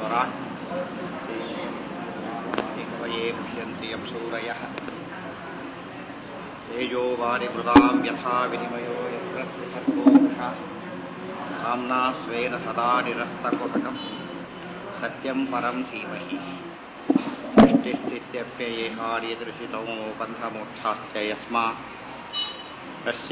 स्वराट् कवये मुह्यन्ति यं सूरयः तेजो वारिमृदां यथा विनिमयो यत्र त्रिसर्गोषा साम्ना स्वेन सदा निरस्तकुहकम् सत्यं परं धीमहि सृष्टिस्थित्यप्ययेहार्यदृशितमो बन्धमोक्षाश्च यस्मात् तस्य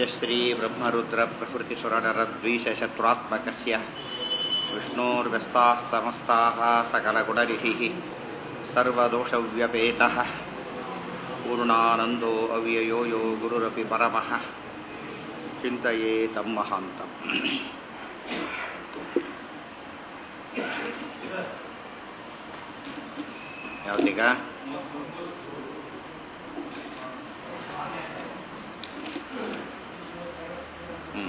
श्रीब्रह्मरुद्रप्रभृतिसुरनरद्वीषशत्रुरात्मकस्य विष्णोर्व्यस्ताः समस्ताः सकलगुणनिधिः सर्वदोषव्यपेतः पूर्णानन्दो अव्ययो यो गुरुरपि परमः चिन्तये तं महान्तम् ಯಾವ್ದೀಗ ಹ್ಮ್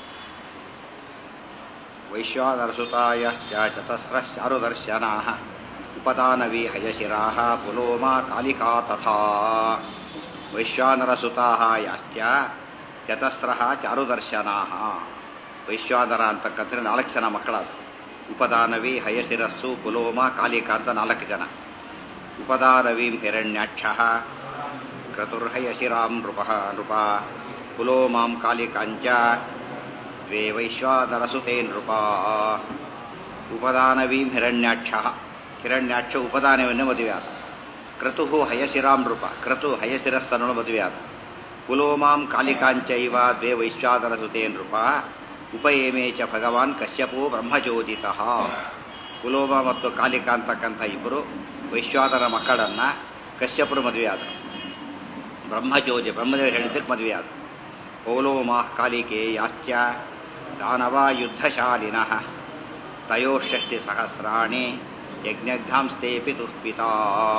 ವೈಶ್ವಾನರಸುತಾಯಶ್ಚ ಚತಸ್ರಶ್ಚಾರುದರ್ಶನಾः उपदानवी हयशिराः पुलोमा कालिका तथा ವೈಶ್ವಾನರಸುತಾः ಯಾಶ್ಚ ಚತಸ್ರಃ ಚಾರುದರ್ಶನಾः ವೈಶ್ವಾನರ ಅಂತಕ್ಕಂಥ ನಾಲ್ಕು ಜನ ಮಕ್ಕಳಾದ ಉಪದಾನವಿ ಹಯಶಿರಸ್ಸು ಪುಲೋಮ ಕಾಲಿಕಾ ಅಂತ ನಾಲ್ಕು ಜನ ಉಪದಾನವೀಂ ಹಿರಣ್ಯಾಕ್ಷ ಕ್ರತುರ್ಹಯಶಿರಾಂ ನೃಪ ನೃಪ ಪುಲೋಮಾಂ ಕಾಲಿಕಾಂಚ ದ್ವೇ ವೈಶ್ವಾನರಸುತೆ ನೃಪ ಉಪದಾನವೀಂ ಹಿರಣ್ಯಾಕ್ಷ ಹಿರಣ್ಯಾಕ್ಷ ಉಪದಾನವನ್ನೇ ಮದುವೆಯಾದ ಕ್ರತು ಹಯಶಿರಾಂ ನೃಪ ಕ್ರತು ಹಯಶಿರಸ್ಸನ್ನು ಮದುವೆಯಾದ ಪುಲೋಮಾಂ ಕಾಲಿಕಾಂಚೈವ ದ್ವೇ ವೈಶ್ವಾನರಸುತೆ ನೃಪ ಉಪಯೇಮೇ ಚ ಭಗವಾನ್ ಕಶ್ಯಪೋ ಬ್ರಹ್ಮಚೋದಿತ ಪುಲೋಮ ಮತ್ತು ಕಾಲಿಕಾ ಅಂತಕ್ಕಂಥ ಇಬ್ಬರು ವೈಶ್ವಾನರ ಮಕ್ಕಳನ್ನ ಕಶ್ಯಪರು ಮದುವೆಯಾದರು ಬ್ರಹ್ಮಚೋದಿ ಬ್ರಹ್ಮದೇವರು ಹೇಳಿದ್ದಕ್ಕೆ ಮದುವೆಯಾದ ಪೌಲೋಮಾ ಕಾಲಿಕೆ ಯಾಶ್ಚ ದಾನವ ಯುದ್ಧಶಾಲಿನಃ ತಯೋಷಷ್ಟಿ ಸಹಸ್ರಾಣಿ ಯಜ್ಞಾಂಸ್ತೆ ದುಷ್ಪಿತಾ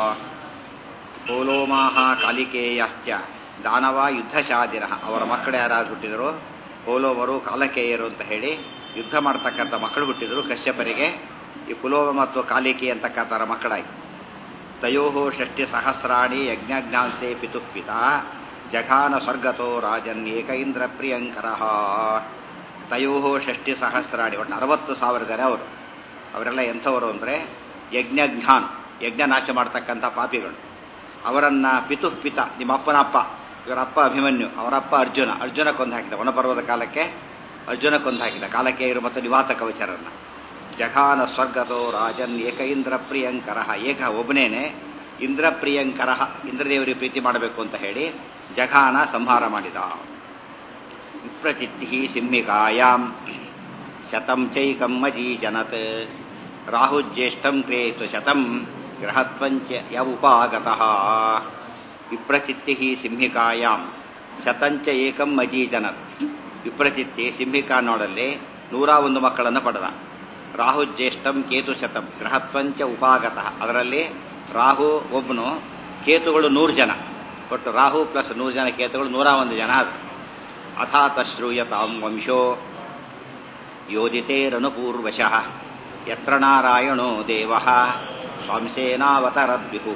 ಪೌಲೋಮಾಹ ಕಾಲಿಕೇಯಾಶ್ಚ ದಾನವ ಯುದ್ಧಶಾಲಿನಃ ಅವರ ಮಕ್ಕಳು ಯಾರಾದ್ರು ಹುಟ್ಟಿದರು ಪೌಲೋಮರು ಕಾಲಕೇಯರು ಅಂತ ಹೇಳಿ ಯುದ್ಧ ಮಾಡ್ತಕ್ಕಂಥ ಮಕ್ಕಳು ಹುಟ್ಟಿದರು ಕಶ್ಯಪರಿಗೆ ಈ ಪುಲೋಮ ಮತ್ತು ಕಾಲಿಕೆ ಅಂತಕ್ಕಂಥರ ಮಕ್ಕಳಾಗಿ ತಯೋ ಷಷ್ಟಿ ಸಹಸ್ರಾಣಿ ಯಜ್ಞಾಂಸ್ತೆ ಪಿತುಃಪಿತ ಜಘಾನ ಸ್ವರ್ಗತೋ ರಾಜನ್ ಏಕ ಇಂದ್ರ ಪ್ರಿಯಂಕರ ತಯೋ ಷಷ್ಟಿ ಸಹಸ್ರಾಣಿ ಒಟ್ಟು ಅರವತ್ತು ಸಾವಿರ ಜನ ಅವರು ಅವರೆಲ್ಲ ಎಂಥವರು ಅಂದರೆ ಯಜ್ಞಜ್ಞಾನ್ ಯಜ್ಞ ನಾಶ ಮಾಡ್ತಕ್ಕಂಥ ಪಾಪಿಗಳು ಅವರನ್ನ ಪಿತುಃ ಪಿತ ನಿಮ್ಮ ಅಪ್ಪನ ಅಪ್ಪ ಇವರಪ್ಪ ಅಭಿಮನ್ಯು ಅವರಪ್ಪ ಅರ್ಜುನ ಅರ್ಜುನ ಕೊಂದು ಹಾಕಿದ ವನಪರ್ವದ ಕಾಲಕ್ಕೆ ಅರ್ಜುನ ಕೊಂದು ಹಾಕಿದ ಕಾಲಕ್ಕೆ ಇವರು ಮತ್ತು ನಿವಾತ ಕವಚರನ್ನ ಜಘಾನ ಸ್ವರ್ಗತೋ ರಾಜನ್ ಏಕ ಇಂದ್ರ ಪ್ರಿಯಂಕರ ಏಕ ಒಬ್ಬನೇನೆ ಇಂದ್ರ ಪ್ರಿಯಂಕರ ಇಂದ್ರದೇವರಿಗೆ ಪ್ರೀತಿ ಮಾಡಬೇಕು ಅಂತ ಹೇಳಿ ಜಘಾನ ಸಂಹಾರ ಮಾಡಿದ ವಿಪ್ರಚಿತ್ತಿ ಸಿಂಹಿಕಾಯಾಂ ಶತಂ ಚೈಕಂ ಮಜೀಜನತ್ ರಾಹುಜ್ಯೇಷ್ಠಂ ಕ್ರೇತು ಶತಂ ಗ್ರಹತ್ವಂಚ ಯ ಉಪಾಗತಃ ವಿಪ್ರಚಿತ್ತಿ ಸಿಂಹಿಕಾಯಾಂ ಶತಂಚ ಏಕಂ ಮಜೀಜನತ್ ವಿಪ್ರಚಿತ್ತಿ ಸಿಂಹಿಕಾ ನೋಡಲ್ಲಿ ನೂರ ಒಂದು ಮಕ್ಕಳನ್ನು ಪಡೆದ ರಾಹು ಜ್ಯೇಷ್ಠಂ ಕೇತು ಶತಂ ಗ್ರಹತ್ವಂಚ ಉಪಾಗತಃ ಅದರಲ್ಲಿ ರಾಹು ಒಬ್ಬನು ಕೇತುಗಳು ನೂರು ಜನ ಒಟ್ಟು ರಾಹು ಪ್ಲಸ್ ನೂರು ಜನ ಕೇತುಗಳು ನೂರ ಒಂದು ಜನ ಅದು ಅಥಾತ ಶ್ರೂಯತಾಂ ವಂಶೋ ಯೋಜಿತೇರನುಪೂರ್ವಶಃ ಯತ್ರ ನಾರಾಯಣೋ ದೇವ ಸ್ವಾಂಸೇನಾವತರದ್ವಿಹು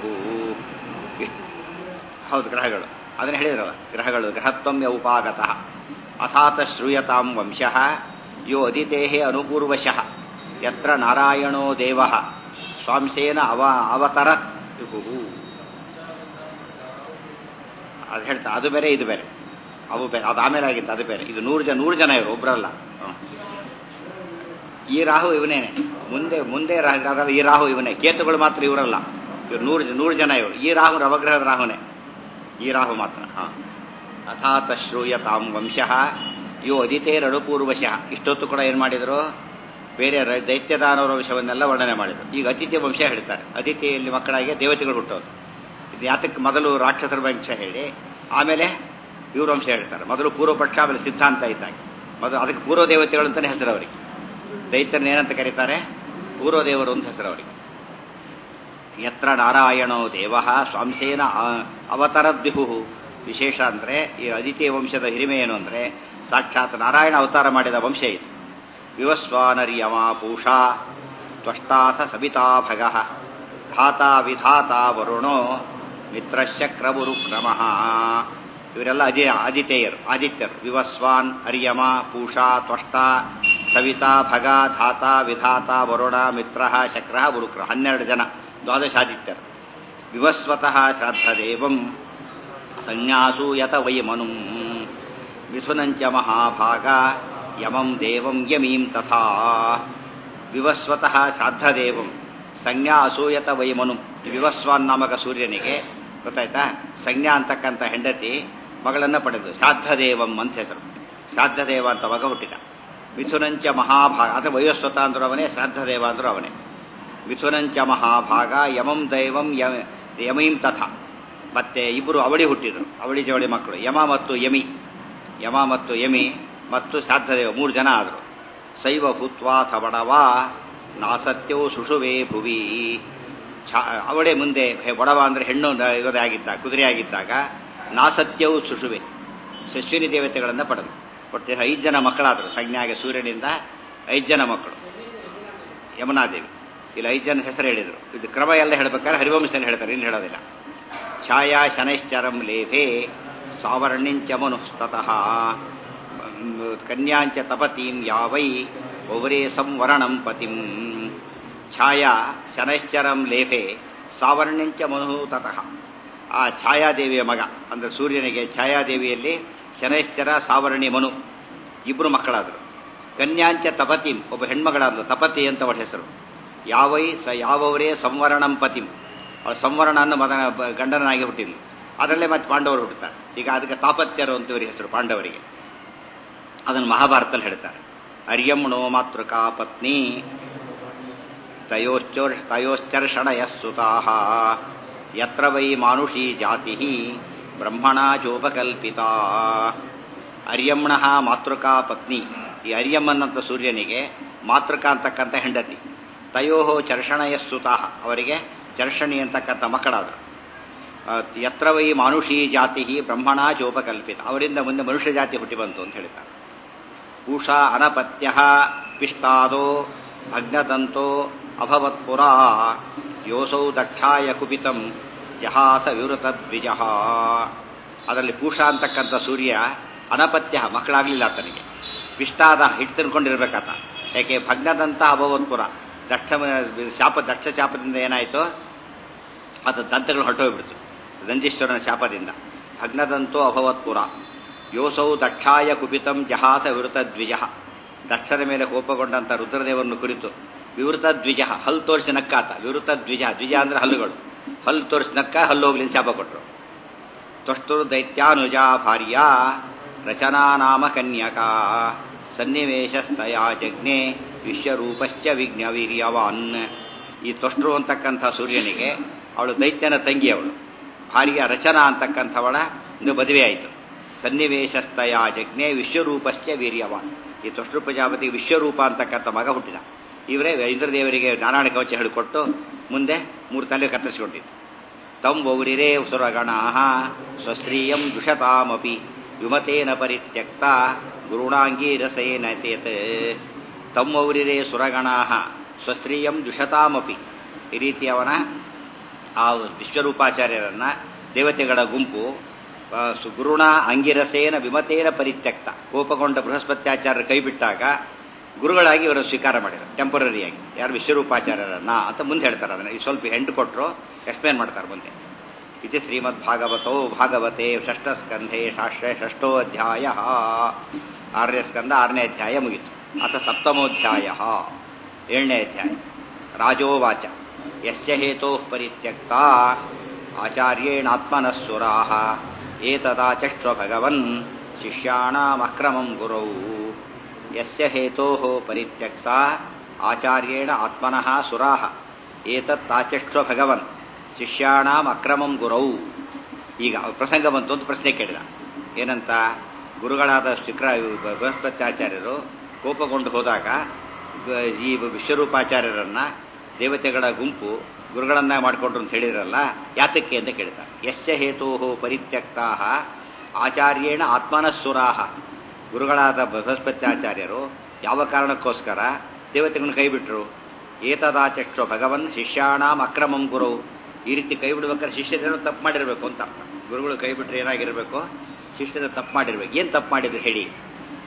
ಹೌದು ಗ್ರಹಗಳು ಅದನ್ನ ಹೇಳಿದ್ರವ ಗ್ರಹಗಳು ಗ್ರಹತ್ವಮ್ಯ ಉಪಾಗತಃ ಅಥಾತ ಶ್ರೂಯತಾಂ ವಂಶಃ ಯೋ ಅದಿತೇಹೇ ಅನುಪೂರ್ವಶಃ ಯತ್ರ ನಾರಾಯಣೋ ದೇವ ಸ್ವಾಂಸೇನ ಅವ ಅವತರತ್ ವಿಭು ಅದು ಹೇಳ್ತಾ ಅದು ಬೇರೆ ಇದು ಬೇರೆ ಅವು ಬೇರೆ ಅದು ಆಮೇಲೆ ಆಗಿತ್ತು ಅದು ಬೇರೆ ಇದು ನೂರು ಜನ ನೂರು ಜನ ಇವರು ಒಬ್ರಲ್ಲ ಈ ರಾಹು ಇವನೇನೆ ಮುಂದೆ ಮುಂದೆ ರಾಹು ಈ ರಾಹು ಇವನೇ ಕೇತುಗಳು ಮಾತ್ರ ಇವರಲ್ಲ ಇವ್ರು ನೂರು ನೂರು ಜನ ಇವರು ಈ ರಾಹು ನವಗ್ರಹದ ರಾಹುನೇ ಈ ರಾಹು ಮಾತ್ರ ಹಾ ಅಥಾತ ಶ್ರೂಯತಾಂ ವಂಶಃ ಯೋ ಅದಿತೇರಡುಪೂರ್ವಶಃ ಇಷ್ಟೊತ್ತು ಕೂಡ ಏನು ಮಾಡಿದರು ಬೇರೆ ದೈತ್ಯದಾನವರ ವಂಶವನ್ನೆಲ್ಲ ವರ್ಣನೆ ಮಾಡಿದರು ಈಗ ಅತಿಥಿ ವಂಶ ಹೇಳ್ತಾರೆ ಅತಿಥಿಯಲ್ಲಿ ಮಕ್ಕಳಾಗಿ ದೇವತೆಗಳು ಹುಟ್ಟೋದು ಇದು ಯಾತಕ್ಕೆ ಮೊದಲು ರಾಕ್ಷಸರ ವಂಶ ಹೇಳಿ ಆಮೇಲೆ ಇವ್ರ ವಂಶ ಹೇಳ್ತಾರೆ ಮೊದಲು ಪೂರ್ವಪಕ್ಷ ಆಮೇಲೆ ಸಿದ್ಧಾಂತ ಇದ್ದಾಗ ಮೊದಲು ಅದಕ್ಕೆ ಪೂರ್ವ ದೇವತೆಗಳು ಅಂತಾನೆ ಹೆಸರು ಅವರಿಗೆ ದೈತ್ಯರನ್ನ ಏನಂತ ಕರೀತಾರೆ ಪೂರ್ವದೇವರು ಅಂತ ಹೆಸರು ಅವರಿಗೆ ಯತ್ರ ನಾರಾಯಣೋ ದೇವ ಸ್ವಾಂಸೇನ ಅವತರದ್ವಿಹು ವಿಶೇಷ ಅಂದರೆ ಈ ಅದಿತಿ ವಂಶದ ಹಿರಿಮೆ ಏನು ಅಂದರೆ ಸಾಕ್ಷಾತ್ ನಾರಾಯಣ ಅವತಾರ ಮಾಡಿದ ವಂಶ ಇದು ವಿವಸ್ವಾನರ್ಯಮ ಪೂಷಾ ತ್ವಷ್ಟಾಥ ಸವಿತಾ ಭಗ ಧಾತಾ ವಿಧಾತಾ ವರುಣೋ ಮಿತ್ರಶಕ್ರಗುರು ಕ್ರಮಃ ಇವರೆಲ್ಲ ಅಜಯ ಆದಿತ್ಯರು ಆದಿತ್ಯರು ವಿವಸ್ವಾನ್ ಅರ್ಯಮ ಪೂಷಾ ತ್ವಷ್ಟ ಸವಿತಾ ಭಗ ಧಾತ ವಿಧಾತ ವರುಣ ಮಿತ್ರ ಶಕ್ರ ಬುರುಕ್ರ ಹನ್ನೆರಡು ಜನ ದ್ವಾದಶಾದಿತ್ಯರು ವಿವಸ್ವತಃ ಶ್ರಾದ್ದದೇವಂ ಸಂನ್ಯಾಸೂಯತ ವೈ ಮನುಂ ಮಿಥುನಂಚ ಮಹಾಭಾಗ ಯಮಂ ದೇವಂ ಯಮೀಂ ತಥಾ ವಿವಸ್ವತಃ ಶ್ರಾದ್ದದೇವಂ ಸಂಜ್ಞಾ ಅಸೂಯತ ವೈ ಮನು ಈ ವಿವಸ್ವಾನ್ ನಾಮಕ ಸೂರ್ಯನಿಗೆ ಗೊತ್ತಾಯ್ತಾ ಸಂಜ್ಞಾ ಅಂತಕ್ಕಂಥ ಹೆಂಡತಿ ಮಗಳನ್ನ ಪಡೆದು ಶ್ರಾದ್ದದೇವಂ ಅಂತ ಹೆಸರು ಶ್ರಾದ್ದದೇವ ಅಂತ ಮಗ ಹುಟ್ಟಿದ ಮಿಥುನಂಚ ಮಹಾಭಾಗ ಅಥವಾ ವಯೋಸ್ವತ ಅಂದ್ರೂ ಅವನೇ ಶ್ರಾದ್ದದೇವ ಅಂದ್ರೂ ಅವನೇ ಮಿಥುನಂಚ ಮಹಾಭಾಗ ಯಮಂ ದೈವಂ ಯ- ಯಮೀಂ ತಥಾ ಮತ್ತೆ ಇಬ್ಬರು ಅವಳಿ ಹುಟ್ಟಿದ್ರು ಅವಳಿ ಜವಳಿ ಮಕ್ಕಳು ಯಮ ಮತ್ತು ಯಮಿ ಯಮ ಮತ್ತು ಯಮಿ ಮತ್ತು ಶ್ರಾದ್ದದೇವ ಮೂರು ಜನ ಆದರು ಶೈವ ಭೂತ್ವಾ ಥವಡವ ನಾಸತ್ಯವು ಸುಷುವೆ ಭುವಿ ಛಾ ಅವಳೆ ಮುಂದೆ ಹೆ- ಒಡವ ಅಂದ್ರೆ ಹೆಣ್ಣು ನ- ಇವರೇ ಆಗಿದ್ದಾಗ ಕುದುರೆ ಆಗಿದ್ದಾಗ ನಾಸತ್ಯವು ಸುಷುವೆ ಶಶ್ವಿನಿ ದೇವತೆಗಳನ್ನು ಪಡೆದು ಒಟ್ಟು ಐದು ಜನ ಮಕ್ಕಳಾದರು ಸಂಜ್ಞಾಗೆ ಸೂರ್ಯನಿಂದ ಐದು ಜನ ಮಕ್ಕಳು ಯಮುನಾದೇವಿ ಇಲ್ಲಿ ಐದು ಜನ ಹೆಸರು ಹೇಳಿದರು ಇದು ಕ್ರಮ ಎಲ್ಲ ಹೇಳ್ಬೇಕಾದ್ರೆ ಹರಿವಂಶದಲ್ಲಿ ಹೇಳ್ತಾರೆ ಇಲ್ಲಿ ಹೇಳೋದಿಲ್ಲ ಛಾಯಾ ಶನೈಶ್ಚರಂ ಲೇಭೆ ಸಾವರ್ಣಿಂಚ ಮನುಸ್ತತಃ ಕನ್ಯಾಂಚ ತಪತೀಂ ಯಾವೈ ಒವರೇ ಸಂವರಣಂ ಪತಿಂ ಛಾಯಾ ಶನೈಶ್ಚರಂ ಲೇಭೆ ಸಾವರ್ಣಿಂಚ ಮನು ತತಃ ಆ ಛಾಯಾದೇವಿಯ ಮಗ ಅಂದ್ರೆ ಸೂರ್ಯನಿಗೆ ಛಾಯಾದೇವಿಯಲ್ಲಿ ಶನೈಶ್ಚರ ಸಾವರ್ಣಿ ಮನು ಇಬ್ರು ಮಕ್ಕಳಾದರು ಕನ್ಯಾಂಚ ತಪತಿಂ ಒಬ್ಬ ಹೆಣ್ಮಗಳಾದ್ಲು ತಪತಿ ಅಂತ ಅವಳ ಹೆಸರು ಯಾವೈ ಸ ಯಾವವರೇ ಸಂವರಣಂ ಪತಿಂ ಅವಳ ಸಂವರಣ ಅನ್ನೋ ಮಗನ ಬ- ಗಂಡನಾಗಿ ಹುಟ್ಟಿದ್ಲು ಅದರಲ್ಲೇ ಮತ್ತೆ ಪಾಂಡವರು ಹುಟ್ಟುತ್ತಾರೆ ಈಗ ಅದಕ್ಕೆ ತಾಪತ್ಯರು ಅಂತ ಇವರಿಗೆ ಹೆಸರು ಪಾಂಡವರಿಗೆ ಅದನ್ನು ಮಹಾಭಾರತದಲ್ಲಿ ಹೇಳ್ತಾರೆ ಅರ್ಯಮ್ಣೋ ಮಾತೃಕಾ ಪತ್ನಿ ತಯೋಶ್ಚೋರ್ ತಯೋಶ್ಚರ್ಷಣಯಸ್ಸುತಾ ಯತ್ರ ವೈ ಮಾನುಷೀ ಜಾತಿ ಬ್ರಹ್ಮಣ ಚೋಪಕಲ್ಪಿತಾ ಅರ್ಯಮ್ಣ ಮಾತೃಕಾ ಪತ್ನಿ ಈ ಅರ್ಯಮ್ಮನ್ನಂತ ಸೂರ್ಯನಿಗೆ ಮಾತೃಕಾ ಅಂತಕ್ಕಂಥ ಹೆಂಡತಿ ತಯೋ ಚರ್ಷಣಯಸ್ಸುತಾ ಅವರಿಗೆ ಚರ್ಷಣಿ ಅಂತಕ್ಕಂಥ ಮಕ್ಕಳಾದರು ಆ, ಯತ್ರ ವೈ ಮಾನುಷೀ ಜಾತಿ ಬ್ರಹ್ಮಣ ಚೋಪಕಲ್ಪಿತ ಅವರಿಂದ ಮುಂದೆ ಮನುಷ್ಯ ಜಾತಿ ಹುಟ್ಟಿ ಬಂತು ಅಂತ ಹೇಳ್ತಾರೆ ಪೂಷಾ ಅನಪತ್ಯ ಪಿಷ್ಟಾದೋ ಭಗ್ನದಂತೋ ಅಭವತ್ಪುರ ಯೋಸೌ ದಕ್ಷಾಯ ಕುಪಿತಂ ಜಹಾಸ ವಿವೃತ ದ್ವಿಜ ಅದರಲ್ಲಿ ಪೂಷಾ ಅಂತಕ್ಕಂಥ ಸೂರ್ಯ ಅನಪತ್ಯ ಮಕ್ಕಳಾಗಲಿಲ್ಲ ಆತನಿಗೆ ಪಿಷ್ಟಾದ ಹಿಟ್ಟು ತಿನ್ಕೊಂಡಿರ್ಬೇಕಾತ ಯಾಕೆ ಭಗ್ನದಂತ ಅಭವತ್ಪುರ ದಕ್ಷ ಶಾಪ ದಕ್ಷ ಶಾಪದಿಂದ ಏನಾಯಿತು ಆತ ದಂತಗಳು ಹೊರಟೋಗ್ಬಿಡ್ತು ದಂಜೇಶ್ವರನ ಶಾಪದಿಂದ ಭಗ್ನದಂತೋ ಅಭವತ್ಪುರ ಯೋಸೌ ದಕ್ಷಾಯ ಕುಪಿತಂ ಜಹಾಸ ವಿವೃತ ದ್ವಿಜ ದಕ್ಷರ ಮೇಲೆ ಕೋಪಗೊಂಡಂತ ರುದ್ರದೇವರನ್ನು ಕುರಿತು ವಿವೃತ ದ್ವಿಜ ಹಲ್ಲು ತೋರಿಸಿ ನಕ್ಕಾತ ವಿವೃತ ದ್ವಿಜ ದ್ವಿಜ ಅಂದ್ರೆ ಹಲ್ಲುಗಳು ಹಲ್ಲು ತೋರಿಸಿ ನಕ್ಕ ಹಲ್ಲು ಹೋಗ್ಲಿ ಅಂತ ಶಾಪ ಕೊಟ್ಟರು ತ್ವಷ್ಟುರ್ ದೈತ್ಯಾನುಜ ಭಾರ್ಯ ರಚನಾ ನಾಮ ಕನ್ಯಕಾ ಸನ್ನಿವೇಶಸ್ತಯಾ ಜಜ್ಞೆ ವಿಶ್ವರೂಪಶ್ಚ ವಿಜ್ಞ ವೀರ್ಯವಾನ್ ಈ ತ್ವಷ್ಟೃ ಅಂತಕ್ಕಂಥ ಸೂರ್ಯನಿಗೆ ಅವಳು ದೈತ್ಯನ ತಂಗಿ ಅವಳು ಭಾರ್ಯ ರಚನಾ ಅಂತಕ್ಕಂಥವಳ ಒಂದು ಮದುವೆ ಆಯಿತು ಸನ್ನಿವೇಶಸ್ತಯಾ ಜಜ್ಞೆ ವಿಶ್ವರೂಪಶ್ಚ ವೀರ್ಯವಾನ್ ಈ ತ್ವಷ್ಟೃ ಪ್ರಜಾಪತಿ ವಿಶ್ವರೂಪ ಅಂತಕ್ಕಂಥ ಮಗ ಹುಟ್ಟಿದ ಇವರೇ ಇಂದ್ರದೇವರಿಗೆ ನಾರಾಯಣ ಕವಚ ಹೇಳಿಕೊಟ್ಟು ಮುಂದೆ ಮೂರು ತಲೆ ಕತ್ತರಿಸಿಕೊಂಡಿತ್ತು ತಂ ವೌರಿರೇ ಸುರಗಣಾ ಸ್ವಶ್ರೀಯಂ ದುಷತಾಮಪಿ ವಿಮತೇನ ಪರಿತ್ಯಕ್ತ ಗುರುಣಾಂಗೀರಸೇನ ತೇತ್ ತಂ ವೌರಿರೇ ಸುರಗಣಾ ಸ್ವಶ್ರೀಯಂ ದುಷತಾಮಪಿ ಈ ರೀತಿ ಅವನ ಆ ವಿಶ್ವರೂಪಾಚಾರ್ಯರನ್ನ ದೇವತೆಗಳ ಗುಂಪು ಆ, ಸು- ಗುರುಣ ಅಂಗಿರಸೇನ ವಿಮತೇನ ಪರಿತ್ಯಕ್ತ ಕೋಪಗೊಂಡ ಬೃಹಸ್ಪತ್ಯಾಚಾರ್ಯರ ಕೈ ಬಿಟ್ಟಾಗ ಗುರುಗಳಾಗಿ ಇವರನ್ನು ಸ್ವೀಕಾರ ಮಾಡಿದರು ಟೆಂಪರರಿಯಾಗಿ ಯಾರು ವಿಶ್ವರೂಪಾಚಾರ್ಯರನ್ನ ಅಂತ ಮುಂದೆ ಹೇಳ್ತಾರೆ ಅದನ್ನ ಈ ಸ್ವಲ್ಪ ಹೆಂಟು ಕೊಟ್ಟರು ಎಕ್ಸ್ಪ್ಲೇನ್ ಮಾಡ್ತಾರೆ ಮುಂದೆ ಇದು ಶ್ರೀಮದ್ ಭಾಗವತೋ ಭಾಗವತೆ ಷಷ್ಠ ಸ್ಕಂಧೆ ಶಾಸ್ತ್ರ ಷಷ್ಠೋ ಅಧ್ಯಾಯ ಆರನೇ ಸ್ಕಂದ ಆರನೇ ಅಧ್ಯಾಯ ಮುಗಿತು ಅಥ ಸಪ್ತಮೋಧ್ಯಾಯ ಏಳನೇ ಅಧ್ಯಾಯ ರಾಜೋವಾಚ ಯಸ್ಯ ಹೇತೋ ಪರಿತ್ಯಕ್ತ ಆಚಾರ್ಯೇಣಾತ್ಮನಃ ಏತದಾಚಕ್ಷ್ವ ಭಗವನ್ ಶಿಷ್ಯಾಣಾಮಕ್ರಮಂ ಗುರೌ ಯಸ್ಯ ಹೇತೋ ಪರಿತ್ಯಕ್ತ ಆಚಾರ್ಯೇಣ ಆತ್ಮನಃ ಸುರಾಹ ಏತತ್ತಾಚಕ್ಷ್ವ ಭಗವನ್ ಶಿಷ್ಯಾಣಾಂ ಅಕ್ರಮಂ ಗುರೌ ಈಗ ಪ್ರಸಂಗ ಬಂತು ಅಂತ ಪ್ರಶ್ನೆ ಕೇಳಿದ ಏನಂತ ಗುರುಗಳಾದ ಶುಕ್ರ ಬೃಹಸ್ಪತ್ಯಾಚಾರ್ಯರು ಕೋಪಗೊಂಡು ಹೋದಾಗ ಬ- ಈ ವಿಶ್ವರೂಪಾಚಾರ್ಯರನ್ನ ದೇವತೆಗಳ ಗುಂಪು ಗುರುಗಳನ್ನ ಮಾಡಿಕೊಂಡ್ರು ಅಂತ ಹೇಳಿದ್ರಲ್ಲ ಯಾತಕ್ಕೆ ಅಂತ ಕೇಳ್ತಾರೆ ಯಸ್ಯ ಹೇತೋ ಪರಿತ್ಯಕ್ತಾ ಆಚಾರ್ಯೇಣ ಆತ್ಮನಸ್ಸುರಾಹ ಗುರುಗಳಾದ ಬೃಹಸ್ಪತ್ಯಾಚಾರ್ಯರು ಯಾವ ಕಾರಣಕ್ಕೋಸ್ಕರ ದೇವತೆಗಳನ್ನ ಕೈ ಬಿಟ್ರು ಏತದಾಚಕ್ಷ ಭಗವನ್ ಶಿಷ್ಯಾಣಾಂ ಅಕ್ರಮಂ ಗುರು ಈ ರೀತಿ ಕೈ ಬಿಡ್ಬೇಕಾದ್ರೆ ಶಿಷ್ಯರೇನೋ ತಪ್ಪು ಮಾಡಿರ್ಬೇಕು ಅಂತ ಅರ್ಥ ಗುರುಗಳು ಕೈ ಬಿಟ್ರೆ ಏನಾಗಿರ್ಬೇಕು ಶಿಷ್ಯರು ತಪ್ಪು ಮಾಡಿರ್ಬೇಕು ಏನ್ ತಪ್ಪು ಮಾಡಿದ್ರು ಹೇಳಿ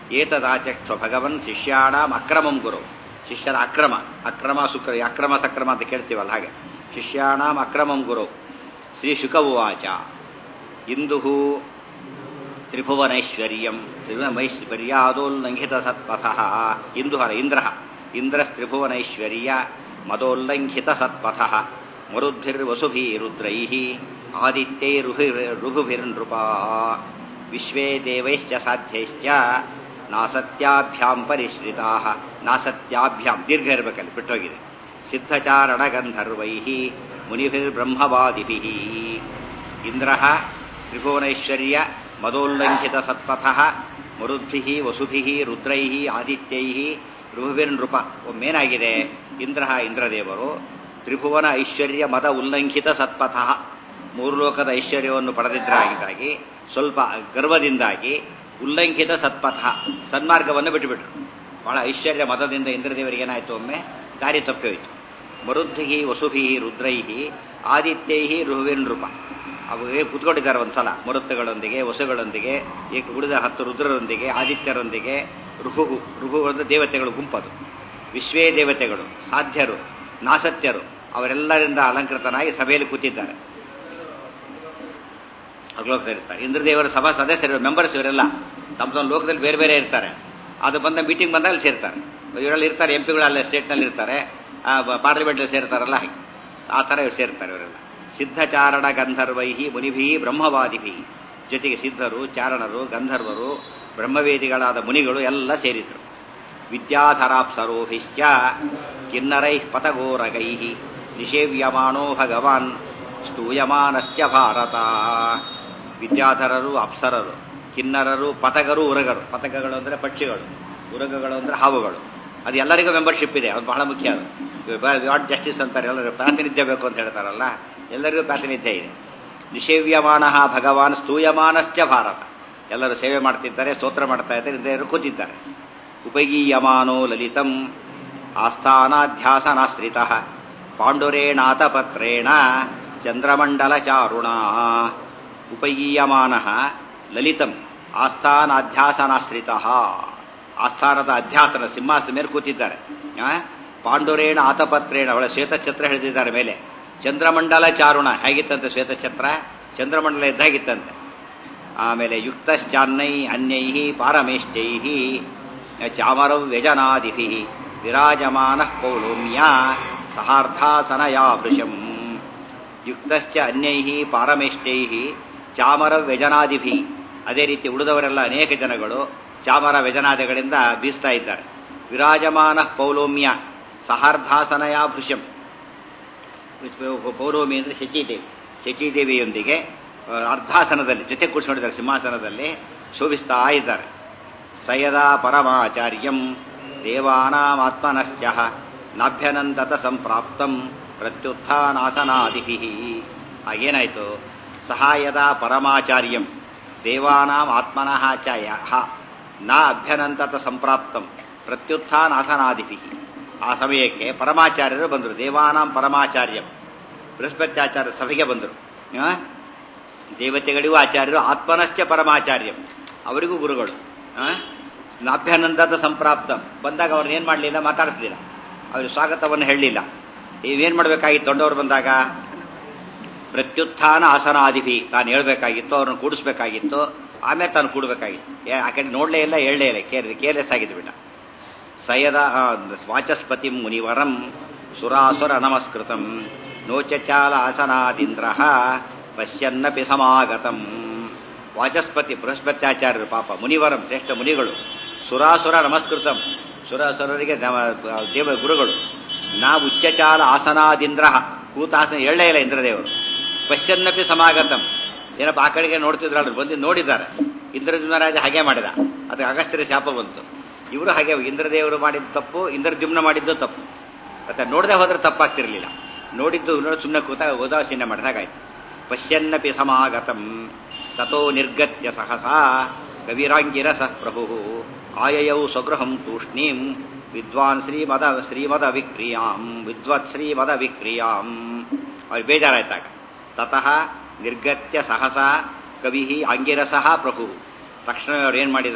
ಏತದಾಚಕ್ಷ ಭಗವನ್ ಶಿಷ್ಯಾಣಾಂ ಅಕ್ರಮಂ ಗುರು ಶಿಷ್ಯರ ಅಕ್ರಮ ಅಕ್ರಮ ಸುಕ್ರ ಅಕ್ರಮ ಸಕ್ರಮ ಅಂತ ಕೇಳ್ತೀವಲ್ಲ ಹಾಗೆ ಶಿಷ್ಯಾಣಾಂ ಅಕ್ರಮಂ ಗುರು ಶ್ರೀ ಶುಕ ಉವಾಚ ಇಂದು ತ್ರಿಭುವನೈಶ್ವರ್ಯಂ ತ್ರಿಭುವನೈಶ್ವರ್ಯಾದೋಲ್ಲಂಘಿತ ಸತ್ಪಥ ಇಂದುಹರ ಇಂದ್ರ ಇಂದ್ರಸ್ತ್ರಿಭುವನೈಶ್ವರ್ಯ ಮದೋಲ್ಲಂಘಿತ ಸತ್ಪಥ ಮರುದ್ಭಿರ್ವಸುಭಿರುದ್ರೈ ಆದಿತ್ಯೈರುಹುಭಿರ್ನೃಪ ವಿಶ್ವೇ ದೇವೈಶ್ಚ ಸಾಧ್ಯೈಶ್ಚ ನಾಸತ್ಯಾಭ್ಯಾಂ ಪರಿಶ್ರಿತಾ ನಾಸತ್ಯಾಭ್ಯಾಂ ದೀರ್ಘ ಇರಬೇಕಲ್ಲಿ ಬಿಟ್ಟೋಗಿದೆ ಸಿದ್ಧಚಾರಣ ಗಂಧರ್ವೈ ಮುನಿಭಿರ್ಬ್ರಹ್ಮವಾದಿಭಿ ಇಂದ್ರ ತ್ರಿಭುವನೈಶ್ವರ್ಯ ಮದೋಲ್ಲಂಘಿತ ಸತ್ಪಥ ಮರುದ್ಭಿ ವಸುಭಿ ರುದ್ರೈ ಆದಿತ್ಯೈ ಋಭುಭಿರ್ನೃಪ ಒಮ್ಮೇನಾಗಿದೆ ಇಂದ್ರ ಇಂದ್ರದೇವರು ತ್ರಿಭುವನ ಐಶ್ವರ್ಯ ಮದ ಉಲ್ಲಂಘಿತ ಸತ್ಪಥ ಮೂರು ಲೋಕದ ಐಶ್ವರ್ಯವನ್ನು ಪಡೆದಿದ್ದರಾಗಿದ್ದಾಗಿ ಸ್ವಲ್ಪ ಗರ್ವದಿಂದಾಗಿ ಉಲ್ಲಂಘಿತ ಸತ್ಪಥ ಸನ್ಮಾರ್ಗವನ್ನು ಬಿಟ್ಟುಬಿಟ್ರು ಬಹಳ ಐಶ್ವರ್ಯ ಮದದಿಂದ ಇಂದ್ರದೇವರಿಗೆ ಏನಾಯಿತು ಒಮ್ಮೆ ದಾರಿ ತಪ್ಪಿ ಹೋಯಿತು ಮರುದ್ಭಿ ವಸುಭಿ ರುದ್ರೈ ಆದಿತ್ಯೈ ಋಹುವಿನೃಪ ಅವು ಕುತ್ಕೊಂಡಿದ್ದಾರೆ ಒಂದ್ಸಲ ಮರುತ್ತುಗಳೊಂದಿಗೆ ವಸುಗಳೊಂದಿಗೆ ಈಗ ಉಳಿದ ಹತ್ತು ರುದ್ರರೊಂದಿಗೆ ಆದಿತ್ಯರೊಂದಿಗೆ ರುಹು ರುಹು ಅಂದರೆ ದೇವತೆಗಳು ಗುಂಪದು ವಿಶ್ವೇ ದೇವತೆಗಳು ಸಾಧ್ಯರು ನಾಸತ್ಯರು ಅವರೆಲ್ಲರಿಂದ ಅಲಂಕೃತನಾಗಿ ಸಭೆಯಲ್ಲಿ ಕೂತಿದ್ದಾರೆ ಅಗ್ಲೋಕ ಇರ್ತಾರೆ ಇಂದ್ರದೇವರ ಸಭಾ ಸದಸ್ಯರು ಮೆಂಬರ್ಸ್ ಇವರೆಲ್ಲ ತಮ್ಮ ತಮ್ಮ ಲೋಕದಲ್ಲಿ ಬೇರೆ ಬೇರೆ ಇರ್ತಾರೆ ಅದು ಬಂದ ಮೀಟಿಂಗ್ ಬಂದಾಗ ಅಲ್ಲಿ ಸೇರ್ತಾರೆ ಇವರಲ್ಲಿ ಇರ್ತಾರೆ ಎಂ ಪಿಗಳೆಲ್ಲ ಸ್ಟೇಟ್ನಲ್ಲಿ ಇರ್ತಾರೆ ಪಾರ್ಲಿಮೆಂಟಲ್ಲಿ ಸೇರ್ತಾರಲ್ಲ ಹಾಗೆ ಆ ಥರ ಇವ್ರು ಸೇರ್ತಾರೆ ಇವರೆಲ್ಲ ಸಿದ್ಧಚಾರಣ ಗಂಧರ್ವೈ ಮುನಿಭಿ ಬ್ರಹ್ಮವಾದಿಭಿ ಜೊತೆಗೆ ಸಿದ್ಧರು ಚಾರಣರು ಗಂಧರ್ವರು ಬ್ರಹ್ಮವೇದಿಗಳಾದ ಮುನಿಗಳು ಎಲ್ಲ ಸೇರಿದ್ರು ವಿದ್ಯಾಧರಾಪ್ಸರೋಭಿಶ್ಚ ಕಿನ್ನರೈ ಪತಗೋರಗೈ ನಿಷೇವ್ಯಮಾನೋ ಭಗವಾನ್ ಸ್ತೂಯಮಾನಶ್ಚ ಭಾರತ ವಿದ್ಯಾಧರರು ಅಪ್ಸರರು ಕಿನ್ನರರು ಪತಗರು ಉರಗರು ಪತಕಗಳು ಅಂದರೆ ಪಕ್ಷಿಗಳು ಉರಗಗಳು ಅಂದರೆ ಹಾವುಗಳು ಅದು ಎಲ್ಲರಿಗೂ ಮೆಂಬರ್ಶಿಪ್ ಇದೆ ಅದು ಬಹಳ ಮುಖ್ಯ ಅದು ವಾಟ್ ಜಸ್ಟಿಸ್ ಅಂತಾರೆ ಎಲ್ಲರೂ ಪ್ರಾತಿನಿಧ್ಯ ಬೇಕು ಅಂತ ಹೇಳ್ತಾರಲ್ಲ ಎಲ್ಲರಿಗೂ ಪ್ರಾತಿನಿಧ್ಯ ಇದೆ ನಿಷೇವ್ಯಮಾನ ಭಗವಾನ್ ಸ್ತೂಯಮಾನಶ್ಚ ಭಾರತ ಎಲ್ಲರೂ ಸೇವೆ ಮಾಡ್ತಿದ್ದಾರೆ ಸ್ತೋತ್ರ ಮಾಡ್ತಾ ಇದ್ದಾರೆ ಇಂದ್ರಿಯರು ಕೂತಿದ್ದಾರೆ ಉಪಗೀಯಮಾನೋ ಲಲಿತಂ ಆಸ್ಥಾನಾಧ್ಯಾಸನಾಶ್ರಿತ ಪಾಂಡುರೇಣಾತಪತ್ರೇಣ ಚಂದ್ರಮಂಡಲ ಚಾರುಣ ಉಪಗೀಯಮಾನ ಲಲಿತಂ ಆಸ್ಥಾನಾಧ್ಯಾಸನಾಶ್ರಿತ ಆಸ್ಥಾನದ ಅಧ್ಯಾಸನ ಸಿಂಹಾಸನ ಮೇಲೆ ಕೂತಿದ್ದಾರೆ ಪಾಂಡುರೇಣ ಆತಪತ್ರೇಣ ಅವಳ ಶ್ವೇತಛತ್ರ ಹಿಡಿದಿದ್ದಾರೆ ಮೇಲೆ ಚಂದ್ರಮಂಡಲ ಚಾರುಣ ಹೇಗಿತ್ತಂತೆ ಶ್ವೇತಛತ್ರ ಚಂದ್ರಮಂಡಲ ಇದ್ದಾಗಿತ್ತಂತೆ ಆಮೇಲೆ ಯುಕ್ತಶ್ಚಾನ್ನೈ ಅನ್ಯೈ ಪಾರಮೇಷ್ಟೈ ಚಾಮರಂ ವ್ಯಜನಾದಿಭಿ ವಿರಾಜಮಾನ ಪೌಲೋಮ್ಯ ಸಹಾರ್ಥಾಸನಯಾ ವೃಷಂ ಯುಕ್ತಶ್ಚ ಅನ್ಯೈ ಪಾರಮೇಷ್ಟೈ ಚಾಮರ ವ್ಯಜನಾದಿಭಿ ಅದೇ ರೀತಿ ಉಳಿದವರೆಲ್ಲ ಅನೇಕ ಜನಗಳು ಚಾಮರ ವ್ಯಜನಾದಿಗಳಿಂದ ಬೀಸ್ತಾ ಇದ್ದಾರೆ ವಿರಾಜಮಾನ ಪೌಲೋಮ್ಯ ಸಹಾರ್ಧಾಸನಯಾ ಭೃಶಂ ಪೌಲೋಮಿ ಅಂದರೆ ಶಚಿದೇವಿ ಶಚಿದೇವಿಯೊಂದಿಗೆ ಅರ್ಧಾಸನದಲ್ಲಿ ಜೊತೆ ಕೂಡಿಸ್ಕೊಂಡಿದ್ದಾರೆ ಸಿಂಹಾಸನದಲ್ಲಿ ಶೋಭಿಸ್ತಾ ಇದ್ದಾರೆ ಸಯದಾ ಪರಮಾಚಾರ್ಯಂ ದೇವಾನಾಮಾತ್ಮನಶ್ಚ ನಾಭ್ಯನಂದತ ಸಂಪ್ರಾಪ್ತಂ ಪ್ರತ್ಯುತ್ಥಾನಾಸನಾದಿಭಿ ಆಗೇನಾಯಿತು ಸಹಾಯದ ಪರಮಾಚಾರ್ಯಂ ದೇವಾನಾಂ ಆತ್ಮನಃ ಚ ಯಹ ನ ಅಭ್ಯನಂತತ ಸಂಪ್ರಾಪ್ತಂ ಪ್ರತ್ಯುತ್ಥಾನಾಸನಾದಿಭಿ ಆ ಸಮಯಕ್ಕೆ ಪರಮಾಚಾರ್ಯರು ಬಂದರು ದೇವಾನಾಂ ಪರಮಾಚಾರ್ಯಂ ಬೃಹಸ್ಪತ್ಯಾಚಾರ್ಯ ಸಭೆಗೆ ಬಂದರು ದೇವತೆಗಳಿಗೂ ಆಚಾರ್ಯರು ಆತ್ಮನಶ್ಚ ಪರಮಾಚಾರ್ಯಂ ಅವರಿಗೂ ಗುರುಗಳು ನಾಭ್ಯಾನಂದದ ಸಂಪ್ರಾಪ್ತ ಬಂದಾಗ ಅವ್ರನ್ನ ಏನು ಮಾಡಲಿಲ್ಲ ಮಾತಾಡಿಸ್ಲಿಲ್ಲ ಅವ್ರಿಗೆ ಸ್ವಾಗತವನ್ನು ಹೇಳಲಿಲ್ಲ ನೀವೇನು ಮಾಡಬೇಕಾಗಿತ್ತು ದೊಡ್ಡವರು ಬಂದಾಗ ಪ್ರತ್ಯುತ್ಥಾನ ಆಸನಾದಿಭಿ ತಾನು ಹೇಳ್ಬೇಕಾಗಿತ್ತು ಅವ್ರನ್ನ ಕೂಡಿಸ್ಬೇಕಾಗಿತ್ತು ಆಮೇಲೆ ತಾನು ಕೂಡಬೇಕಾಗಿತ್ತು ಆ ಕಡೆ ನೋಡಲೇ ಇಲ್ಲ ಹೇಳಲೇ ಇಲ್ಲ ಕೇರ್ ಕೇರ್ಲೆಸ್ ಆಗಿದ್ದು ಬಿಡ ಸಯದ ವಾಚಸ್ಪತಿ ಮುನಿವರಂ ಸುರಾಸುರ ನಮಸ್ಕೃತಂ ನೋಚಚಾಲ ಆಸನಾದಿಂದ್ರ ಪಶ್ಯನ್ನಪಿ ಸಮಾಗತಂ ವಾಚಸ್ಪತಿ ಬೃಹಸ್ಪತ್ಯಾಚಾರ್ಯರು ಪಾಪ ಮುನಿವರಂ ಶ್ರೇಷ್ಠ ಮುನಿಗಳು ಸುರಾಸುರ ನಮಸ್ಕೃತಂ ಸುರಾಸುರರಿಗೆ ದೇವ ಗುರುಗಳು ನಾ ಉಚ್ಚಚಾಲ ಆಸನಾದಿಂದ್ರ ಕೂತಾಸನ ಎಳ್ಳೇ ಇಲ್ಲ ಇಂದ್ರದೇವರು ಪಶ್ಯನ್ನಪಿ ಸಮಾಗತಂ ಏನಪ್ಪ ಆ ಕಡೆಗೆ ನೋಡ್ತಿದ್ರಲ್ಲ ಬಂದು ನೋಡಿದ್ದಾರೆ ಇಂದ್ರದ್ಯುಮ್ನರಾಜ ಹಾಗೆ ಮಾಡಿದ ಅದಕ್ಕೆ ಅಗಸ್ತ್ಯರ ಶಾಪ ಬಂತು ಇವರು ಹಾಗೆ ಇಂದ್ರದೇವರು ಮಾಡಿದ ತಪ್ಪು ಇಂದ್ರದ್ಯುಮ್ನ ಮಾಡಿದ್ದು ತಪ್ಪು ಮತ್ತೆ ನೋಡದೆ ಹೋದ್ರೆ ತಪ್ಪಾಗ್ತಿರ್ಲಿಲ್ಲ ನೋಡಿದ್ದು ನೋಡಿ ಸುಮ್ಮನೆ ಕೂತ ಉದಾಸೀನ ಮಾಡಿದಾಗಾಯ್ತು ಪಶ್ಯನ್ನಪಿ ಸಮಾಗತಂ ತಥೋ ನಿರ್ಗತ್ಯ ಸಹಸಾ ಕವಿರಾಂಗಿರಸ ಪ್ರಭು ಆಯಯೌ ಸ್ವಗೃಹಂ ತೂಷ್ಣೀಂ ವಿದ್ವಾನ್ ಶ್ರೀಮದ ಶ್ರೀಮದ ವಿಕ್ರಿಯಾಂ ವಿದ್ವತ್ ಶ್ರೀಮದ ವಿಕ್ರಿಯಾಂ ಅವ್ರಿಗೆ ಬೇಜಾರಾಯ್ತಾಗ ತತಃ ನಿರ್ಗತ್ಯ ಸಹಸ ಕವಿ ಆಂಗಿರಸಃ ಪ್ರಭು ತಕ್ಷಣ ಅವ್ರು ಏನು ಮಾಡಿದರು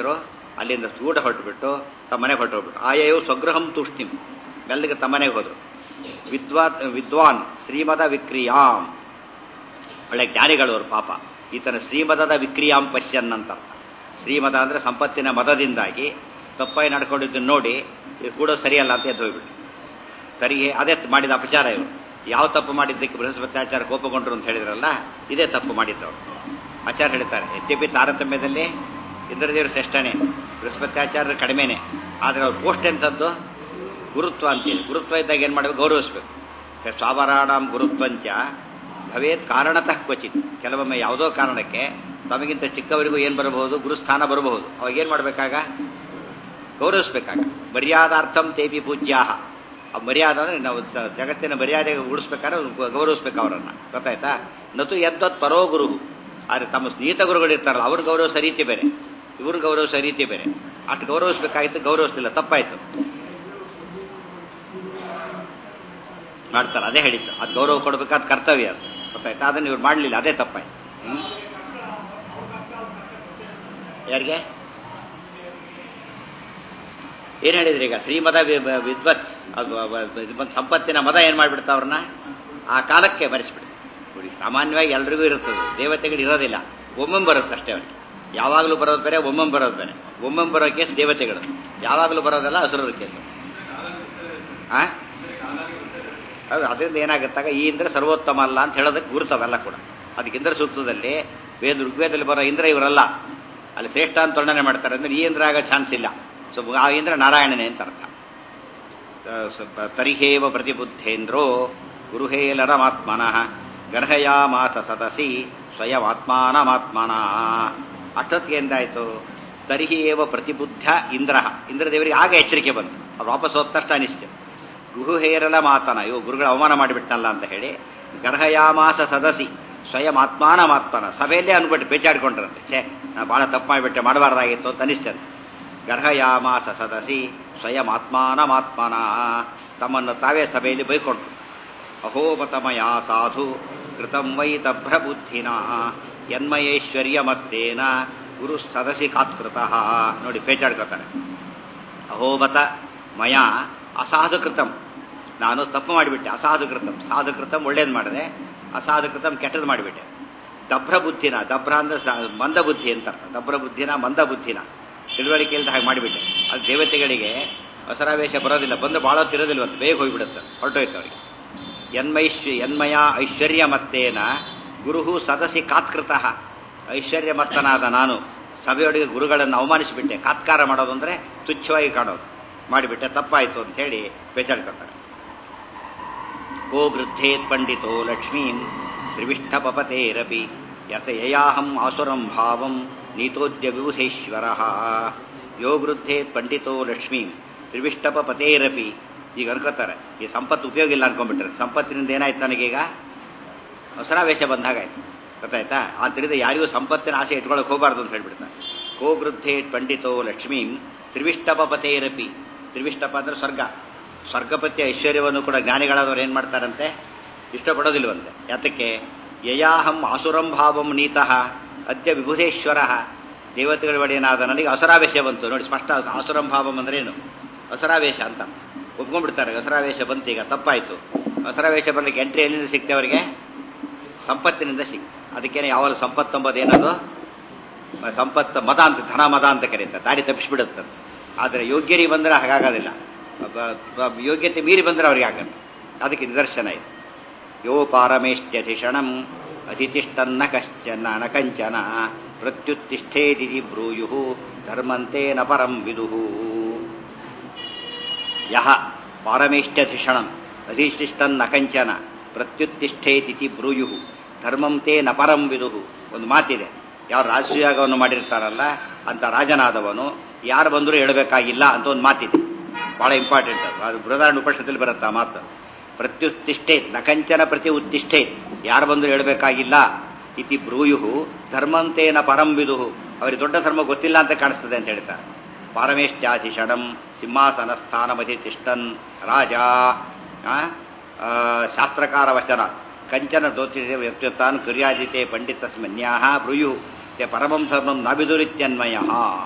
ಅಲ್ಲಿಂದ ಊಟ ಹೊರಟುಬಿಟ್ಟು ತಮ್ಮ ಮನೆಗೆ ಹೊರಟೋಗ್ಬಿಟ್ಟು ಆಯೋ ಸ್ವಗೃಹಂ ತೂಷ್ಣಿಂ ಮೆಲ್ಲಗೆ ತಮ್ಮನೆಗೆ ಹೋದ್ರು ವಿದ್ವಾ ವಿದ್ವಾನ್ ಶ್ರೀಮದ ವಿಕ್ರಿಯಾಂ ಒಳ್ಳೆ ಜ್ಞಾನಿಗಳು ಅವರು ಪಾಪ ಈತನ ಶ್ರೀಮದದ ವಿಕ್ರಿಯಾಂ ಪಶ್ಯನ್ ಅಂತ ಅರ್ಥ ಶ್ರೀಮದ ಅಂದ್ರೆ ಸಂಪತ್ತಿನ ಮದದಿಂದಾಗಿ ತಪ್ಪಾಗಿ ನಡ್ಕೊಂಡಿದ್ದು ನೋಡಿ ಇದು ಕೂಡ ಸರಿಯಲ್ಲ ಅಂತ ಎದ್ದು ಹೋಗ್ಬಿಟ್ಟು ತರಿಗೆ ಅದೇ ಮಾಡಿದ ಅಪಚಾರ ಇವರು ಯಾವ ತಪ್ಪು ಮಾಡಿದ್ದಕ್ಕೆ ಬೃಹಸ್ಪತ್ಯಾಚಾರ ಕೋಪಗೊಂಡ್ರು ಅಂತ ಹೇಳಿದ್ರಲ್ಲ ಇದೇ ತಪ್ಪು ಮಾಡಿದ್ದವರು ಆಚಾರ ಹೇಳ್ತಾರೆ ಯದ್ಯಪಿ ತಾರತಮ್ಯದಲ್ಲಿ ಇಂದ್ರದೇವರು ಶ್ರೇಷ್ಠನೇ ಬೃಹಸ್ಪತ್ಯಾಚಾರ ಕಡಿಮೆನೆ ಆದರೆ ಅವ್ರ ಪೋಸ್ಟ್ ಎಂಥದ್ದು ಗುರುತ್ವ ಅಂತೇಳಿ ಗುರುತ್ವ ಇದ್ದಾಗ ಏನು ಮಾಡಬೇಕು ಗೌರವಿಸ್ಬೇಕು ಸ್ವಾವರಾಣಂ ಗುರುತ್ವಂಚ ಭವೇತ್ ಕಾರಣತಃ ಕ್ವಚಿತ್ ಕೆಲವೊಮ್ಮೆ ಯಾವುದೋ ಕಾರಣಕ್ಕೆ ತಮಗಿಂತ ಚಿಕ್ಕವರಿಗೂ ಏನು ಬರಬಹುದು ಗುರುಸ್ಥಾನ ಬರಬಹುದು ಅವಾಗ ಏನು ಮಾಡಬೇಕಾಗ ಗೌರವಿಸ್ಬೇಕಾಗ ಮರ್ಯಾದಾರ್ಥಂ ತೇಪಿ ಪೂಜ್ಯಾಹ ಆ ಮರ್ಯಾದ ಅಂದ್ರೆ ನಾವು ಸ- ಜಗತ್ತಿನ ಮರ್ಯಾದೆ ಉಳಿಸ್ಬೇಕಾದ್ರೆ ಅವ್ರು ಗೌರವಿಸ್ಬೇಕು ಅವರನ್ನ ಗೊತ್ತಾಯ್ತಾ ನತು ಯದ್ವತ್ ಪರೋ ಗುರು ಆದ್ರೆ ತಮ್ಮ ಸ್ನೇಹಿತ ಗುರುಗಳು ಇರ್ತಾರಲ್ಲ ಅವ್ರ ಗೌರವಿಸೋ ರೀತಿ ಬೇರೆ ಇವ್ರ ಗೌರವಿಸೋ ರೀತಿ ಬೇರೆ ಅಷ್ಟು ಗೌರವಿಸ್ಬೇಕಾಗಿತ್ತು ಗೌರವಿಸ್ತಿಲ್ಲ ತಪ್ಪಾಯ್ತು ಮಾಡ್ತಾರೆ ಅದೇ ಹೇಳಿದ್ದು ಅದು ಗೌರವ ಕೊಡಬೇಕಾದ ಕರ್ತವ್ಯ ಅದು ಗೊತ್ತಾಯ್ತಾ ಅದನ್ನು ಇವ್ರು ಮಾಡಲಿಲ್ಲ ಅದೇ ತಪ್ಪಾಯ್ತು ಹ್ಮ್? ಯಾರಿಗೆ ಏನ್ ಹೇಳಿದ್ರಿ ಈಗ ಶ್ರೀಮದ ವಿ- ವಿ- ವಿದ್ವತ್ ಅದು ಅವ- ಇದು ಬಂದ್ ಸಂಪತ್ತಿನ ಮದ ಏನ್ ಮಾಡ್ಬಿಡ್ತಾ ಅವ್ರನ್ನ ಆ ಕಾಲಕ್ಕೆ ಮರೆಸ್ಬಿಡ್ತು ನೋಡಿ ಸಾಮಾನ್ಯವಾಗಿ ಎಲ್ರಿಗೂ ಇರುತ್ತದೆ ದೇವತೆಗಳು ಇರೋದಿಲ್ಲ ಒಮ್ಮೊಮ್ಮೆ ಬರುತ್ತೆ ಅಷ್ಟೇ ಅವ್ರಿಗೆ ಯಾವಾಗಲೂ ಬರೋದು ಬೇರೆ ಒಮ್ಮೊಮ್ಮೆ ಬರೋದು ಬೇರೆ ಒಮ್ಮೊಮ್ಮೆ ಬರೋ ಕೇಸ್ ದೇವತೆಗಳು ಯಾವಾಗಲೂ ಬರೋದಲ್ಲ ಹಸುರರ ಕೇಸು ಆ ಅದು ಅದರಿಂದ ಏನಾಗುತ್ತಾಗ ಈ ಇಂದ್ರ ಸರ್ವೋತ್ತಮ ಅಲ್ಲ ಅಂತ ಹೇಳೋದಕ್ಕೆ ಗುರುತವೆಲ್ಲ ಕೂಡ ಅದಕ್ಕೆ ಇಂದ್ರ ಸೂಕ್ತದಲ್ಲಿ ವೇದ ಋಗ್ವೇದದಲ್ಲಿ ಬರೋ ಇಂದ್ರ ಇವರಲ್ಲ ಅಲ್ಲಿ ಶ್ರೇಷ್ಠ ಅಂತ ವರ್ಣನೆ ಮಾಡ್ತಾರೆ ಅಂದ್ರೆ ಈ ಇಂದ್ರ ಆಗೋ ಚಾನ್ಸ್ ಇಲ್ಲ ಸೊ ಆ ಇಂದ್ರ ನಾರಾಯಣನೇ ಅಂತ ಅರ್ಥ ತ- ಸ- ತರಿಹೇವ ಪ್ರತಿಬುದ್ಧೇಂದ್ರೋ ಗುರುಹೇಲರಮಾತ್ಮನಃ ಗರ್ಹಯಾಮಾಸ ಸದಸಿ ಸ್ವಯಮಾತ್ಮಾನಮಾತ್ಮನ ಅಷ್ಟೊತ್ತಿಗೆ ಎಂದಾಯ್ತು ತರಿಹಿ ಏವ ಪ್ರತಿಬುದ್ಧ ಇಂದ್ರ ಇಂದ್ರದೇವರಿಗೆ ಆಗ ಎಚ್ಚರಿಕೆ ಬಂತು ಅವ್ರು ವಾಪಸ್ ಹೋದ ತಕ್ಷಣ ಅನಿಸ್ತು ಗುರುಹೇರಲ ಮಾತನ ಇವು ಗುರುಗಳ ಅವಮಾನ ಮಾಡಿಬಿಟ್ಟನಲ್ಲ ಅಂತ ಹೇಳಿ ಗರ್ಹಯಾಮಾಸ ಸದಸಿ ಸ್ವಯಂ ಆತ್ಮಾನ ಮಾತ್ಮನ ಸಭೆಯಲ್ಲೇ ಅನ್ಬಿಟ್ಟು ಬೇಚಾಡ್ಕೊಂಡ್ರಂತೆ ಛೇ ನಾ ಬಹಳ ತಪ್ಪು ಮಾಡಿಬಿಟ್ಟೆ ಮಾಡಬಾರ್ದಾಗಿತ್ತು ಅಂತ ಅನಿಸ್ತದೆ ಗರ್ಹಯಾಮಾಸ ಸದಸಿ ಸ್ವಯಂ ಆತ್ಮಾನಮಾತ್ಮನ ತಮ್ಮನ್ನು ತಾವೇ ಸಭೆಯಲ್ಲಿ ಬೈಕೊಂಡ್ರು ಅಹೋಮತಮಯ ಸಾಧು ಕೃತಂ ವೈ ತಭ್ರಬುದ್ಧಿನ ಯನ್ಮಯೈಶ್ವರ್ಯ ಮತ್ತೇನ ಗುರು ಸದಸಿ ಕಾತ್ಕೃತಃ ನೋಡಿ ಪೇಚಾಡ್ಕೋತಾರೆ ಅಹೋಬತ ಮಯ ಅಸಾಧು ಕೃತಂ ನಾನು ತಪ್ಪು ಮಾಡಿಬಿಟ್ಟೆ ಅಸಾಧು ಕೃತಂ ಸಾಧು ಕೃತಂ ಒಳ್ಳೇದು ಮಾಡಿದೆ ಅಸಾಧು ಕೃತಂ ಕೆಟ್ಟದ್ದು ಮಾಡಿಬಿಟ್ಟೆ ದಭ್ರ ಬುದ್ಧಿನ ದಭ್ರ ಅಂದ್ರೆ ಸ- ಮಂದ ಬುದ್ಧಿ ಅಂತ ಅರ್ಥ ದಭ್ರ ಬುದ್ಧಿನ ಮಂದ ಬುದ್ಧಿನ ತಿಳುವಳಿಕೆ ಇಲ್ಲದ ಹಾಗೆ ಮಾಡಿಬಿಟ್ಟೆ ಅದು ದೇವತೆಗಳಿಗೆ ಹೊಸರಾವೇಶ ಬರೋದಿಲ್ಲ ಬಂದು ಭಾಳ ಹೊತ್ತಿರೋದಿಲ್ಲ ಅಂತ ಬೇಗ ಹೋಗಿಬಿಡುತ್ತೆ ಹೊರಟೋಯ್ತು ಅವರಿಗೆ ಯನ್ಮೈಶ್ವ ಯನ್ಮಯ ಐಶ್ವರ್ಯ ಮತ್ತೇನ ಗುರುಹು ಸದಸಿ ಕಾತ್ಕೃತಃ ಐಶ್ವರ್ಯ ಮತ್ತನಾದ ನಾನು ಸಭೆಯೊಳಗೆ ಗುರುಗಳನ್ನು ಅವಮಾನಿಸಿಬಿಟ್ಟೆ ಕಾತ್ಕಾರ ಮಾಡೋದು ಅಂದ್ರೆ ತುಚ್ಛವಾಗಿ ಕಾಣೋದು ಮಾಡಿಬಿಟ್ಟೆ ತಪ್ಪಾಯಿತು ಅಂತ ಹೇಳಿ ಬೇಚಾಡ್ಕೊತಾರೆ ಕೋ ವೃದ್ಧೇತ್ ಪಂಡಿತೋ ಲಕ್ಷ್ಮೀಂ ತ್ರಿವಿಷ್ಠಪಪತೇರಪಿ ಯತ ಯಯಾಹಂ ಆಸುರಂ ಭಾವಂ ನೀತೋದ್ಯ ವಿಬುಧೇಶ್ವರ ಯೋ ವೃದ್ಧೇತ್ ಪಂಡಿತೋ ಲಕ್ಷ್ಮೀಂ ತ್ರಿವಿಷ್ಟಪಪತೇರಪಿ ಈಗ ಅನ್ಕೋತಾರೆ ಈ ಸಂಪತ್ತು ಉಪಯೋಗ ಇಲ್ಲ ಅನ್ಕೊಂಡ್ಬಿಟ್ರೆ ಸಂಪತ್ತಿನಿಂದ ಏನಾಯ್ತು ನನಗೀಗ ಹೊಸರಾವೇಶ ಬಂದಾಗಾಯ್ತು ಗೊತ್ತಾಯ್ತಾ ಆದ್ದರಿಂದ ಯಾರಿಗೂ ಸಂಪತ್ತಿನ ಆಸೆ ಇಟ್ಕೊಳಕ್ ಹೋಗಬಾರ್ದು ಅಂತ ಹೇಳ್ಬಿಡ್ತಾರೆ ಕೋ ವೃದ್ಧೇ ಪಂಡಿತೋ ಲಕ್ಷ್ಮೀಂ ತ್ರಿವಿಷ್ಟಪಪತೇರಪಿ ತ್ರಿವಿಷ್ಟಪ ಅಂದ್ರೆ ಸ್ವರ್ಗ ಸ್ವರ್ಗಪತಿ ಐಶ್ವರ್ಯವನ್ನು ಕೂಡ ಜ್ಞಾನಿಗಳಾದವ್ರು ಏನ್ ಮಾಡ್ತಾರಂತೆ ಇಷ್ಟಪಡೋದಿಲ್ವಂತೆ ಯಾತಕ್ಕೆ ಯಯಾಹಂ ಆಸುರಂ ಭಾವಂ ನೀತಃ ಅದ್ಯ ವಿಭುಧೇಶ್ವರ ದೇವತೆಗಳ ಒಡೆಯನಾದ ನನಗೆ ಅಸರಾವೇಶ ಬಂತು ನೋಡಿ ಸ್ಪಷ್ಟ ಆಸುರಂ ಭಾವಂ ಅಂದ್ರೆ ಏನು ಅಸರಾವೇಶ ಅಂತ ಒಪ್ಕೊಂಡ್ಬಿಡ್ತಾರೆ ಅಸರಾವೇಶ ಬಂತು ಈಗ ತಪ್ಪಾಯ್ತು ಅಸರಾವೇಶ ಬರ್ಲಿಕ್ಕೆ ಎಂಟ್ರಿ ಎಲ್ಲಿಂದ ಸಿಕ್ತೆ ಅವರಿಗೆ ಸಂಪತ್ತಿನಿಂದ ಸಿಕ್ತು ಅದಕ್ಕೇನೆ ಯಾವಾಗ ಸಂಪತ್ತು ಎಂಬುದು ಏನದು ಮ- ಸಂಪತ್ತು ಮದ ಅಂತ ಧನ ಮದ ಅಂತ ಕರೀತಾರೆ ದಾರಿ ತಪ್ಪಿಸ್ಬಿಡುತ್ತೆ ಆದರೆ ಯೋಗ್ಯರಿಗೆ ಬಂದರೆ ಹಾಗಾಗೋದಿಲ್ಲ ಬ- ಬ- ಯೋಗ್ಯತೆ ಮೀರಿ ಬಂದರೆ ಅವ್ರಿಗೆ ಆಗತ್ತೆ ಅದಕ್ಕೆ ನಿದರ್ಶನ ಇದೆ ಯೋ ಪಾರಮೇಷ್ಟ್ಯಧಿಷಣಂ ಅಧಿತಿಷ್ಠನ್ನ ಕಶ್ಚನ ನ ಕಂಚನ ಪ್ರತ್ಯುತ್ತಿಷ್ಠೇದಿ ಬ್ರೂಯು ಧರ್ಮಂತೆ ನ ಪರಂ ವಿದುಹು ಯಹ ಪಾರಮೇಷ್ಟ್ಯಧಿಷಣಂ ಅಧಿಷ್ಠಿಷ್ಟನ್ನ ಕಂಚನ ಪ್ರತ್ಯುತ್ತಿಷ್ಠೇತಿ ಬ್ರೂಯು ಧರ್ಮಂ ತೇ ನ ಪರಂ ವಿದುಹು ಒಂದು ಮಾತಿದೆ ಯಾವ ರಾಜಸೂಯಾಗವನ್ನು ಮಾಡಿರ್ತಾರಲ್ಲ ಅಂತ ರಾಜನಾದವನು ಯಾರು ಬಂದರೂ ಹೇಳಬೇಕಾಗಿಲ್ಲ ಅಂತ ಒಂದು ಮಾತಿದೆ ಬಹಳ ಇಂಪಾರ್ಟೆಂಟ್ ಅದು ಅದು ಬೃಹದಾರಣ ಉಪನಿಷತ್ತಲ್ಲಿ ಬರುತ್ತೆ ಆ ಮಾತು ಪ್ರತ್ಯುತ್ತಿಷ್ಠೆ ನಕಂಚನ ಪ್ರತಿ ಉತ್ತಿಷ್ಠೆ ಯಾರು ಬಂದರೂ ಹೇಳಬೇಕಾಗಿಲ್ಲ ಇತಿ ಬ್ರೂಯು ಧರ್ಮಂತೇನ ಪರಂ ವಿದುಹು ಅವರಿಗೆ ದೊಡ್ಡ ಧರ್ಮ ಗೊತ್ತಿಲ್ಲ ಅಂತ ಕಾಣಿಸ್ತದೆ ಅಂತ ಹೇಳ್ತಾರೆ ಪಾರಮೇಷ್ಟ್ಯಾಧಿಷಣಂ ಸಿಂಹಾಸನ ಸ್ಥಾನಮಧಿತಿಷ್ಠನ್ ರಾಜ ಆ, ಆ, ಶಾಸ್ತ್ರಕಾರ ವಚನ ಕಂಚನ ದೋಚಿತ ವ್ಯಕ್ತಿತ್ವಾನ್ ಕ್ರಿಯಾಜಿತೆ ಪಂಡಿತಸ್ಮನ್ಯಾಹ ಬ್ರೂಯು te ಪರಮಂ ಧರ್ಮಂ ನಾಭಿದುರಿತ್ಯನ್ಮಯ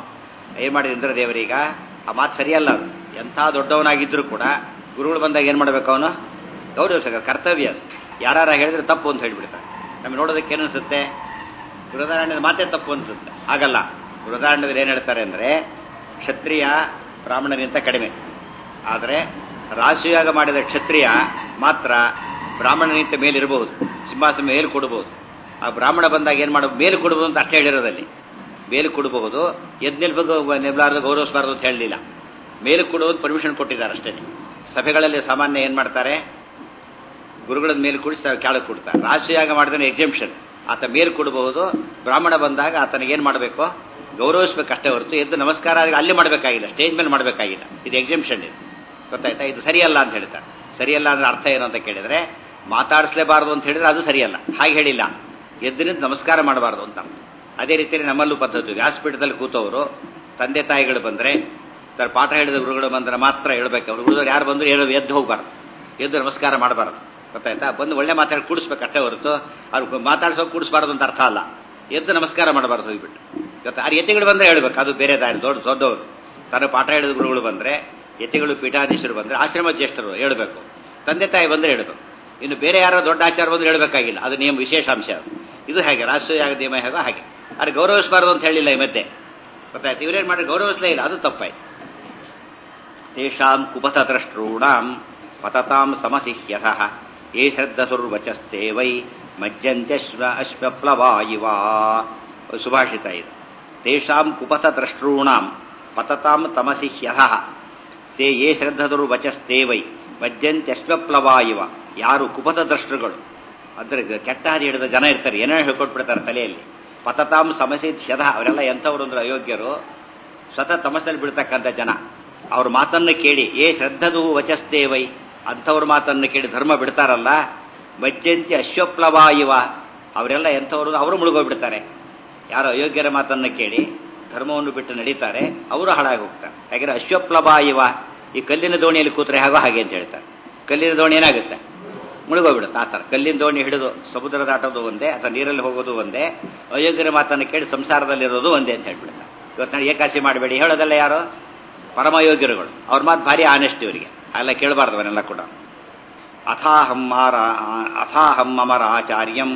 ಏನ್ ಮಾಡಿದ ಇಂದ್ರದೇವರೀಗ ಆ ಮಾತು ಸರಿಯಲ್ಲ ಅದು ಎಂಥ ದೊಡ್ಡವನಾಗಿದ್ರು ಕೂಡ ಗುರುಗಳು ಬಂದಾಗ ಏನ್ ಮಾಡ್ಬೇಕು ಅವನು ಗೌರವಿಸ ಕರ್ತವ್ಯ ಅದು ಯಾರು ಹೇಳಿದ್ರೆ ತಪ್ಪು ಅಂತ ಹೇಳ್ಬಿಡ್ತಾರೆ ನಮ್ಗೆ ನೋಡೋದಕ್ಕೆ ಏನನ್ಸುತ್ತೆ ಬೃಹದಾರಣ್ಯದ ಮಾತೇ ತಪ್ಪು ಅನ್ಸುತ್ತೆ ಆಗಲ್ಲ ಬೃಹದಾರಣ್ಯದಲ್ಲಿ ಏನ್ ಹೇಳ್ತಾರೆ ಅಂದ್ರೆ ಕ್ಷತ್ರಿಯ ಬ್ರಾಹ್ಮಣನಿಂತ ಕಡಿಮೆ ಆದರೆ ರಾಶಿಯಾಗ ಮಾಡಿದ ಕ್ಷತ್ರಿಯ ಮಾತ್ರ ಬ್ರಾಹ್ಮಣನಿಂತ ಮೇಲಿರಬಹುದು ಸಿಂಹಾಸನ ಮೇಲೆ ಕೊಡಬಹುದು ಆ ಬ್ರಾಹ್ಮಣ ಬಂದಾಗ ಏನ್ ಮಾಡಬಹುದು ಮೇಲೆ ಕೊಡಬಹುದು ಅಂತ ಅಷ್ಟೇ ಹೇಳಿರೋದಲ್ಲಿ ಮೇಲೆ ಕೊಡಬಹುದು ಎದ್ ನಿಲ್ಬೇಕು ನಿಲ್ಬಾರ್ದು ಗೌರವಿಸಬಾರ್ದು ಅಂತ ಹೇಳಲಿಲ್ಲ ಮೇಲೆ ಕೊಡುವುದು ಪರ್ಮಿಷನ್ ಕೊಟ್ಟಿದ್ದಾರೆ ಅಷ್ಟೇ ಸಭೆಗಳಲ್ಲಿ ಸಾಮಾನ್ಯ ಏನ್ ಮಾಡ್ತಾರೆ ಗುರುಗಳ ಮೇಲೆ ಕೂಡಿಸಿ ಕೆಳಗೆ ಕೊಡ್ತಾರೆ ರಾಷ್ಟ್ರೀಯಾಗ ಮಾಡಿದ್ರೆ ಎಕ್ಸಿಬಿಷನ್ ಆತ ಮೇಲ್ ಕೊಡಬಹುದು ಬ್ರಾಹ್ಮಣ ಬಂದಾಗ ಆತನಿಗೆ ಏನ್ ಮಾಡಬೇಕು ಗೌರವಿಸ್ಬೇಕು ಅಷ್ಟೇ ಹೊರತು ಎದ್ದು ನಮಸ್ಕಾರ ಅಲ್ಲಿ ಮಾಡಬೇಕಾಗಿಲ್ಲ ಸ್ಟೇಜ್ ಮೇಲೆ ಮಾಡಬೇಕಾಗಿಲ್ಲ ಇದು ಎಕ್ಸಿಬಿಷನ್ ಇದು ಗೊತ್ತಾಯ್ತಾ ಇದು ಸರಿಯಲ್ಲ ಅಂತ ಹೇಳ್ತಾರೆ ಸರಿಯಲ್ಲ ಅಂದ್ರೆ ಅರ್ಥ ಏನು ಅಂತ ಕೇಳಿದ್ರೆ ಮಾತಾಡಿಸ್ಲೇಬಾರದು ಅಂತ ಹೇಳಿದ್ರೆ ಅದು ಸರಿಯಲ್ಲ ಹಾಗೆ ಹೇಳಿಲ್ಲ ಎದ್ದಿನಿಂದ ನಮಸ್ಕಾರ ಮಾಡಬಾರದು ಅಂತ ಅರ್ಥ ಅದೇ ರೀತಿಯಲ್ಲಿ ನಮ್ಮಲ್ಲೂ ಪದ್ಧತಿ ವ್ಯಾಸಪೀಠದಲ್ಲಿ ಕೂತವರು ತಂದೆ ತಾಯಿಗಳು ಬಂದ್ರೆ ತರ ಪಾಠ ಹೇಳಿದ ಗುರುಗಳು ಬಂದ್ರೆ ಮಾತ್ರ ಹೇಳ್ಬೇಕು ಅವ್ರು ಗುರುಗಳು ಯಾರು ಬಂದ್ರು ಹೇಳೋ ಎದ್ದು ಹೋಗ್ಬಾರ್ದು ಎದ್ದು ನಮಸ್ಕಾರ ಮಾಡಬಾರ್ದು ಗೊತ್ತಾಯ್ತಾ ಬಂದು ಒಳ್ಳೆ ಮಾತಾಡಿ ಕೂಡಿಸ್ಬೇಕು ಅಷ್ಟೇ ಹೊರತು ಅವ್ರು ಮಾತಾಡ್ಸೋ ಕೂಡಿಸ್ಬಾರ್ದು ಅಂತ ಅರ್ಥ ಅಲ್ಲ ಎದ್ದು ನಮಸ್ಕಾರ ಮಾಡಬಾರ್ದು ಹೋಗ್ಬಿಟ್ಟು ಗೊತ್ತಾ ಆ ಯತಿಗಳು ಬಂದ್ರೆ ಹೇಳ್ಬೇಕು ಅದು ಬೇರೆ ದಾರಿ ದೊಡ್ಡ ದೊಡ್ಡವರು ತನ್ನ ಪಾಠ ಹೇಳಿದ ಗುರುಗಳು ಬಂದ್ರೆ ಯತಿಗಳು ಪೀಠಾಧೀಶರು ಬಂದ್ರೆ ಆಶ್ರಮ ಜ್ಯೇಷ್ಠರು ಹೇಳ್ಬೇಕು ತಂದೆ ತಾಯಿ ಬಂದ್ರೆ ಹೇಳ್ಬೇಕು ಇನ್ನು ಬೇರೆ ಯಾರೋ ದೊಡ್ಡ ಆಚಾರ ಬಂದ್ರೆ ಹೇಳ್ಬೇಕಾಗಿಲ್ಲ ಅದು ನಿಯಮ ವಿಶೇಷಾಂಶ ಅದು ಇದು ಹಾಗೆ ರಾಷ್ಟ್ರೀಯ ನಿಯಮ ಹೇಗೋ ಹಾಗೆ ಅದು ಗೌರವಿಸಬಾರ್ದು ಅಂತ ಹೇಳಿಲ್ಲ ಈ ಮಧ್ಯೆ ಗೊತ್ತಾಯ್ತು ಇವ್ರೇನ್ ಮಾಡಿ ಗೌರವಿಸಲೇ ಇಲ್ಲ ಅದು ತಪ್ಪಾಯ್ತು ತೇಷಾಂ ಕುಪಥದ್ರಷ್ಟॄಣಾಂ ಪತತಾಂ ಸಮಸಿಹ್ಯಥ ಯೇ ಶ್ರದ್ಧಸುರ್ವಚಸ್ತೆ ವೈ ಮಜ್ಜಂತ್ಯಶ್ವ ಅಶ್ವಪ್ಲವಾ ಇವ ಸುಭಾಷಿತ ಇದು ತೇಷಾಂ ಕುಪಥದ್ರಷ್ಟॄಣಾಂ ಪತತಾಂ ತಮಸಿ ಹ್ಯಥ ತೇ ಯೇ ಶ್ರದ್ಧದುರ್ವಚಸ್ತೆ ವೈ ಮಜ್ಜಂತ್ಯಶ್ವಪ್ಲವಾ ಇವ ಯಾರು ಕುಪಥ ದ್ರಷ್ಟರುಗಳು ಅಂದ್ರೆ ಕೆಟ್ಟ ಹಾದಿ ಹಿಡಿದ ಜನ ಇರ್ತಾರೆ ಏನೇನೋ ಹೇಳ್ಕೊಟ್ಬಿಡ್ತಾರೆ ತಲೆಯಲ್ಲಿ ಪತತಾಂ ಸಮಸಿ ಹ್ಯಧ ಅವರೆಲ್ಲ ಎಂಥವ್ರು ಅಂದ್ರೆ ಅಯೋಗ್ಯರು ಸ್ವತಃ ತಮಸಲ್ಲಿ ಬಿಡ್ತಕ್ಕಂಥ ಜನ ಅವ್ರ ಮಾತನ್ನ ಕೇಳಿ ಏ ಶ್ರದ್ಧದು ವಚಸ್ತೆ ವೈ ಅಂಥವ್ರ ಮಾತನ್ನು ಕೇಳಿ ಧರ್ಮ ಬಿಡ್ತಾರಲ್ಲ ಮಜ್ಜಂತಿ ಅಶ್ವಪ್ಲವ ಇವ ಅವರೆಲ್ಲ ಎಂಥವ್ರು ಅವರು ಮುಳುಗೋಗ್ಬಿಡ್ತಾರೆ ಯಾರು ಅಯೋಗ್ಯರ ಮಾತನ್ನು ಕೇಳಿ ಧರ್ಮವನ್ನು ಬಿಟ್ಟು ನಡೀತಾರೆ ಅವರು ಹಾಳಾಗಿ ಹೋಗ್ತಾರೆ ಯಾಕಂದ್ರೆ ಅಶ್ವಪ್ಲವ ಇವ ಈ ಕಲ್ಲಿನ ದೋಣಿಯಲ್ಲಿ ಕೂತ್ರೆ ಹಾಗೋ ಹಾಗೆ ಅಂತ ಹೇಳ್ತಾರೆ ಕಲ್ಲಿನ ದೋಣಿ ಏನಾಗುತ್ತೆ ಮುಳುಗೋಗ್ಬಿಡುತ್ತೆ ಆ ಥರ ಕಲ್ಲಿನ ದೋಣಿ ಹಿಡಿದು ಸಮುದ್ರ ದಾಟೋದು ಒಂದೇ ಅಥವಾ ನೀರಲ್ಲಿ ಹೋಗೋದು ಒಂದೇ ಅಯೋಗ್ಯರ ಮಾತನ್ನು ಕೇಳಿ ಸಂಸಾರದಲ್ಲಿರೋದು ಒಂದೇ ಅಂತ ಹೇಳ್ಬಿಡ್ತಾರೆ ಇವತ್ತು ನಾನು ಏಕಾಸಿ ಮಾಡಬೇಡಿ ಹೇಳೋದಲ್ಲ ಯಾರು ಪರಮಯೋಗ್ಯರುಗಳು ಅವ್ರ ಮಾತು ಭಾರಿ ಆನೆಸ್ಟ್ ಇವರಿಗೆ ಎಲ್ಲ ಕೇಳಬಾರ್ದು ಅವನ್ನೆಲ್ಲ ಕೂಡ ಅಥಾಹಮ್ಮಾರ ಅಥಾಹಂ ಅಮರಾಚಾರ್ಯಂ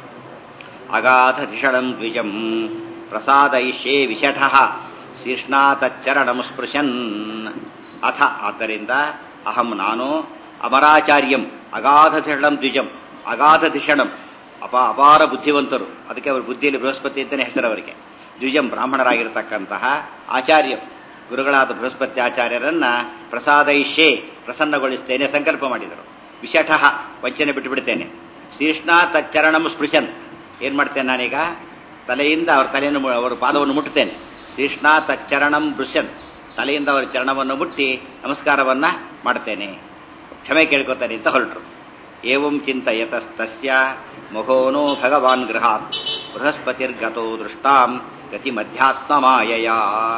ಅಗಾಧ ಧಿಷಣಂ ದ್ವಿಜಂ ಪ್ರಸಾದಯಿಷೇ ವಿಷಠ ಶೀರ್ಷ್ಣಾತಚ್ಚರಣಂ ಸ್ಪೃಶನ್ ಅಥ ಆದ್ದರಿಂದ ಅಹಂ ನಾನು ಅಮರಾಚಾರ್ಯಂ ಅಗಾಧ ಧಿಷಣಂ ದ್ವಿಜಂ ಅಗಾಧ ಧಿಷಣಂ ಅಪ ಅಪಾರ ಬುದ್ಧಿವಂತರು ಅದಕ್ಕೆ ಅವ್ರ ಬುದ್ಧಿಯಲ್ಲಿ ಬೃಹಸ್ಪತಿ ಅಂತಲೇ ಹೆಸರು ಅವರಿಗೆ ದ್ವಿಜಂ ಬ್ರಾಹ್ಮಣರಾಗಿರತಕ್ಕಂತಹ ಆಚಾರ್ಯ ಗುರುಗಳಾದ ಬೃಹಸ್ಪತಿ ಆಚಾರ್ಯರನ್ನ ಪ್ರಸಾದೈಷೇ ಪ್ರಸನ್ನಗೊಳಿಸ್ತೇನೆ ಸಂಕಲ್ಪ ಮಾಡಿದರು ವಿಷಠ ವಂಚನೆ ಬಿಟ್ಟು ಬಿಡ್ತೇನೆ ಶೀರ್ಷ್ಣ ತಚ್ಚರಣಂ ಸ್ಪೃಶನ್ ಏನ್ ಮಾಡ್ತೇನೆ ನಾನೀಗ ತಲೆಯಿಂದ ಅವ್ರ ತಲೆಯನ್ನು ಅವರ ಪಾದವನ್ನು ಮುಟ್ಟುತ್ತೇನೆ ಶೀರ್ಷ್ಣ ತಚ್ಚರಣಂ ಬೃಶನ್ ತಲೆಯಿಂದ ಅವರ ಚರಣವನ್ನು ಮುಟ್ಟಿ ನಮಸ್ಕಾರವನ್ನ ಮಾಡ್ತೇನೆ ಕ್ಷಮೆ ಕೇಳ್ಕೊತಾನೆ ಅಂತ ಹೊರಟರು ಏವಂ ಚಿಂತಯತಸ್ತಸ್ಯ ಮಘೋನೋ ಭಗವಾನ್ ಗೃಹಾತ್ ಬೃಹಸ್ಪತಿರ್ಗತೋ ದೃಷ್ಟಾಂ ಗತಿ ಮಧ್ಯಾತ್ಮಮಾಯಯ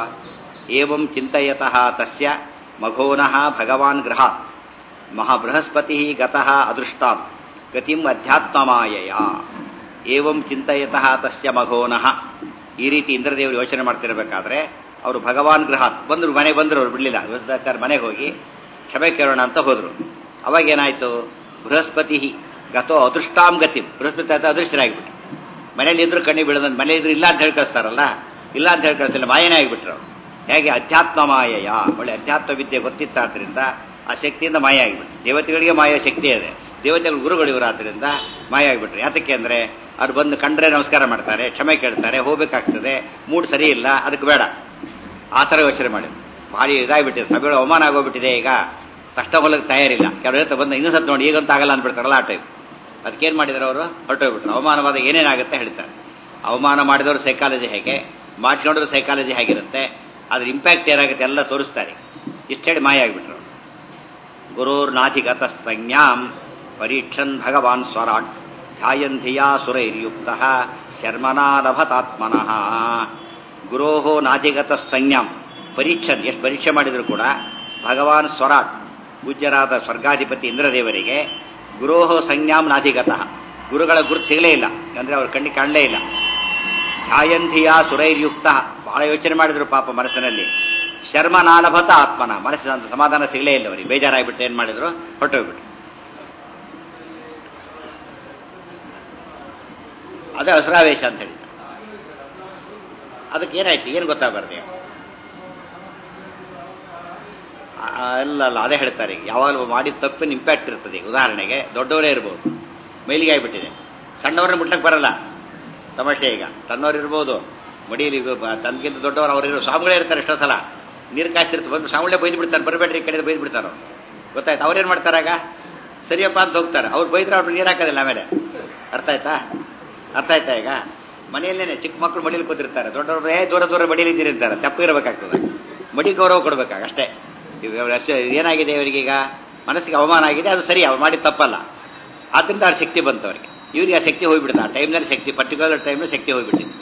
ಏವಂ ಚಿಂತಯತಃ ತಸ್ಯ ಮಘೋನಃ ಭಗವಾನ್ ಗೃಹಾತ್ ಮಹಾಬೃಹಸ್ಪತಿ ಗತಃ ಅದೃಷ್ಟಾಂ ಗತಿಂ ಅಧ್ಯಾತ್ಮಮಾಯಯ ಏವಂ ಚಿಂತಯತಃ ತಸ್ಯ ಮಘೋನಃ ಈ ರೀತಿ ಇಂದ್ರದೇವರು ಯೋಚನೆ ಮಾಡ್ತಿರ್ಬೇಕಾದ್ರೆ ಅವರು ಭಗವಾನ್ ಗೃಹಾತ್ ಬಂದ್ರು ಮನೆ ಬಂದ್ರು ಅವ್ರು ಬಿಡ್ಲಿಲ್ಲ ವೃದ್ಧಾಚಾರ ಮನೆಗೆ ಹೋಗಿ ಕ್ಷಮೆ ಕೇಳೋಣ ಅಂತ ಹೋದ್ರು ಅವಾಗ ಏನಾಯ್ತು ಬೃಹಸ್ಪತಿ ಗತೋ ಅದೃಷ್ಟಾಂ ಗತಿ ಬೃಹಸ್ಪತಿ ಆಯ್ತು ಅದೃಷ್ಟರಾಗಿಬಿಟ್ಟು ಮನೇಲಿ ಇದ್ರು ಕಣ್ಣಿ ಬೀಳದಂತ ಮನೆ ಇದ್ರು ಇಲ್ಲ ಅಂತ ಹೇಳಿ ಕಳಿಸ್ತಾರಲ್ಲ ಇಲ್ಲ ಅಂತ ಹೇಳಿ ಕಳಿಸ್ತಿಲ್ಲ ಮಾಯನೇ ಆಗಿಬಿಟ್ರು ಅವ್ರು ಹೇಗೆ ಅಧ್ಯಾತ್ಮ ಮಾಯಯ ಒಳ್ಳೆ ಅಧ್ಯಾತ್ಮ ವಿದ್ಯೆ ಗೊತ್ತಿತ್ತಾದ್ರಿಂದ ಆ ಶಕ್ತಿಯಿಂದ ಮಾಯ ಆಗಿಬಿಟ್ರು ದೇವತೆಗಳಿಗೆ ಮಾಯ ಶಕ್ತಿ ಇದೆ ದೇವತೆಗಳು ಗುರುಗಳು ಇವರಾದ್ರಿಂದ ಮಾಯ ಆಗಿಬಿಟ್ರು ಯಾತಕ್ಕೆ ಅಂದ್ರೆ ಅವ್ರು ಬಂದು ಕಂಡ್ರೆ ನಮಸ್ಕಾರ ಮಾಡ್ತಾರೆ ಕ್ಷಮೆ ಕೇಳ್ತಾರೆ ಹೋಗ್ಬೇಕಾಗ್ತದೆ ಮೂಡ್ ಸರಿ ಇಲ್ಲ ಅದಕ್ಕೆ ಬೇಡ ಆ ಥರ ಯೋಚನೆ ಮಾಡಿ ಭಾರಿ ಇದಾಗ್ಬಿಟ್ಟಿದೆ ಸಭೆಗಳು ಅವಮಾನ ಆಗೋಗ್ಬಿಟ್ಟಿದೆ ಈಗ ಕಷ್ಟ ಹೊಲಕ್ಕೆ ತಯಾರಿಲ್ಲ ಕೆಲವರು ಹೇಳ್ತಾ ಬಂದ ಇನ್ನೂ ಸತ್ ನೋಡಿ ಈಗಂತ ಆಗಲ್ಲ ಅಂದ್ಬಿಡ್ತಾರಲ್ಲ ಆ ಟೈಪ್ ಅದಕ್ಕೇನು ಮಾಡಿದ್ರು ಅವರು ಹೊರಟೋಗ್ಬಿಟ್ರು ಅವಮಾನವಾದ ಏನೇನಾಗುತ್ತೆ ಹೇಳ್ತಾರೆ ಅವಮಾನ ಮಾಡಿದವರು ಸೈಕಾಲಜಿ ಹೇಗೆ ಮಾಡಿಸ್ಕೊಂಡ್ರು ಸೈಕಾಲಜಿ ಹೇಗಿರುತ್ತೆ ಅದ್ರ ಇಂಪ್ಯಾಕ್ಟ್ ಏನಾಗುತ್ತೆ ಎಲ್ಲ ತೋರಿಸ್ತಾರೆ ಇಷ್ಟು ಹೇಳಿ ಮಾಯ ಆಗಿಬಿಟ್ರು ಗುರೋರ್ನಾಧಿಗತ ಸಂಜ್ಞಾಂ ಪರೀಕ್ಷನ್ ಭಗವಾನ್ ಸ್ವರಾಟ್ ಧ್ಯಾಯನ್ ಧಿಯಾ ಸುರೈರ್ಯುಕ್ತ ಶರ್ಮನಾ ಲಭತಾತ್ಮನಃ ಗುರೋಹೋ ನಾಧಿಗತ ಸಂಜ್ಞಾಂ ಪರೀಕ್ಷನ್ ಎಷ್ಟು ಪರೀಕ್ಷೆ ಮಾಡಿದ್ರು ಕೂಡ ಭಗವಾನ್ ಸ್ವರಾಟ್ ಪೂಜ್ಯರಾದ ಸ್ವರ್ಗಾಧಿಪತಿ ಇಂದ್ರದೇವರಿಗೆ ಗುರೋಹೋ ಸಂಜ್ಞಾಂ ನಾಧಿಗತಃ ಗುರುಗಳ ಗುರುತು ಸಿಗಲೇ ಇಲ್ಲ ಅಂದ್ರೆ ಅವ್ರ ಕಣ್ಣಿಗೆ ಕಾಣಲೇ ಇಲ್ಲ ಛಾಯಂಧಿಯ ಸುರೈರ್ಯುಕ್ತ ಬಹಳ ಯೋಚನೆ ಮಾಡಿದ್ರು ಪಾಪ ಮನಸ್ಸಿನಲ್ಲಿ ಶರ್ಮ ನಾಲಭತ ಆತ್ಮನ ಮನಸ್ಸಿನ ಅಂತ ಸಮಾಧಾನ ಸಿಗಲೇ ಇಲ್ಲ ಅವರಿಗೆ ಬೇಜಾರಾಗ್ಬಿಟ್ಟು ಏನ್ ಮಾಡಿದ್ರು ಹೊರಟೋಗ್ಬಿಟ್ರು ಅದೇ ಹಸುರಾವೇಶ ಅಂತ ಹೇಳಿ ಅದಕ್ಕೆ ಏನಾಯ್ತು ಏನು ಗೊತ್ತಾಗಬಾರ್ದು ಈಗ ಅಲ್ಲ ಅಲ್ಲ ಅದೇ ಹೇಳ್ತಾರೆ ಯಾವಾಗಲೂ ಮಾಡಿದ ತಪ್ಪಿನ ಇಂಪ್ಯಾಕ್ಟ್ ಇರ್ತದೆ ಈಗ ಉದಾಹರಣೆಗೆ ದೊಡ್ಡವರೇ ಇರ್ಬೋದು ಮೈಲಿಗೆ ಆಗಿಬಿಟ್ಟಿದೆ ಸಣ್ಣವ್ರನ್ನ ಮುಟ್ಲಕ್ಕೆ ಬರಲ್ಲ ತಮಾಷೆ ಈಗ ತನ್ನವ್ರು ಇರ್ಬೋದು ಮಡಿಯಲ್ಲಿ ತನಗಿಂತ ದೊಡ್ಡವರು ಅವ್ರು ಸ್ವಾಮಿಗಳೇ ಇರ್ತಾರೆ ಎಷ್ಟೋ ಸಲ ನೀರು ಕಾಯ್ತಿರ್ತಾರೆ ಬಂದು ಸ್ವಾಮಿಗಳೇ ಬೈದು ಬಿಡ್ತಾರೆ ಬರಬೇಡ್ರಿ ಈ ಕಡೆ ಬೈದು ಬಿಡ್ತಾರೆ ಗೊತ್ತಾಯ್ತು ಅವ್ರೇನು ಮಾಡ್ತಾರಾಗ ಸರಿಯಪ್ಪ ಅಂತ ಹೋಗ್ತಾರೆ ಅವ್ರು ಬೈದ್ರೆ ಅವ್ರು ನೀರು ಹಾಕೋದಿಲ್ಲ ಆಮೇಲೆ ಅರ್ಥ ಆಯ್ತಾ ಅರ್ಥ ಆಯ್ತಾ ಈಗ ಮನೆಯಲ್ಲೇನೆ ಚಿಕ್ಕ ಮಕ್ಕಳು ಮಡಿಯಲ್ಲಿ ಕೂತಿರ್ತಾರೆ ದೊಡ್ಡವರು ಏ ದೂರ ದೂರ ಮಡಿಯಲ್ಲಿ ಇದ್ದಿರ್ತಾರೆ ತಪ್ಪು ಇರಬೇಕಾಗ್ತದೆ ಮಡಿ ಗೌರವ ಕೊಡ್ಬೇಕಾಗ ಅಷ್ಟೇ ಅಷ್ಟೇ ಏನಾಗಿದೆ ಇವರಿಗೆ ಈಗ ಮನಸ್ಸಿಗೆ ಅವಮಾನ ಆಗಿದೆ ಅದು ಸರಿ ಅವ್ರು ಮಾಡಿದ ತಪ್ಪಲ್ಲ ಆದ್ರಿಂದ ಆ ಶಕ್ತಿ ಬಂತು ಅವರಿಗೆ ಇವ್ರಿಗೆ ಆ ಶಕ್ತಿ ಹೋಗ್ಬಿಡುತ್ತೆ ಆ ಟೈಮ್ನಲ್ಲಿ ಶಕ್ತಿ ಪರ್ಟಿಕ್ಯುಲರ್ ಟೈಮ್ನಲ್ಲಿ ಶಕ್ತಿ ಹೋಗ್ಬಿಟ್ಟಿದೆ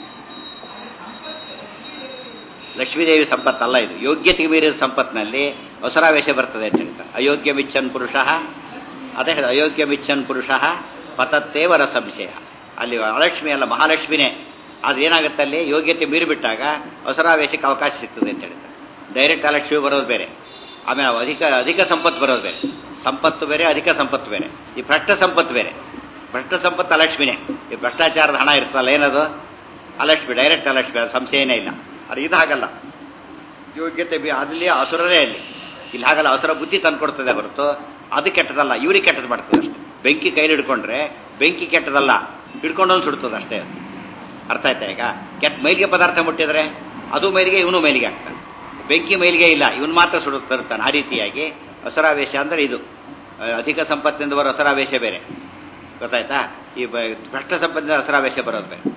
ಲಕ್ಷ್ಮೀದೇವಿ ಸಂಪತ್ತಲ್ಲ ಇದು ಯೋಗ್ಯತೆಗೆ ಮೀರಿದ ಸಂಪತ್ನಲ್ಲಿ ಹೊಸರಾವೇಶ ಬರ್ತದೆ ಅಂತ ಹೇಳ್ತಾರೆ ಅಯೋಗ್ಯ ಮಿಚ್ಚನ್ ಪುರುಷ ಅದೇ ಅಯೋಗ್ಯ ಮಿಚ್ಚನ್ ಪುರುಷ ಪತತ್ತೇವರ ಸಂಶಯ ಅಲ್ಲಿ ಅಲಕ್ಷ್ಮಿ ಅಲ್ಲ ಮಹಾಲಕ್ಷ್ಮಿನೇ ಅದು ಏನಾಗುತ್ತೆ ಅಲ್ಲಿ ಯೋಗ್ಯತೆ ಮೀರಿಬಿಟ್ಟಾಗ ಹೊಸರಾವೇಶಕ್ಕೆ ಅವಕಾಶ ಸಿಗ್ತದೆ ಅಂತ ಹೇಳ್ತಾರೆ ಡೈರೆಕ್ಟ್ ಅಲಕ್ಷ್ಮಿ ಬರೋದು ಬೇರೆ ಆಮೇಲೆ ಅಧಿಕ ಅಧಿಕ ಸಂಪತ್ತು ಬರೋದು ಬೇರೆ ಸಂಪತ್ತು ಬೇರೆ ಅಧಿಕ ಸಂಪತ್ತು ಬೇರೆ ಈ ಭ್ರಷ್ಟ ಸಂಪತ್ತು ಬೇರೆ ಭ್ರಷ್ಟ ಸಂಪತ್ತು ಅಲಕ್ಷ್ಮಿನೇ ಈ ಭ್ರಷ್ಟಾಚಾರದ ಹಣ ಇರ್ತಲ್ಲ ಏನದು ಅಲಕ್ಷ್ಮಿ ಡೈರೆಕ್ಟ್ ಅಲಕ್ಷ್ಮಿ ಅದು ಸಂಶಯನೇ ಇಲ್ಲ ಅದು ಇದು ಹಾಗಲ್ಲ ಯೋಗ್ಯತೆ ಅಲ್ಲಿ ಅಸುರರೇ ಅಲ್ಲಿ ಇಲ್ಲಿ ಹಾಗಲ್ಲ ಅಸುರ ಬುದ್ಧಿ ತಂದ್ಕೊಡ್ತದೆ ಹೊರತು ಅದು ಕೆಟ್ಟದಲ್ಲ ಇವ್ರಿಗೆ ಕೆಟ್ಟದ್ದು ಮಾಡ್ತದೆ ಅಷ್ಟೇ ಬೆಂಕಿ ಕೈಲಿ ಹಿಡ್ಕೊಂಡ್ರೆ ಬೆಂಕಿ ಕೆಟ್ಟದಲ್ಲ ಹಿಡ್ಕೊಂಡೊಂದು ಸುಡ್ತದೆ ಅಷ್ಟೇ ಅರ್ಥ ಆಯ್ತಾ ಈಗ ಕೆಟ್ಟ ಮೈಲಿಗೆ ಪದಾರ್ಥ ಮುಟ್ಟಿದ್ರೆ ಅದು ಮೈಲಿಗೆ ಇವನು ಮೈಲಿಗೆ ಆಗ್ತಾನೆ ಬೆಂಕಿ ಮೈಲಿಗೆ ಇಲ್ಲ ಇವನು ಮಾತ್ರ ಸುಡು ತರುತ್ತಾನೆ ಆ ರೀತಿಯಾಗಿ ಹಸರಾವೇಶ ಅಂದ್ರೆ ಇದು ಅಧಿಕ ಸಂಪತ್ತಿನಿಂದ ಬರೋ ಹಸರಾವೇಶ ಬೇರೆ ಗೊತ್ತಾಯ್ತಾ ಈ ಭ್ರಷ್ಟ ಸಂಪತ್ತಿನ ಹಸರಾವೇಶ ಬರೋದು ಬೇರೆ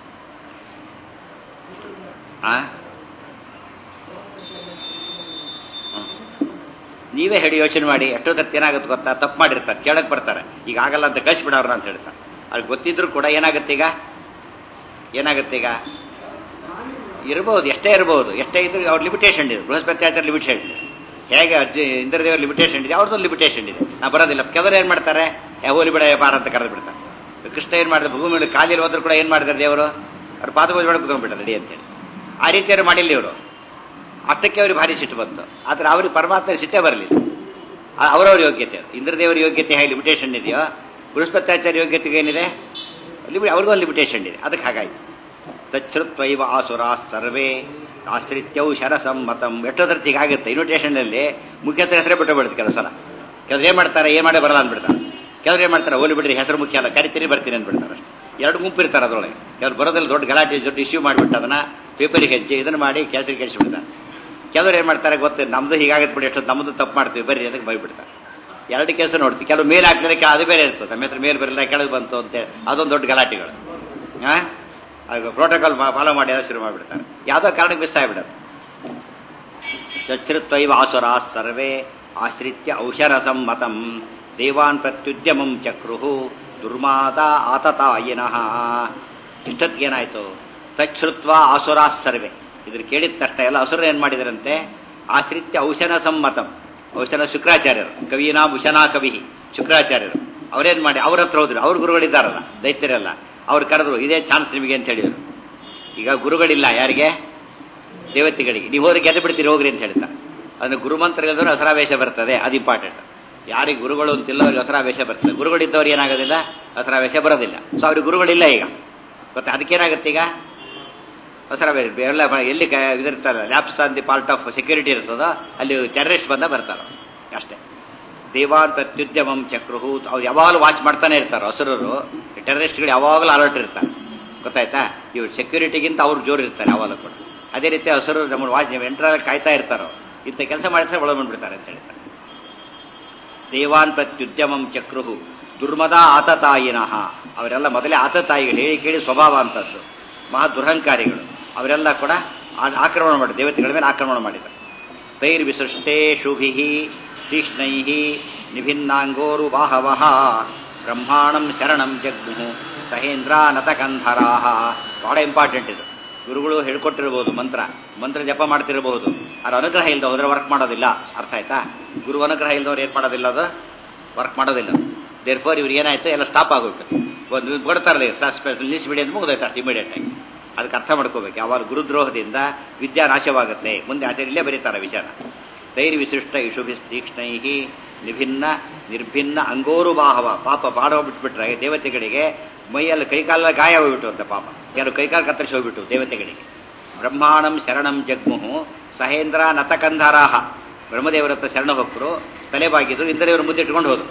ಆ ನೀವೇ ಹೇಳಿ ಯೋಚನೆ ಮಾಡಿ ಎಷ್ಟೊತ್ತಕ್ಕೆ ಏನಾಗುತ್ತೆ ಗೊತ್ತಾ ತಪ್ಪು ಮಾಡಿರ್ತಾರೆ ಕೇಳಕ್ ಬರ್ತಾರೆ ಈಗ ಆಗಲ್ಲ ಅಂತ ಕಳಿಸ್ಬಿಡವ್ರ ಅಂತ ಹೇಳ್ತಾರೆ ಅದು ಗೊತ್ತಿದ್ರು ಕೂಡ ಏನಾಗುತ್ತೆ ಈಗ ಏನಾಗುತ್ತೆ ಈಗ ಇರಬಹುದು ಎಷ್ಟೇ ಇರಬಹುದು ಎಷ್ಟೇ ಇದ್ರು ಅವ್ರ ಲಿಮಿಟೇಷನ್ ಇದೆ ಬೃಹಸ್ಪತ್ಯಾಚಾರ ಲಿಮಿಟೇಷನ್ ಇದೆ ಹೇಗೆ ಅರ್ಜಿ ಇಂದ್ರದೇವರ ಲಿಮಿಟೇಷನ್ ಇದೆ ಅವ್ರದ್ದು ಲಿಮಿಟೇಷನ್ ಇದೆ ನಾ ಬರೋದಿಲ್ಲ ಕೆಲವರು ಏನ್ ಮಾಡ್ತಾರೆ ಹೋಲಿ ಬಿಡ ಪಾರ ಅಂತ ಕರೆದು ಬಿಡ್ತಾರೆ ಕೃಷ್ಣ ಏನ್ ಮಾಡಿದ್ರೆ ಭೂಮಿ ಕಾಲಿಲ್ ಹೋದ್ರು ಕೂಡ ಏನ್ ಮಾಡಿದ್ದಾರೆ ದೇವರು ಅವ್ರ ಪಾದಪೂಜೆ ಮಾಡಿ ಕುತ್ಕೊಂಡ್ಬಿಟ್ಟಾರೆ ರೆಡಿ ಅಂತೇಳಿ ಆ ರೀತಿಯವರು ಮಾಡಿಲ್ಲ ಇವರು ಅಷ್ಟಕ್ಕೆ ಅವ್ರಿಗೆ ಭಾರಿ ಸಿಟ್ಟು ಬಂತು ಆದ್ರೆ ಅವ್ರಿಗೆ ಪರಮಾತ್ಮ ಸಿಟ್ಟೇ ಬರಲಿ ಅವರವ್ರ ಯೋಗ್ಯತೆ ಇಂದ್ರದೇವರ ಯೋಗ್ಯತೆ ಹೇಗೆ ಲಿಮಿಟೇಷನ್ ಇದೆಯೋ ಬೃಹಸ್ಪತ್ಯಾಚಾರ್ಯ ಯೋಗ್ಯತೆಗೆ ಏನಿದೆ ಅವ್ರಿಗೊಂದು ಲಿಮಿಟೇಷನ್ ಇದೆ ಅದಕ್ಕೆ ಹಾಗಾಯ್ತು ತಚ್ಛೃತ್ವೈವ ಆಸುರ ಸರ್ವೇ ಆಶ್ರಿತ್ಯವು ಶರಸಮ್ಮತಂ ಎಷ್ಟೊತ್ತರ್ತಿಗೆ ಆಗುತ್ತೆ ಇನ್ವಿಟೇಷನ್ ಅಲ್ಲಿ ಮುಖ್ಯಸ್ಥರ ಹೆಸರೇ ಬಿಟ್ಟು ಬಿಡುತ್ತೆ ಕೆಲವು ಸಲ ಕೆಲವ್ರು ಏನ್ ಮಾಡ್ತಾರೆ ಏನ್ ಮಾಡಿ ಬರಲ್ಲ ಅಂದ್ಬಿಡ್ತಾರೆ ಕೆಲವ್ರು ಏನ್ ಮಾಡ್ತಾರೆ ಹೋಲಿ ಬಿಡ್ರಿ ಹೆಸರು ಮುಖ್ಯ ಅಲ್ಲ ಕರಿತೀರಿ ಬರ್ತೀನಿ ಅಂದ್ಬಿಡ್ತಾರೆ ಎರಡು ಗುಂಪು ಇರ್ತಾರೆ ಅದರೊಳಗೆ ಕೆಲವ್ರು ಬರೋದ್ರಲ್ಲಿ ದೊಡ್ಡ ಗಲಾಟೆ ದೊಡ್ಡ ಇಶ್ಯೂ ಮಾಡಿಬಿಟ್ಟು ಅದನ್ನ ಪೇಪರಿಗೆ ಹಚ್ಚಿ ಇದನ್ನ ಮಾಡಿ ಕೆಲಸರಿಗೆ ಕೆಡಿಸ್ಬಿಡ್ತಾರೆ ಕೆಲವ್ರು ಏನ್ ಮಾಡ್ತಾರೆ ಗೊತ್ತು ನಮ್ದು ಹೀಗಾಗತ್ತೆ ಬಿಡಿ ಎಷ್ಟೊತ್ತು ನಮ್ದು ತಪ್ಪು ಮಾಡ್ತೀವಿ ಬರ್ರಿ ಅದಕ್ಕೆ ಬೈಬಿಡ್ತಾರೆ ಎರಡು ಕೆಲಸ ನೋಡ್ತೀವಿ ಕೆಲವು ಮೇಲ್ ಹಾಕಿದ್ರೆ ಅದು ಬೇರೆ ಇರ್ತದೆ ನಮ್ಮ ಹೆಸರು ಮೇಲ್ ಬರಲಿಲ್ಲ ಕೆಳಗೆ ಬಂತು ಅಂತ ಅದೊಂದು ದೊಡ್ಡ ಗಲಾಟೆಗಳು ಹಾ ಪ್ರೋಟೋಕಾಲ್ ಫಾಲೋ ಮಾಡಿ ಎಲ್ಲ ಶುರು ಮಾಡಿಬಿಡ್ತಾರೆ ಯಾವುದೋ ಕಾರಣಕ್ಕೆ ಮಿಸ್ ಆಗಿಬಿಡುತ್ತೆ ಚಚ್ಛೃತ್ವೈವ ಆಸುರ ಸರ್ವೇ ಆಶ್ರಿತ್ಯ ಔಷರಸಂ ಮತಂ ದೇವಾನ್ ಪ್ರತ್ಯುದ್ಯಮಂ ಚಕ್ರುಹು ದುರ್ಮಾದ ಆತತಾಯಿನಃ ಇಷ್ಟೊತ್ತಿಗೇನಾಯ್ತು ತಚ್ಛೃತ್ವ ಆಸುರ ಸರ್ವೆ ಇದ್ರ ಕೇಳಿದ ತಕ್ಷಣ ಎಲ್ಲ ಹಸುರು ಏನ್ ಮಾಡಿದರಂತೆ ಆಶ್ರಿತ್ಯ ಔಷನ ಸಮ್ಮತಂ ಔಷನ ಶುಕ್ರಾಚಾರ್ಯರು ಕವಿನಾ ಭೂಷಣಾ ಕವಿ ಶುಕ್ರಾಚಾರ್ಯರು ಅವ್ರೇನ್ ಮಾಡಿ ಅವ್ರ ಹತ್ರ ಹೋದ್ರು ಅವ್ರ ಗುರುಗಳಿದ್ದಾರಲ್ಲ ದೈತ್ಯರೆಲ್ಲ ಅವ್ರು ಕರೆದ್ರು ಇದೇ ಚಾನ್ಸ್ ನಿಮಗೆ ಅಂತ ಹೇಳಿದ್ರು ಈಗ ಗುರುಗಳಿಲ್ಲ ಯಾರಿಗೆ ದೇವತೆಗಳಿಗೆ ನೀವು ಹೋದ್ರೆ ಗೆದ್ದು ಬಿಡ್ತೀರಿ ಹೋಗ್ರಿ ಅಂತ ಹೇಳ್ತಾರೆ ಅದನ್ನು ಗುರುಮಂತ್ರಗಳಿದ್ರೆ ಹಸರಾವೇಶ ಬರ್ತದೆ ಅದು ಇಂಪಾರ್ಟೆಂಟ್ ಯಾರಿಗೆ ಗುರುಗಳು ಅಂತಿಲ್ಲ ಅವ್ರಿಗೆ ಹಸರಾವೇಶ ಬರ್ತದೆ ಗುರುಗಳಿದ್ದವ್ರು ಏನಾಗೋದಿಲ್ಲ ಹಸರಾವೇಶ ಬರೋದಿಲ್ಲ ಸೊ ಅವ್ರಿಗೆ ಗುರುಗಳಿಲ್ಲ ಈಗ ಗೊತ್ತಾ ಅದಕ್ಕೇನಾಗುತ್ತೆ ಈಗ ಹೊಸರಾವೇಶ ಎಲ್ಲ ಎಲ್ಲಿ ಇದಿರ್ತಾರೆ labs on the part of security ಇರ್ತದೋ ಅಲ್ಲಿ ಟೆರರಿಸ್ಟ್ ಬಂದ ಬರ್ತಾರೆ ಅಷ್ಟೇ ದೇವಾನ್ ಪ್ರತ್ಯುದ್ಯಮಂ ಚಕ್ರುಹು ಅವ್ರು ಯಾವಾಗಲೂ ವಾಚ್ ಮಾಡ್ತಾನೆ ಇರ್ತಾರೆ ಹಸುರರು ಟೆರರಿಸ್ಟ್ಗಳು ಯಾವಾಗಲೂ ಅಲರ್ಟ್ ಇರ್ತಾರೆ ಗೊತ್ತಾಯ್ತಾ ಇವ್ರು ಸೆಕ್ಯೂರಿಟಿಗಿಂತ ಅವ್ರು ಜೋರು ಇರ್ತಾರೆ ಯಾವಾಗಲೂ ಕೂಡ ಅದೇ ರೀತಿ ಹಸುರು ನಮ್ಮ ವಾಚ್ ಎಂಟ್ರಲ್ಲಿ ಕಾಯ್ತಾ ಇರ್ತಾರೋ ಇಂಥ ಕೆಲಸ ಮಾಡಿದ್ರೆ ಒಳ ಬಂದ್ಬಿಡ್ತಾರೆ ಅಂತ ಹೇಳ್ತಾರೆ ದೇವಾನ್ ಪ್ರತ್ಯುದ್ಯಮಂ ಚಕ್ರುಹು ದುರ್ಮದ ಆತತಾಯಿನಃ ಅವರೆಲ್ಲ ಮೊದಲೇ ಆತತಾಯಿಗಳು ಹೇಳಿ ಕೇಳಿ ಸ್ವಭಾವ ಅಂತದ್ದು ಮಹಾ ದುರಹಂಕಾರಿಗಳು ಅವರೆಲ್ಲ ಕೂಡ ಆಕ್ರಮಣ ಮಾಡಿ ದೇವತೆಗಳ ಮೇಲೆ ಆಕ್ರಮಣ ಮಾಡಿದ್ದಾರೆ ತೈರ್ ವಿಸೃಷ್ಟೇ ಶುಭಿ ತೀಕ್ಷ್ಣೈ ನಿಭಿನ್ನಾಂಗೋರು ಬಾಹವಃ ಬ್ರಹ್ಮಾಣಂ ಶರಣಂ ಜಗ್ಮು ಸಹೇಂದ್ರ ನತಕಂಧರಾ ಬಹಳ ಇಂಪಾರ್ಟೆಂಟ್ ಇದು ಗುರುಗಳು ಹೇಳ್ಕೊಟ್ಟಿರ್ಬೋದು ಮಂತ್ರ ಮಂತ್ರ ಜಪ ಮಾಡ್ತಿರಬಹುದು ಅದು ಅನುಗ್ರಹ ಇಲ್ಲದ ಹೋದ್ರೆ ವರ್ಕ್ ಮಾಡೋದಿಲ್ಲ ಅರ್ಥ ಆಯ್ತಾ ಗುರು ಅನುಗ್ರಹ ಇಲ್ಲದವ್ರು ಏನ್ ಮಾಡೋದಿಲ್ಲ ಅದು ವರ್ಕ್ ಮಾಡೋದಿಲ್ಲ ದೇರ್ ಫೋರ್ ಇವ್ರಿಗೆ ಏನಾಯ್ತು ಎಲ್ಲ ಸ್ಟಾಪ್ ಆಗೋಗ್ಬಿಟ್ಟು ಒಂದು ಕೊಡ್ತಾರಲ್ಲ ನಿಲ್ಲಿಸ್ಬಿಡಿ ಅಂತ ಮುಗಿದೋಯ್ತು ಅಷ್ಟು ಇಮಿಡಿಯೇಟ್ ಆಗಿ ಅದಕ್ಕೆ ಅರ್ಥ ಮಾಡ್ಕೋಬೇಕು ಯಾವಾಗ ಗುರುದ್ರೋಹದಿಂದ ವಿದ್ಯಾ ನಾಶವಾಗುತ್ತೆ ಮುಂದೆ ಆಚಾರ್ಯ ಇಲ್ಲೇ ಬರೀತಾರೆ ವಿಚಾರ ತೈರ್ವಿಶಿಷ್ಟ ಇಶುಭಿ ತೀಕ್ಷ್ಣೈ ನಿಭಿನ್ನ ನಿರ್ಭಿನ್ನ ಅಂಗೋರುಬಾಹವ ಪಾಪ ಬಾಡ ಬಿಟ್ಬಿಟ್ರೆ ದೇವತೆಗಳಿಗೆ ಮೈಯಲ್ಲಿ ಕೈಕಾಲ ಗಾಯ ಹೋಗ್ಬಿಟ್ಟು ಅಂತ ಪಾಪ ಯಾರು ಕೈಕಾಲು ಕತ್ತರಿಸಿ ಹೋಗ್ಬಿಟ್ಟು ದೇವತೆಗಳಿಗೆ ಬ್ರಹ್ಮಾಣಂ ಶರಣಂ ಜಗ್ಮುಹು ಸಹೇಂದ್ರ ನತಕಂಧಾರಾಹ ಬ್ರಹ್ಮದೇವರ ಹತ್ರ ಶರಣ ಭಕ್ತರು ತಲೆಬಾಗಿದ್ರು ಇಂದ್ರದೇವರು ಮುದ್ದಿಟ್ಕೊಂಡು ಹೋದ್ರು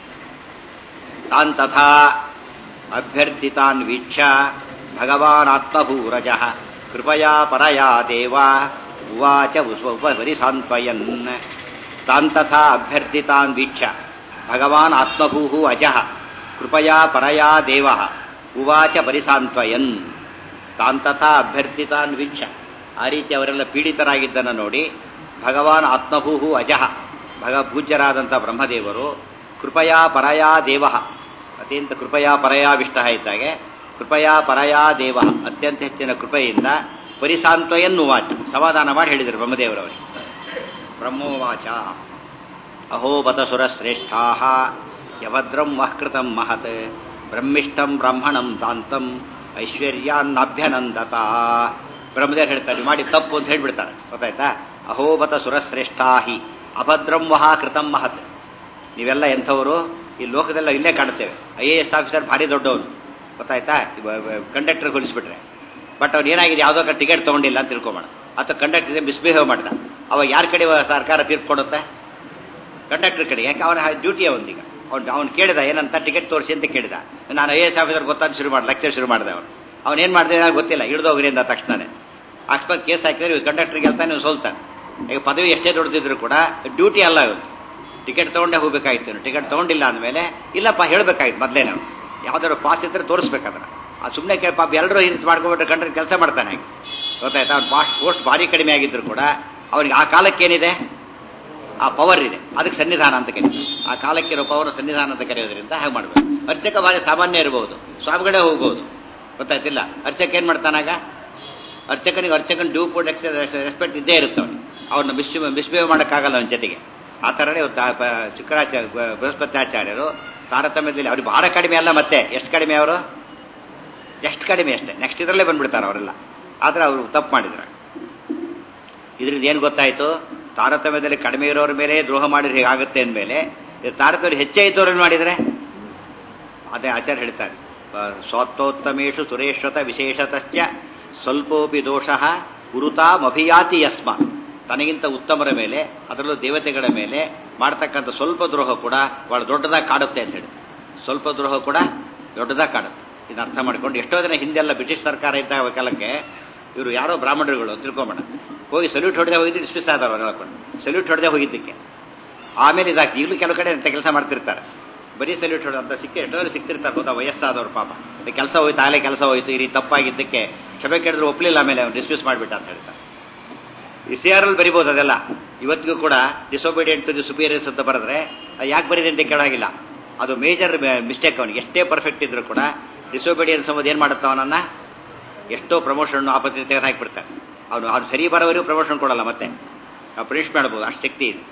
ತಾನ್ ತಥಾ ಅಭ್ಯರ್ಥಿತಾನ್ ವೀಕ್ಷ ಭಗವಾನಾತ್ಮಭೂರಜ ಕೃಪಯಾ ಪರಯಾ ದೇವ ಉವಾಚ ಉಪರಿ ಸಾಂತ್ವಯನ್ ತಾನ್ ತಥಾ ಅಭ್ಯರ್ಥಿತಾನ್ ವೀಕ್ಷ ಭಗವಾನ್ ಆತ್ಮಭೂ ಅಜಃ ಕೃಪಯಾ ಪರಯಾ ದೇವ ಉವಾಚ ಪರಿಸಾಂತ್ವಯನ್ ತಾನ್ ತಥಾ ಅಭ್ಯರ್ಥಿತಾನ್ ವೀಕ್ಷ ಆ ರೀತಿ ಅವರೆಲ್ಲ ಪೀಡಿತರಾಗಿದ್ದನ್ನು ನೋಡಿ ಭಗವಾನ್ ಆತ್ಮಭೂ ಅಜಃ ಭಗ ಪೂಜ್ಯರಾದಂಥ ಬ್ರಹ್ಮದೇವರು ಕೃಪಯಾ ಪರಯಾ ದೇವ ಅತ್ಯಂತ ಕೃಪಯಾ ಪರಯಾ ವಿಷ್ಟ ಇದ್ದಾಗೆ ಕೃಪಯಾ ಪರಯಾ ದೇವ ಅತ್ಯಂತ ಹೆಚ್ಚಿನ ಕೃಪೆಯಿಂದ ಪರಿಸಾಂತ್ವಯನ್ನು ವಾಚ ಸಮಾಧಾನ ಮಾಡಿ ಹೇಳಿದರು ಬ್ರಹ್ಮದೇವರವರಿಗೆ ಬ್ರಹ್ಮೋವಾಚ ಅಹೋಬತ ಸುರಶ್ರೇಷ್ಠಾ ಯವದ್ರಂ ವಹೃತಂ ಮಹತ್ ಬ್ರಹ್ಮಿಷ್ಟಂ ಬ್ರಾಹ್ಮಣಂ ದಾಂತಂ ಐಶ್ವರ್ಯಾನ್ನಭ್ಯನಂದತ ಬ್ರಹ್ಮದೇವರು ಹೇಳ್ತಾರೆ ನೀವು ಮಾಡಿ ತಪ್ಪು ಅಂತ ಹೇಳ್ಬಿಡ್ತಾರೆ ಗೊತ್ತಾಯ್ತಾ ಅಹೋಬತ ಸುರಶ್ರೇಷ್ಠಾ ಹಿ ಅಭದ್ರಂ ವಹ ಕೃತಂ ಮಹತ್ ನೀವೆಲ್ಲ ಎಂಥವರು ಈ ಲೋಕದೆಲ್ಲ ಇಲ್ಲೇ ಕಾಣುತ್ತೇವೆ ಐ ಎ ಎಸ್ ಆಫೀಸರ್ ಭಾರಿ ದೊಡ್ಡವನು ಗೊತ್ತಾಯ್ತಾ ಕಂಡಕ್ಟರ್ ಹೋಲಿಸ್ಬಿಟ್ರೆ ಬಟ್ ಅವ್ನು ಏನಾಗಿದೆ ಯಾವುದೋ ಟಿಕೆಟ್ ತಗೊಂಡಿಲ್ಲ ಅಂತ ತಿಳ್ಕೊಬೇಡ ಅಥವಾ ಕಂಡಕ್ಟರ್ ಮಿಸ್ಬಿಹೇವ್ ಮಾಡ್ದ ಅವಾಗ ಯಾರ ಕಡೆ ಸರ್ಕಾರ ತೀರ್ಪು ಕೊಡುತ್ತೆ ಕಂಡಕ್ಟರ್ ಕಡೆ ಯಾಕೆ ಅವನ ಡ್ಯೂಟಿ ಅವನಿಗ ಅವ್ನು ಅವ್ನು ಕೇಳಿದ ಏನಂತ ಟಿಕೆಟ್ ತೋರಿಸಿ ಅಂತ ಕೇಳಿದ ನಾನು ಐ ಎಸ್ ಆಫೀಸರ್ ಗೊತ್ತಾದ ಶುರು ಮಾಡಿ ಲೆಕ್ಚರ್ ಶುರು ಮಾಡಿದೆ ಅವನು ಅವನು ಏನು ಮಾಡಿದೆ ಗೊತ್ತಿಲ್ಲ ಹಿಡಿದೋಗ್ರಿ ಅಂದ ತಕ್ಷಣನೇ ಅಕಸ್ಮಾತ್ ಕೇಸ್ ಹಾಕಿದ್ರೆ ಕಂಡಕ್ಟರ್ಗೆ ಹೇಳ್ತಾನೆ ನೀವು ಸೋಲ್ತಾನೆ ಈಗ ಪದವಿ ಎಷ್ಟೇ ದೊಡ್ಡದಿದ್ರು ಕೂಡ ಡ್ಯೂಟಿ ಅಲ್ಲ ಇವತ್ತು ಟಿಕೆಟ್ ತಗೊಂಡೇ ಹೋಗ್ಬೇಕಾಗಿತ್ತು ಟಿಕೆಟ್ ತಗೊಂಡಿಲ್ಲ ಅಂದಮೇಲೆ ಇಲ್ಲಪ್ಪ ಹೇಳ್ಬೇಕಾಗಿತ್ತು ಮೊದಲೇ ನಾವು ಯಾವ್ದಾದ್ರು ಪಾಸ್ ಇದ್ರೆ ತೋರಿಸ್ಬೇಕಾದ್ರೆ ಆ ಸುಮ್ಮನೆ ಕೇಳಿ ಪಾಪ ಎಲ್ಲರೂ ಹಿಂದೆ ಮಾಡ್ಕೊಂಡ್ಬಿಟ್ರೆ ಕಂಡ್ರೆ ಕೆಲಸ ಮಾಡ್ತಾನೆ ಹಾಗೆ ಗೊತ್ತಾಯ್ತಾ ಅವ್ನು ಪಾಸ್ಟ್ ಪೋಸ್ಟ್ ಭಾರಿ ಕಡಿಮೆ ಆಗಿದ್ರು ಕೂಡ ಅವನಿಗೆ ಆ ಕಾಲಕ್ಕೇನಿದೆ ಆ ಪವರ್ ಇದೆ ಅದಕ್ಕೆ ಸನ್ನಿಧಾನ ಅಂತ ಕರೀತಾರೆ ಆ ಕಾಲಕ್ಕಿರೋ ಪವರ್ ಸನ್ನಿಧಾನ ಅಂತ ಕರೆಯೋದ್ರಿಂದ ಹಾಗೆ ಮಾಡಬೇಕು ಅರ್ಚಕ ಭಾರಿ ಸಾಮಾನ್ಯ ಇರಬಹುದು ಸ್ವಾಮಿಗಳೇ ಹೋಗ್ಬೋದು ಗೊತ್ತಾಯ್ತಿಲ್ಲ ಅರ್ಚಕ ಏನ್ ಮಾಡ್ತಾನಾಗ ಅರ್ಚಕನಿಗೆ ಅರ್ಚಕನ ಡ್ಯೂ ಪೋಟ್ ರೆಸ್ಪೆಕ್ಟ್ ಇದ್ದೇ ಇರುತ್ತೆ ಅವನು ಅವ್ರನ್ನ ಮಿಸ್ ಮಿಸ್ಬಿಹೇವ್ ಮಾಡೋಕ್ಕಾಗಲ್ಲ ಅವನ ಜೊತೆಗೆ ಆ ಥರನೇ ಶುಕ್ರಾಚಾರ್ಯ ಬೃಹಸ್ಪತ್ಯಾಚಾರ್ಯರು ತಾರತಮ್ಯದಲ್ಲಿ ಅವ್ರಿಗೆ ಬಹಳ ಕಡಿಮೆ ಅಲ್ಲ ಮತ್ತೆ ಎಷ್ಟು ಕಡಿಮೆ ಅವರು ಎಷ್ಟು ಕಡಿಮೆ ಅಷ್ಟೇ ನೆಕ್ಸ್ಟ್ ಇದರಲ್ಲೇ ಬಂದ್ಬಿಡ್ತಾರೆ ಅವರೆಲ್ಲ ಆದ್ರೆ ಅವರು ತಪ್ಪು ಮಾಡಿದ್ರು ಇದರಿಂದ ಏನು ಗೊತ್ತಾಯ್ತು ತಾರತಮ್ಯದಲ್ಲಿ ಕಡಿಮೆ ಇರೋರ ಮೇಲೆ ದ್ರೋಹ ಮಾಡಿದ್ರೆ ಹೇಗಾಗುತ್ತೆ ಅಂದಮೇಲೆ ತಾರತಮ್ಯ ಹೆಚ್ಚೇ ಇದ್ದವ್ರನ್ನ ಮಾಡಿದ್ರೆ ಅದೇ ಆಚಾರ್ಯ ಹೇಳ್ತಾರೆ ಸ್ವತ್ತೋತ್ತಮೇಶು ಸುರೇಶ್ವತ ವಿಶೇಷತಶ್ಚ ಸ್ವಲ್ಪೋಪಿ ದೋಷ ಗುರುತಾಮಭಿಯಾತಿ ಯಸ್ಮ ತನಗಿಂತ ಉತ್ತಮರ ಮೇಲೆ ಅದರಲ್ಲೂ ದೇವತೆಗಳ ಮೇಲೆ ಮಾಡ್ತಕ್ಕಂಥ ಸ್ವಲ್ಪ ದ್ರೋಹ ಕೂಡ ಬಹಳ ದೊಡ್ಡದಾಗಿ ಕಾಡುತ್ತೆ ಅಂತ ಹೇಳಿ ಸ್ವಲ್ಪ ದ್ರೋಹ ಕೂಡ ದೊಡ್ಡದಾಗಿ ಕಾಡುತ್ತೆ ಇದನ್ನ ಅರ್ಥ ಮಾಡ್ಕೊಂಡು ಎಷ್ಟೋ ದಿನ ಹಿಂದೆಲ್ಲ ಬ್ರಿಟಿಷ್ ಸರ್ಕಾರ ಇದ್ದಾಗ ಕಾಲಕ್ಕೆ ಇವರು ಯಾರೋ ಬ್ರಾಹ್ಮಣರುಗಳು ತಿಳ್ಕೊಂಬೇಡ ಹೋಗಿ ಸಲ್ಯೂಟ್ ಹೊಡೆದೇ ಹೋಗಿದ್ದು ಡಿಸ್ಮಿಸ್ ಆದವರು ಅವ್ರು ಹೇಳ್ಕೊಂಡು ಸಲ್ಯೂಟ್ ಹೊಡೆದೇ ಹೋಗಿದ್ದಕ್ಕೆ ಆಮೇಲೆ ಇದಾಗಿ ಈಗಲೂ ಕೆಲವು ಕಡೆ ಅಂತ ಕೆಲಸ ಮಾಡ್ತಿರ್ತಾರೆ ಬರೀ ಸಲ್ಯೂಟ್ ಹೊಡೆದು ಅಂತ ಸಿಕ್ಕಿ ಎಷ್ಟೋ ಸಿಕ್ತಿರ್ತಾರೆ ಗೊತ್ತಾ ವಯಸ್ಸಾದವ್ರು ಪಾಪ ಕೆಲಸ ಹೋಯ್ತು ಆಗಲೇ ಕೆಲಸ ಹೋಯ್ತು ಈ ರೀತಿ ತಪ್ಪಾಗಿದ್ದಕ್ಕೆ ಕ್ಷಮೆ ಕೇಳಿದ್ರು ಒಪ್ಪಲಿಲ್ಲ ಆಮೇಲೆ ಅವ್ನು ಡಿಸ್ಮಿಸ್ ಮಾಡಿಬಿಟ್ಟ ಅಂತ ಹೇಳ್ತಾರೆ ಈ ಸಿ ಆರ್ ಅಲ್ಲಿ ಬರಿಬೋದು ಅದೆಲ್ಲ ಇವತ್ತಿಗೂ ಕೂಡ ಡಿಸೊಬಿಡಿಯಂಟ್ ಟು ದಿ ಸುಪೀರಿಯರ್ಸ್ ಅಂತ ಬರೆದ್ರೆ ಯಾಕೆ ಬರೀದೆ ಅಂತ ಕೇಳಾಗಿಲ್ಲ ಅದು ಮೇಜರ್ ಮಿಸ್ಟೇಕ್ ಅವನಿಗೆ ಎಷ್ಟೇ ಪರ್ಫೆಕ್ಟ್ ಇದ್ರು ಕೂಡ ಡಿಸೊಬಿಡಿಯನ್ಸ್ ಅನ್ನೋದು ಏನು ಮಾಡುತ್ತ ಅವನನ್ನ ಎಷ್ಟೋ ಪ್ರಮೋಷನ್ ಆಪತ್ತಿ ತೆಗೆದು ಹಾಕಿಬಿಡ್ತಾರೆ ಅವನು ಅವ್ನು ಸರಿ ಬರೋವರೆಗೂ ಪ್ರಮೋಷನ್ ಕೊಡಲ್ಲ ಮತ್ತೆ ಪನಿಷ್ ಮಾಡ್ಬೋದು ಅಷ್ಟು ಶಕ್ತಿ ಇದೆ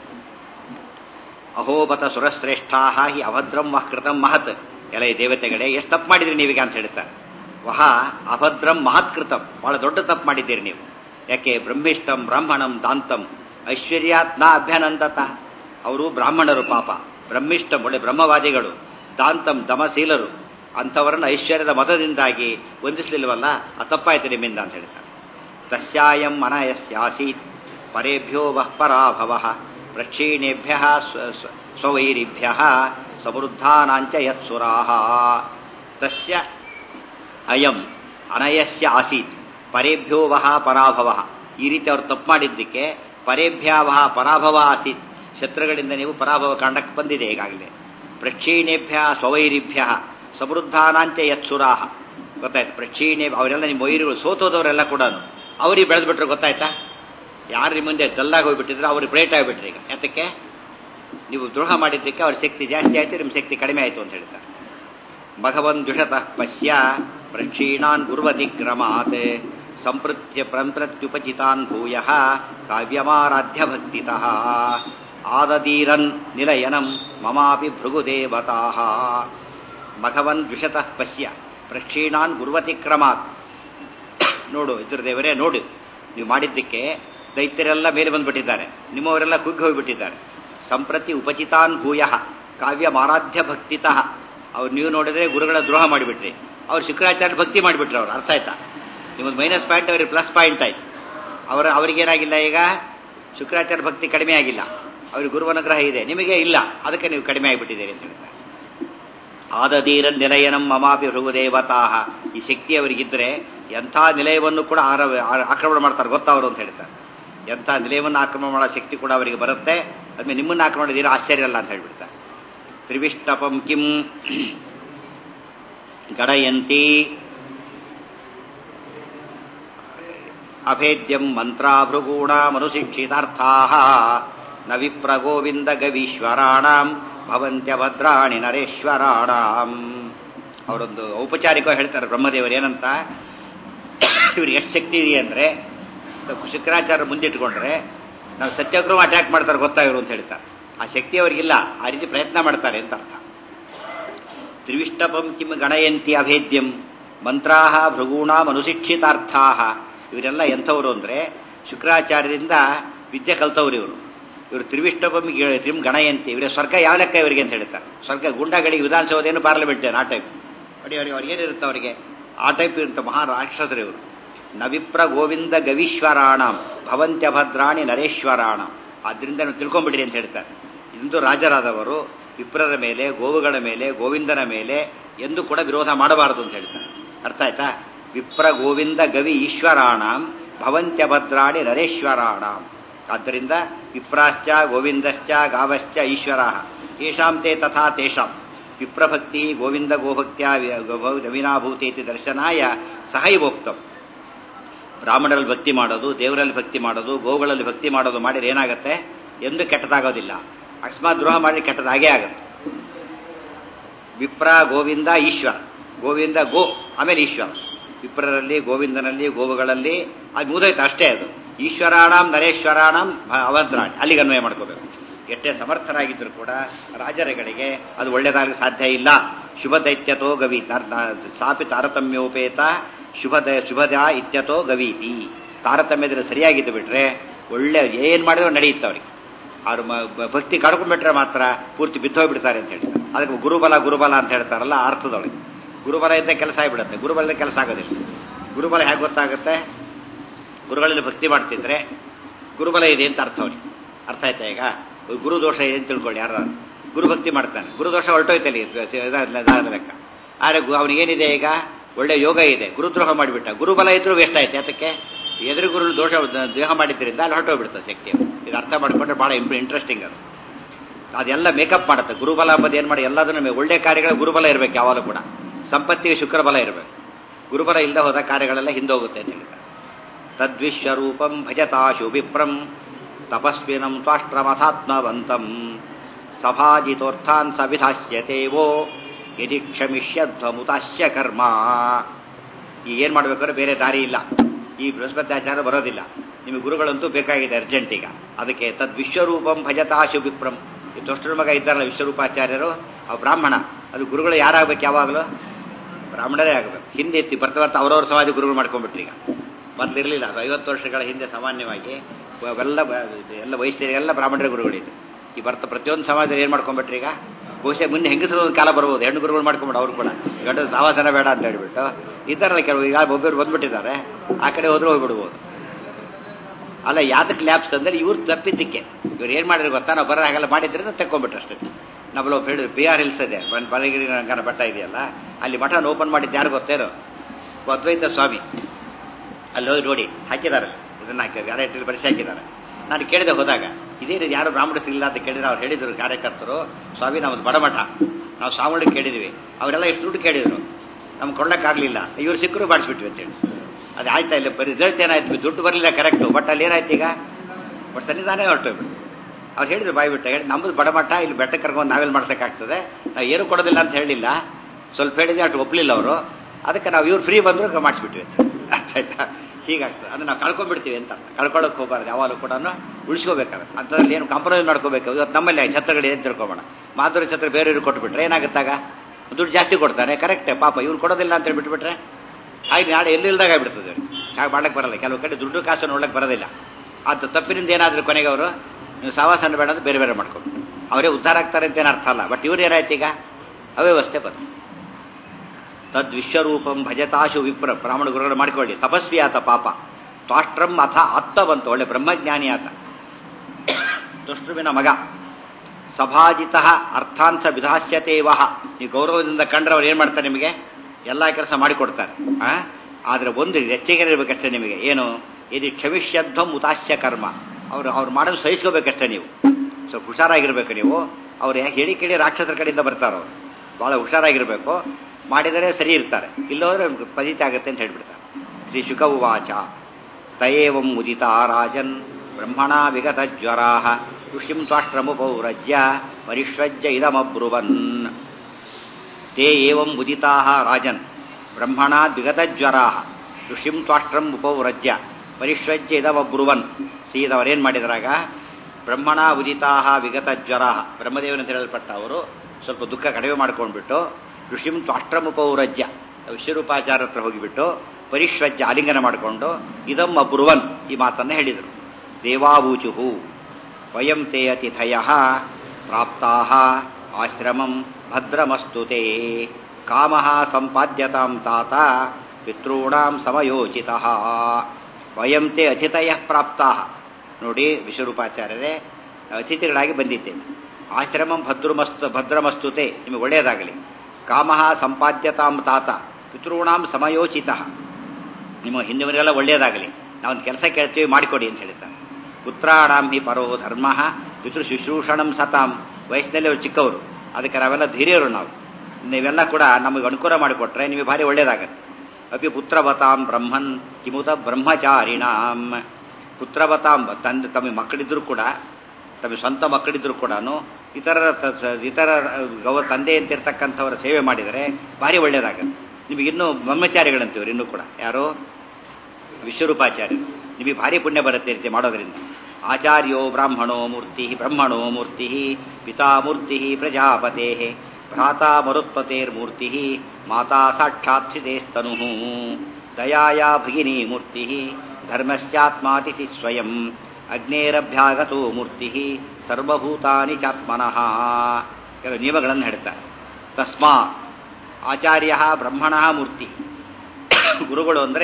ಅಹೋಬತ ಸುರಶ್ರೇಷ್ಠಾ ಹಿ ಅಭದ್ರಂ ವಹ ಕೃತಂ ಮಹತ್ ಎಲ್ಲ ಈ ದೇವತೆಗಳೇ ಎಷ್ಟು ತಪ್ಪು ಮಾಡಿದ್ರಿ ನೀವೀಗ ಅಂತ ಹೇಳ್ತಾರೆ ವಹ ಅಭದ್ರಂ ಮಹತ್ ಕೃತಂ ಬಹಳ ದೊಡ್ಡ ತಪ್ಪು ಮಾಡಿದ್ದೀರಿ ನೀವು ಯಾಕೆ ಬ್ರಹ್ಮಿಷ್ಟಂ ಬ್ರಾಹ್ಮಣಂ ದಾಂತಂ ಐಶ್ವರ್ಯಾತ್ ನ ಅಭ್ಯನಂದತ ಅವರು ಬ್ರಾಹ್ಮಣರು ಪಾಪ ಬ್ರಹ್ಮಿಷ್ಟಂ ಒಳ್ಳೆ ಬ್ರಹ್ಮವಾದಿಗಳು ದಾಂತಂ ದಮಶೀಲರು ಅಂಥವರನ್ನು ಐಶ್ವರ್ಯದ ಮತದಿಂದಾಗಿ ವಂದಿಸಲಿಲ್ವಲ್ಲ ಆ ತಪ್ಪಾಯ್ತು ನಿಮ್ಮಿಂದ ಅಂತ ಹೇಳ್ತಾರೆ ತಸ್ಯಾಯಂ ಅನಯಸ್ಯಾಸೀತ್ ಪರೇಭ್ಯೋ ವಃ ಪರಾಭವ ಪ್ರಕ್ಷೀಣೇಭ್ಯ ಸ್ವವೈರಿಭ್ಯ ಸಮೃದ್ಧಾನಾಂಚ ಯತ್ಸುರಾ ತಸ್ಯ ಅಯಂ ಅನಯಸ್ಯ ಆಸೀತ್ ಪರೇಭ್ಯೋ ವಹ ಪರಾಭವ ಈ ರೀತಿ ಅವ್ರು ತಪ್ಪು ಮಾಡಿದ್ದಕ್ಕೆ ಪರೇಭ್ಯ ವಹ ಪರಾಭವ ಆಸೀತ್ ಶತ್ರುಗಳಿಂದ ನೀವು ಪರಾಭವ ಕಾಂಡಕ್ಕೆ ಬಂದಿದೆ ಈಗಾಗಲೇ ಪ್ರಕ್ಷೀಣೇಭ್ಯ ಸ್ವವೈರಿಭ್ಯ ಸಮೃದ್ಧಾನಾಂಚ ಯತ್ಸುರಾಹ ಗೊತ್ತಾಯ್ತು ಪ್ರಕ್ಷೀಣೆ ಅವರೆಲ್ಲ ನಿಮ್ಮ ವೈರಿಗಳು ಸೋತೋದವರೆಲ್ಲ ಕೂಡ ಅವ್ರಿಗೆ ಬೆಳೆದ್ಬಿಟ್ರು ಗೊತ್ತಾಯ್ತಾ ಯಾರು ನಿಮ್ಮ ಮುಂದೆ ಡಲ್ಲಾಗಿ ಹೋಗ್ಬಿಟ್ಟಿದ್ರೆ ಅವ್ರಿಗೆ ಬ್ರೇಟ್ ಆಗಿಬಿಟ್ರಿ ಈಗ ಯಾತಕ್ಕೆ ನೀವು ದ್ರೋಹ ಮಾಡಿದ್ದಕ್ಕೆ ಅವ್ರ ಶಕ್ತಿ ಜಾಸ್ತಿ ಆಯ್ತು ನಿಮ್ಮ ಶಕ್ತಿ ಕಡಿಮೆ ಆಯಿತು ಅಂತ ಹೇಳ್ತಾರೆ ಭಗವನ್ ದುಷತಃ ಪಶ್ಯ ಪ್ರಕ್ಷೀಣಾನ್ ಗುರ್ವತಿಕ್ರಮಾತ್ ಸಂಪೃತ್ಯ ಪ್ರತ್ಯುಪಚಿತಾನ್ ಭೂಯ ಕಾವ್ಯಮಾರಾಧ್ಯ ಭಕ್ತಿತಃ ಆದದೀರನ್ ನಿಲಯನಂ ಮಮಾಪಿ ಭೃಗುದೇವತಾ ಭಗವನ್ ದ್ವಿಷತಃ ಪಶ್ಯ ಪ್ರಕ್ಷೀಣಾನ್ ಗುರ್ವತಿಕ್ರಮಾತ್ ನೋಡು ಇದ್ರ ದೇವರೇ ನೋಡು ನೀವು ಮಾಡಿದ್ದಕ್ಕೆ ದೈತ್ಯರೆಲ್ಲ ಮೇಲೆ ಬಂದ್ಬಿಟ್ಟಿದ್ದಾರೆ ನಿಮ್ಮವರೆಲ್ಲ ಕುಗ್ಗಿ ಹೋಗ್ಬಿಟ್ಟಿದ್ದಾರೆ ಸಂಪ್ರತಿ ಉಪಚಿತಾನ್ ಭೂಯ ಕಾವ್ಯ ಮಾರಾಧ್ಯ ಭಕ್ತಿತಃ ಅವ್ರು ನೀವು ನೋಡಿದ್ರೆ ಗುರುಗಳ ದ್ರೋಹ ಮಾಡಿಬಿಟ್ರಿ ಅವ್ರು ಶುಕ್ರಾಚಾರ್ಯ ಭಕ್ತಿ ಮಾಡಿಬಿಟ್ರು ಅವ್ರು ಅರ್ಥ ಆಯ್ತಾ ನಿಮ್ಮದು ಮೈನಸ್ ಪಾಯಿಂಟ್ ಅವ್ರಿಗೆ ಪ್ಲಸ್ ಪಾಯಿಂಟ್ ಆಯ್ತು ಅವರ ಅವರಿಗೇನಾಗಿಲ್ಲ ಈಗ ಶುಕ್ರಾಚಾರ್ಯ ಭಕ್ತಿ ಕಡಿಮೆ ಆಗಿಲ್ಲ ಅವ್ರಿಗೆ ಗುರುವನುಗ್ರಹ ಇದೆ ನಿಮಗೆ ಇಲ್ಲ ಅದಕ್ಕೆ ನೀವು ಕಡಿಮೆ ಆಗಿಬಿಟ್ಟಿದ್ದೀರಿ ಅಂತ ಹೇಳ್ತಾರೆ ಆದದೀರ ನಿಲಯನಂ ಮಮಾಪಿ ಭೃಗುದೇವತಾಹ ಈ ಶಕ್ತಿ ಅವರಿಗಿದ್ರೆ ಎಂಥ ನಿಲಯವನ್ನು ಕೂಡ ಆರ ಆಕ್ರಮಣ ಮಾಡ್ತಾರೆ ಗೊತ್ತವರು ಅಂತ ಹೇಳ್ತಾರೆ ಎಂಥ ನಿಲಯವನ್ನು ಆಕ್ರಮಣ ಮಾಡೋ ಶಕ್ತಿ ಕೂಡ ಅವರಿಗೆ ಬರುತ್ತೆ ಅದ್ಮೇಲೆ ನಿಮ್ಮನ್ನು ಆಕ್ರಮಣ ಮಾಡಿದ್ದೀರಾ ಆಶ್ಚರ್ಯ ಅಲ್ಲ ಅಂತ ಹೇಳ್ಬಿಡ್ತಾರೆ ತ್ರಿವಿಷ್ಟಪಂ ಕಿಂ ಗಡಯಂತಿ ಅಭೇದ್ಯಂ ಮಂತ್ರಾಭೃಗೂಣ ಮನುಶಿಕ್ಷಿತಾರ್ಥಾ ನ ವಿಪ್ರ ಗೋವಿಂದ ಗವೀಶ್ವರಾಣಾಂ ಭವಂತ್ಯ ಭದ್ರಾಣಿ ನರೇಶ್ವರಾಣಾಂ ಅವರೊಂದು ಔಪಚಾರಿಕವಾಗಿ ಹೇಳ್ತಾರೆ ಬ್ರಹ್ಮದೇವರು ಏನಂತ ಇವ್ರಿಗೆ ಎಷ್ಟು ಶಕ್ತಿ ಇದೆ ಅಂದ್ರೆ ಶುಕ್ರಾಚಾರ್ಯ ಮುಂದಿಟ್ಕೊಂಡ್ರೆ ನಾವು ಸತ್ಯಾಗ್ರಹ ಅಟ್ಯಾಕ್ ಮಾಡ್ತಾರೆ ಗೊತ್ತಾ ಇವರು ಅಂತ ಹೇಳ್ತಾರೆ ಆ ಶಕ್ತಿ ಅವರಿಗಿಲ್ಲ ಆ ರೀತಿ ಪ್ರಯತ್ನ ಮಾಡ್ತಾರೆ ಅಂತ ಅರ್ಥ ತ್ರಿವಿಷ್ಟಪಂ ಕಿಂ ಗಣಯಂತಿ ಅಭೇದ್ಯಂ ಮಂತ್ರಾಹ ಭೃಗೂಣ ಮನುಶಿಕ್ಷಿತಾರ್ಥಾ ಇವರೆಲ್ಲ ಎಂಥವರು ಅಂದ್ರೆ ಶುಕ್ರಾಚಾರ್ಯರಿಂದ ವಿದ್ಯೆ ಕಲ್ತವ್ರು ಇವರು ಇವರು ತ್ರಿವಿಷ್ಟಪಂ ತ್ರಿಂ ಗಣಯಂತಿ ಇವರ ಸ್ವರ್ಗ ಯಾವ ಲೆಕ್ಕ ಇವರಿಗೆ ಅಂತ ಹೇಳ್ತಾರೆ ಸ್ವರ್ಗ ಗುಂಡಗಳಿಗೆ ವಿಧಾನಸೌಧೇನು ಪಾರ್ಲಿಮೆಂಟ್ ಏನು ಆ ಟೈಪ್ ನೋಡಿ ಅವ್ರಿಗೆ ಅವ್ರಿಗೆ ಏನಿರುತ್ತೆ ಅವರಿಗೆ ಆ ಟೈಪ್ ಇರುತ್ತ ಮಹಾ ರಾಕ್ಷಸರು ಇವರು ನವಿಪ್ರ ಗೋವಿಂದ ಗವೀಶ್ವರಾಣಂ ಭವಂತ್ಯ ಭದ್ರಾಣಿ ನರೇಶ್ವರಾಣ ಆದ್ರಿಂದ ನೀವು ತಿಳ್ಕೊಂಬಿಡ್ರಿ ಅಂತ ಹೇಳ್ತಾರೆ ಇಂದು ರಾಜರಾದವರು ವಿಪ್ರರ ಮೇಲೆ ಗೋವುಗಳ ಮೇಲೆ ಗೋವಿಂದನ ಮೇಲೆ ಎಂದು ಕೂಡ ವಿರೋಧ ಮಾಡಬಾರದು ಅಂತ ಹೇಳ್ತಾರೆ ಅರ್ಥ ಆಯ್ತಾ ವಿಪ್ರ ಗೋವಿಂದ ಗವಿ ಈಶ್ವರಾಣಂ ಭವಂತ್ಯ ಭದ್ರಾಣಿ ನರೇಶ್ವರಾಣಂ ಆದ್ದರಿಂದ ವಿಪ್ರಾಶ್ಚ ಗೋವಿಂದಶ್ಚ ಗಾವಶ್ಚ ಈಶ್ವರ ಯಶಾಂ ತೇ ತಥಾ ತೇಷಾಂ ವಿಪ್ರಭಕ್ತಿ ಗೋವಿಂದ ಗೋಭಕ್ತ್ಯ ನವೀನಾಭೂತಿ ಇತಿ ದರ್ಶನಾಯ ಸಹೈವೋಕ್ತಂ ಬ್ರಾಹ್ಮಣರಲ್ಲಿ ಭಕ್ತಿ ಮಾಡೋದು ದೇವರಲ್ಲಿ ಭಕ್ತಿ ಮಾಡೋದು ಗೋಗಳಲ್ಲಿ ಭಕ್ತಿ ಮಾಡೋದು ಮಾಡಿದ್ರೆ ಏನಾಗುತ್ತೆ ಎಂದು ಕೆಟ್ಟದಾಗೋದಿಲ್ಲ ಅಕಸ್ಮಾತ್ ದ್ರೋಹ ಮಾಡಿ ಕೆಟ್ಟದಾಗೇ ಆಗುತ್ತೆ ವಿಪ್ರ ಗೋವಿಂದ ಈಶ್ವರ ಗೋವಿಂದ ಗೋ ಆಮೇಲೆ ಈಶ್ವರ ವಿಪ್ರರಲ್ಲಿ ಗೋವಿಂದನಲ್ಲಿ ಗೋವುಗಳಲ್ಲಿ ಅದು ಮುಗಿದೋಯ್ತು ಅಷ್ಟೇ ಅದು ಈಶ್ವರಾಣಂ ನರೇಶ್ವರಾಣಂ ಅವದ್ರಾಣಿ ಅಲ್ಲಿಗೆ ಅನ್ವಯ ಮಾಡ್ಕೋಬೇಕು ಎಷ್ಟೇ ಸಮರ್ಥರಾಗಿದ್ದರೂ ಕೂಡ ರಾಜರುಗಳಿಗೆ ಅದು ಒಳ್ಳೆಯದಾಗಲಿ ಸಾಧ್ಯ ಇಲ್ಲ ಶುಭ ದೈತ್ಯತೋ ಗವಿ ಸಾಪಿ ತಾರತಮ್ಯೋಪೇತ ಶುಭ ಶುಭದ ಇತ್ಯತೋ ಗವೀತಿ ತಾರತಮ್ಯದಲ್ಲಿ ಸರಿಯಾಗಿದ್ದು ಬಿಟ್ರೆ ಒಳ್ಳೆ ಏನ್ ಮಾಡಿದ್ರು ನಡೆಯುತ್ತೆ ಅವ್ರಿಗೆ ಅವ್ರು ಭಕ್ತಿ ಕಡ್ಕೊಂಡ್ಬಿಟ್ರೆ ಮಾತ್ರ ಪೂರ್ತಿ ಬಿದ್ದೋಗ್ಬಿಡ್ತಾರೆ ಅಂತ ಹೇಳ್ತಾರೆ ಅದಕ್ಕೆ ಗುರುಬಲ ಗುರುಬಲ ಅಂತ ಹೇಳ್ತಾರಲ್ಲ ಅರ್ಥದೊಳಗೆ ಗುರುಬಲ ಇದ್ದ ಕೆಲಸ ಆಗಿಬಿಡುತ್ತೆ ಗುರುಬಲದ ಕೆಲಸ ಆಗೋದಿಲ್ಲ ಗುರುಬಲ ಹೇಗೆ ಗೊತ್ತಾಗುತ್ತೆ ಗುರುಗಳಲ್ಲಿ ಭಕ್ತಿ ಮಾಡ್ತಿದ್ರೆ ಗುರುಬಲ ಇದೆ ಅಂತ ಅರ್ಥ ಅವ್ರಿಗೆ ಅರ್ಥ ಆಯ್ತಾ ಈಗ ಗುರು ದೋಷ ಇದೆ ಅಂತ ತಿಳ್ಕೊಳ್ಳಿ ಯಾರು ಗುರು ಭಕ್ತಿ ಮಾಡ್ತಾನೆ ಗುರುದೋಷ ಹೊರಟೋಯ್ತಲ್ಲಿ ಲೆಕ್ಕ ಆದರೆ ಅವನಿಗೇನಿದೆ ಈಗ ಒಳ್ಳೆ ಯೋಗ ಇದೆ ಗುರುದ್ರೋಹ ಮಾಡಿಬಿಟ್ಟ ಗುರುಬಲ ಇದ್ರೂ ವೇಸ್ಟ್ ಆಯ್ತು ಯಾತಕ್ಕೆ ಎದುರು ಗುರು ದೋಷ ದೇಹ ಮಾಡಿದ್ರಿಂದ ಅಲ್ಲಿ ಹೊರಟೋಗ್ಬಿಡ್ತದೆ ಶಕ್ತಿ ಇದು ಅರ್ಥ ಮಾಡ್ಕೊಂಡ್ರೆ ಬಹಳ ಇಂಟ್ರೆಸ್ಟಿಂಗ್ ಅದು ಅದೆಲ್ಲ ಮೇಕಪ್ ಮಾಡುತ್ತೆ ಗುರುಬಲ ಅಂಬದು ಏನು ಮಾಡಿ ಎಲ್ಲದನ್ನು ಒಳ್ಳೆ ಕಾರ್ಯಗಳ ಗುರುಬಲ ಇರಬೇಕು ಯಾವಾಗಲೂ ಕೂಡ ಸಂಪತ್ತಿಗೆ ಶುಕ್ರಬಲ ಇರಬೇಕು ಗುರುಬಲ ಇಲ್ಲದೆ ಹೋದ ಕಾರ್ಯಗಳೆಲ್ಲ ಹಿಂದೆ ಹೋಗುತ್ತೆ ಅಂತ ಹೇಳ್ತಾರೆ ತದ್ವಿಶ್ವರೂಪಂ ಭಜತಾಶು ವಿಪ್ರಂ ತಪಸ್ವಿನಂ ತ್ವಾಷ್ಟ್ರಮಥಾತ್ಮವಂತಂ ಸಭಾಜಿತೋರ್ಥಾನ್ ಸವಿಧಾಸ್ಯತೇವೋ ಯದಿ ಕ್ಷಮಿಷ್ಯಧ್ವಮುತಾಶ್ಯ ಕರ್ಮ ಈಗ ಏನ್ ಮಾಡ್ಬೇಕಾದ್ರೆ ಬೇರೆ ದಾರಿ ಇಲ್ಲ ಈ ಬೃಹಸ್ಪತ್ಯಾಚಾರ ಬರೋದಿಲ್ಲ ನಿಮಗೆ ಗುರುಗಳಂತೂ ಬೇಕಾಗಿದೆ ಅರ್ಜೆಂಟ್ ಈಗ ಅದಕ್ಕೆ ತದ್ ವಿಶ್ವರೂಪಂ ಭಜತಾಶು ವಿಪ್ರಂ ಈ ದೊಷ್ಟರ ಮಗ ಇದ್ದಾರಲ್ಲ ವಿಶ್ವರೂಪಾಚಾರ್ಯರು ಆ ಬ್ರಾಹ್ಮಣ ಅದು ಗುರುಗಳು ಯಾರಾಗಬೇಕು ಯಾವಾಗಲೂ ಬ್ರಾಹ್ಮಣರೇ ಆಗಬೇಕು ಹಿಂದೆ ಎತ್ತಿ ಬರ್ತಾ ಬರ್ತಾ ಅವ್ರವ್ರ ಸಮಾಜ ಗುರುಗಳು ಮಾಡ್ಕೊಂಡ್ಬಿಟ್ರಿ ಈಗ ಮೊದಲಿರಲಿಲ್ಲ ಅದು ಐವತ್ತು ವರ್ಷಗಳ ಹಿಂದೆ ಸಾಮಾನ್ಯವಾಗಿ ಅವೆಲ್ಲ ಎಲ್ಲ ವಯಸ್ಸರಿಗೆಲ್ಲ ಬ್ರಾಹ್ಮಣರ ಗುರುಗಳಿದೆ ಈ ಬರ್ತಾ ಪ್ರತಿಯೊಂದು ಸಮಾಜದಲ್ಲಿ ಏನು ಮಾಡ್ಕೊಂಡ್ಬಿಟ್ರಿ ಈಗ ಬಹುಶಃ ಮುಂದೆ ಹೆಂಗಸರ ಒಂದು ಕಾಲ ಬರ್ಬೋದು ಹೆಣ್ಣು ಗುರುಗಳು ಮಾಡ್ಕೊಂಬಿಟ್ಟು ಅವ್ರು ಕೂಡ ಗಂಡ ಸಾವಾಸನ ಬೇಡ ಅಂತ ಹೇಳ್ಬಿಟ್ಟು ಇದ್ದಾರಲ್ಲ ಕೆಲವು ಈಗ ಒಬ್ಬರು ಬಂದ್ಬಿಟ್ಟಿದ್ದಾರೆ ಆ ಕಡೆ ಹೋದ್ರೂ ಹೋಗ್ಬಿಡ್ಬೋದು ಅಲ್ಲ ಯಾತಕ್ಕೆ ಲ್ಯಾಬ್ಸ್ ಅಂದ್ರೆ ಇವ್ರು ತಪ್ಪಿದ್ದಕ್ಕೆ ಇವ್ರು ಏನ್ ಮಾಡಿದ್ರು ಗೊತ್ತಾ ನಾವು ಬರೋ ಹಾಗೆಲ್ಲ ಮಾಡಿದ್ರೆ ತಕ್ಕೊಂಡ್ಬಿಟ್ರು ಅಷ್ಟೇ ನಮ್ಮಲ್ಲಿ ಒಬ್ಬ ಹೇಳಿದ್ರು ಬಿ ಆರ್ ಹಿಲ್ಸ್ ಇದೆ ಬಲಗಿರಿ ರಂಗನ ಬೆಟ್ಟ ಇದೆಯಲ್ಲ ಅಲ್ಲಿ ಮಠನ ಓಪನ್ ಮಾಡಿದ್ದು ಯಾರು ಗೊತ್ತೇನು ಅದ್ವೈತ ಸ್ವಾಮಿ ಅಲ್ಲಿ ಹೋಗಿ ನೋಡಿ ಹಾಕಿದ್ದಾರೆ ಇದನ್ನ ಹಾಕಿದ್ದಾರೆ ಗ್ಯಾರೆಂಟಿ ಬರೆಸಿ ಹಾಕಿದ್ದಾರೆ ನಾನು ಕೇಳಿದೆ ಹೋದಾಗ ಇದೇನು ಯಾರು ಬ್ರಾಹ್ಮಣ ಸಿಗಲಿಲ್ಲ ಅಂತ ಕೇಳಿದ್ರೆ ಅವ್ರು ಹೇಳಿದ್ರು ಕಾರ್ಯಕರ್ತರು ಸ್ವಾಮಿ ನಮ್ಮದು ಬಡಮಠ ನಾವು ಸ್ವಾಮಿಗಳಿಗೆ ಕೇಳಿದ್ವಿ ಅವರೆಲ್ಲ ಎಷ್ಟು ದುಡ್ಡು ಕೇಳಿದ್ರು ನಮ್ಗೆ ಕೊಡ್ಲಕ್ಕಾಗಲಿಲ್ಲ ಇವ್ರು ಸಿಕ್ಕರು ಮಾಡಿಸ್ಬಿಟ್ವಿ ಅಂತೇಳಿ ಅದು ಆಯ್ತಾ ಇಲ್ಲ ರಿಸಲ್ಟ್ ಏನಾಯ್ತು ದುಡ್ಡು ಬರಲಿಲ್ಲ ಕರೆಕ್ಟು ಬಟ್ ಅಲ್ಲಿ ಏನಾಯ್ತು ಈಗ ಬಟ್ ಸನ್ನಿಧಾನ ಹೊರಟೋಗ್ಬಿಟ್ಟು ಅವ್ರು ಹೇಳಿದ್ರು ಬಾಯ್ ಬಿಟ್ಟ ಹೇಳಿ ನಮ್ಮದು ಬಡಮಠ ಇಲ್ಲಿ ಬೆಟ್ಟ ಕರ್ಕೊಂಡು ನಾವೆಲ್ಲಿ ಮಾಡ್ಸೋಕ್ಕಾಗ್ತದೆ ನಾವು ಏನು ಕೊಡೋದಿಲ್ಲ ಅಂತ ಹೇಳಿಲ್ಲ ಸ್ವಲ್ಪ ಹೇಳಿದ್ವಿ ಅಷ್ಟು ಒಪ್ಪಲಿಲ್ಲ ಅವರು ಅದಕ್ಕೆ ನಾವು ಇವ್ರು ಫ್ರೀ ಬಂದ್ರು ಮಾಡಿಸ್ಬಿಟ್ವಿ ಅಂತ ಆಯ್ತಾ ಹೀಗಾಗ್ತದೆ ಅದನ್ನ ನಾವು ಕಳ್ಕೊಂಡ್ಬಿಡ್ತೀವಿ ಅಂತ ಕಳ್ಕೊಳ್ಳೋಕೆ ಹೋಗಬಾರ್ದು ಯಾವಾಗಲೂ ಕೂಡ ಉಳಿಸ್ಕೋಬೇಕಾಗುತ್ತೆ ಅಂಥದ್ರಲ್ಲಿ ಏನು ಕಾಂಪ್ರಮೈಸ್ ಮಾಡ್ಕೋಬೇಕು ಇವತ್ತು ನಮ್ಮಲ್ಲಿ ಛತ್ರಗಳು ಏನು ತಿಳ್ಕೊಬೋಣ ಮಾಧುರಿ ಛತ್ರ ಬೇರೆಯವ್ರಿಗೆ ಕೊಟ್ಬಿಟ್ರೆ ಏನಾಗುತ್ತಾಗ ದುಡ್ಡು ಜಾಸ್ತಿ ಕೊಡ್ತಾರೆ ಕರೆಕ್ಟೇ ಪಾಪ ಇವ್ರು ಕೊಡೋದಿಲ್ಲ ಅಂತ ಹೇಳಿ ಬಿಟ್ಬಿಟ್ರೆ ಹಾಗೆ ನಾಳೆ ಎಲ್ಲಿಲ್ದಾಗ ಆಗ್ಬಿಡ್ತದೆ ಹಾಗೆ ಮಾಡ್ಲಿಕ್ಕೆ ಬರಲ್ಲ ಕೆಲವು ಕಡೆ ದುಡ್ಡು ಕಾಸು ನೋಡ್ಲಿಕ್ಕೆ ಬರೋದಿಲ್ಲ ಅದು ತಪ್ಪಿನಿಂದ ಏನಾದರೂ ಕೊನೆಗೆ ಅವರು ನೀವು ಸಾವಾಸನ ಬೇಡ ಅಂತ ಬೇರೆ ಬೇರೆ ಮಾಡ್ಕೊಂಡು ಅವರೇ ಉದ್ಧಾರ ಆಗ್ತಾರೆ ಅಂತ ಏನು ಅರ್ಥ ಅಲ್ಲ ಬಟ್ ಇವ್ರು ಏನಾಯ್ತು ಈಗ ಅವ್ಯವಸ್ಥೆ ಬಂತು ತದ್ ವಿಶ್ವರೂಪಂ ಭಜತಾಶು ವಿಪ್ರ ಬ್ರಾಹ್ಮಣ ಗುರುಗಳು ಮಾಡಿಕೊಳ್ಳಿ ತಪಸ್ವಿ ಆತ ಪಾಪ ತ್ವಾಷ್ಟ್ರಂ ಅಥ ಅತ್ತ ಬಂತು ಒಳ್ಳೆ ಬ್ರಹ್ಮಜ್ಞಾನಿ ಆತ ದುಷ್ಟ್ರುವಿನ ಮಗ ಸಭಾಜಿತ ಅರ್ಥಾಂಶ ವಿಧಾಸ್ಯತೆ ವಹ ನೀವು ಗೌರವದಿಂದ ಕಂಡ್ರೆ ಅವ್ರು ಏನ್ ಮಾಡ್ತಾರೆ ನಿಮಗೆ ಎಲ್ಲಾ ಕೆಲಸ ಮಾಡಿಕೊಡ್ತಾರೆ ಆ ಆದ್ರೆ ಒಂದು ಎಚ್ಚರಿಕೆ ಇರಬೇಕಷ್ಟೇ ನಿಮಗೆ ಏನು ಇದು ಕ್ಷಮಿಷ್ಯಧ್ವಂ ಉತಾಸ್ಯ ಕರ್ಮ ಅವ್ರು ಅವ್ರು ಮಾಡೋದು ಸಹಿಸ್ಕೋಬೇಕಷ್ಟೇ ನೀವು ಸ್ವಲ್ಪ ಹುಷಾರಾಗಿರ್ಬೇಕು ನೀವು ಅವ್ರು ಹೇಳಿ ಕೇಳಿ ರಾಕ್ಷಸರ ಕಡೆಯಿಂದ ಬರ್ತಾರ ಅವ್ರು ಬಹಳ ಹುಷಾರಾಗಿರ್ಬೇಕು ಮಾಡಿದರೆ ಸರಿ ಇರ್ತಾರೆ ಇಲ್ಲೋದ್ರೆ ಪದಿತ ಆಗುತ್ತೆ ಅಂತ ಹೇಳ್ಬಿಡ್ತಾರೆ ಶ್ರೀ ಶುಕ ಉವಾಚ ತಯೇವಂ ಮುದಿತ ರಾಜನ್ ಬ್ರಹ್ಮಣ ವಿಗತ ಜ್ವರಾ ಋಷಿಂ ತ್ವಾಷ್ಟ್ರಮುಪೌರಜ್ಯ ಪರಿಷ್ವಜ್ಯ ಇದಮಬ್ರುವನ್ ತೇ ಏವಂ ಮುದಿತಾ ರಾಜನ್ ಬ್ರಹ್ಮಣ ವಿಗತ ಜ್ವರಾ ಋಷಿಂ ತ್ವಾಷ್ಟ್ರಂ ಉಪೌರಜ್ಯ ಪರಿಷ್ವಜ್ಯ ಇದಮಬ್ರುವನ್ ಸೀದವರೇನ್ ಮಾಡಿದ್ರಾಗ ಬ್ರಹ್ಮಣ ಉದಿತಾ ವಿಗತ ಜ್ವರ ಬ್ರಹ್ಮದೇವನಂತ ಹೇಳಲ್ಪಟ್ಟ ಅವರು ಸ್ವಲ್ಪ ದುಃಖ ಕಡಿಮೆ ಮಾಡ್ಕೊಂಡ್ಬಿಟ್ಟು ಋಷಿಂ ತ್ವಾಷ್ಟ್ರಮುಪೌರಜ್ಯ ವಿಶ್ವರೂಪಾಚಾರ ಹತ್ರ ಹೋಗಿಬಿಟ್ಟು ಪರಿಶ್ವಜ್ಯ ಆಲಿಂಗನ ಮಾಡಿಕೊಂಡು ಇದಂ ಅಬ್ರುವನ್ ಈ ಮಾತನ್ನ ಹೇಳಿದರು ದೇವಾವೂಚುಹು ವಯಂ ತೇ ಅತಿಥಯ ಪ್ರಾಪ್ತಾ ಆಶ್ರಮಂ ಭದ್ರಮಸ್ತುತೆ ಕಾಮ ಸಂಪಾದ್ಯತಾಂ ತಾತ ಪಿತॄಣಾಂ ಸಮಯೋಚಿತ ವಯಂ ತೇ ಅತಿಥಯ ಪ್ರಾಪ್ತಾ ನೋಡಿ ವಿಶ್ವರೂಪಾಚಾರ್ಯರೇ ಅತಿಥಿಗಳಾಗಿ ಬಂದಿದ್ದೇನೆ ಆಶ್ರಮಂ ಭದ್ರಮಸ್ತು ಭದ್ರಮಸ್ತುತೆ ನಿಮಗೆ ಒಳ್ಳೆಯದಾಗಲಿ ಕಾಮ ಸಂಪಾದ್ಯತಾಂ ತಾತ ಪಿತೃಣಾಂ ಸಮಯೋಚಿತ ನಿಮ್ಮ ಹಿಂದಿನವರಿಗೆಲ್ಲ ಒಳ್ಳೆಯದಾಗಲಿ ನಾವೊಂದು ಕೆಲಸ ಕೇಳ್ತೀವಿ ಮಾಡಿಕೊಡಿ ಅಂತ ಹೇಳ್ತಾರೆ ಪುತ್ರಾಣಾಂ ಹಿ ಪರೋ ಧರ್ಮ ಪಿತೃ ಶುಶ್ರೂಷಣಂ ಸತಾಂ ವಯಸ್ಸಿನಲ್ಲಿ ಅವ್ರು ಚಿಕ್ಕವರು ಅದಕ್ಕೆ ನಾವೆಲ್ಲ ಧೀರ್ಯರು ನಾವು ನೀವೆಲ್ಲ ಕೂಡ ನಮಗೆ ಅನುಕೂಲ ಮಾಡಿಕೊಟ್ರೆ ನಿಮಗೆ ಭಾರಿ ಒಳ್ಳೆಯದಾಗತ್ತೆ ಅಪಿ ಪುತ್ರವತಾಂ ಬ್ರಹ್ಮನ್ ಕಿಮುತ ಬ್ರಹ್ಮಚಾರಿಣಾಂ ಪುತ್ರವತಾಂ ತಂದೆ ತಮ್ಮ ಮಕ್ಕಳಿದ್ರು ಕೂಡ ತಮ್ಮ ಸ್ವಂತ ಮಕ್ಕಳಿದ್ರು ಕೂಡ ಇತರರ ಇತರ ಗೌ ತಂದೆ ಅಂತಿರ್ತಕ್ಕಂಥವರ ಸೇವೆ ಮಾಡಿದರೆ ಭಾರಿ ಒಳ್ಳೆಯದಾಗತ್ತೆ ನಿಮಗೆ ಇನ್ನೂ ಬ್ರಹ್ಮಚಾರಿಗಳಂತೀವ್ರು ಇನ್ನೂ ಕೂಡ ಯಾರು ವಿಶ್ವರೂಪಾಚಾರ್ಯ ನಿಮಗೆ ಭಾರಿ ಪುಣ್ಯ ಬರುತ್ತೆ ರೀತಿ ಮಾಡೋದ್ರಿಂದ ಆಚಾರ್ಯೋ ಬ್ರಾಹ್ಮಣೋ ಮೂರ್ತಿ ಬ್ರಹ್ಮಣೋ ಮೂರ್ತಿ ಪಿತಾ ಮೂರ್ತಿ ಪ್ರಜಾಪತೆ ಭ್ರಾತಾ ಮರುತ್ಪತೇರ್ಮೂರ್ತಿ ಮಾತಾ ಸಾಕ್ಷಾತ್ ಸ್ಥಿತೇಸ್ತನು ದಯಾಯ ಭಗಿನಿ ಮೂರ್ತಿ ಧರ್ಮಸ್ಯಾತ್ಮಾತಿಥಿ ಸ್ವಯಂ ಅಗ್ನೇರಭ್ಯಾಗತೋ ಮೂರ್ತಿ ಸರ್ವಭೂತಾನಿ ಚಾತ್ಮನಃ ಕೆಲವು ನಿಯಮಗಳನ್ನು ಹೇಳ್ತಾರೆ ತಸ್ಮಾತ್ ಆಚಾರ್ಯ ಬ್ರಹ್ಮಣ ಮೂರ್ತಿ ಗುರುಗಳು ಅಂದರೆ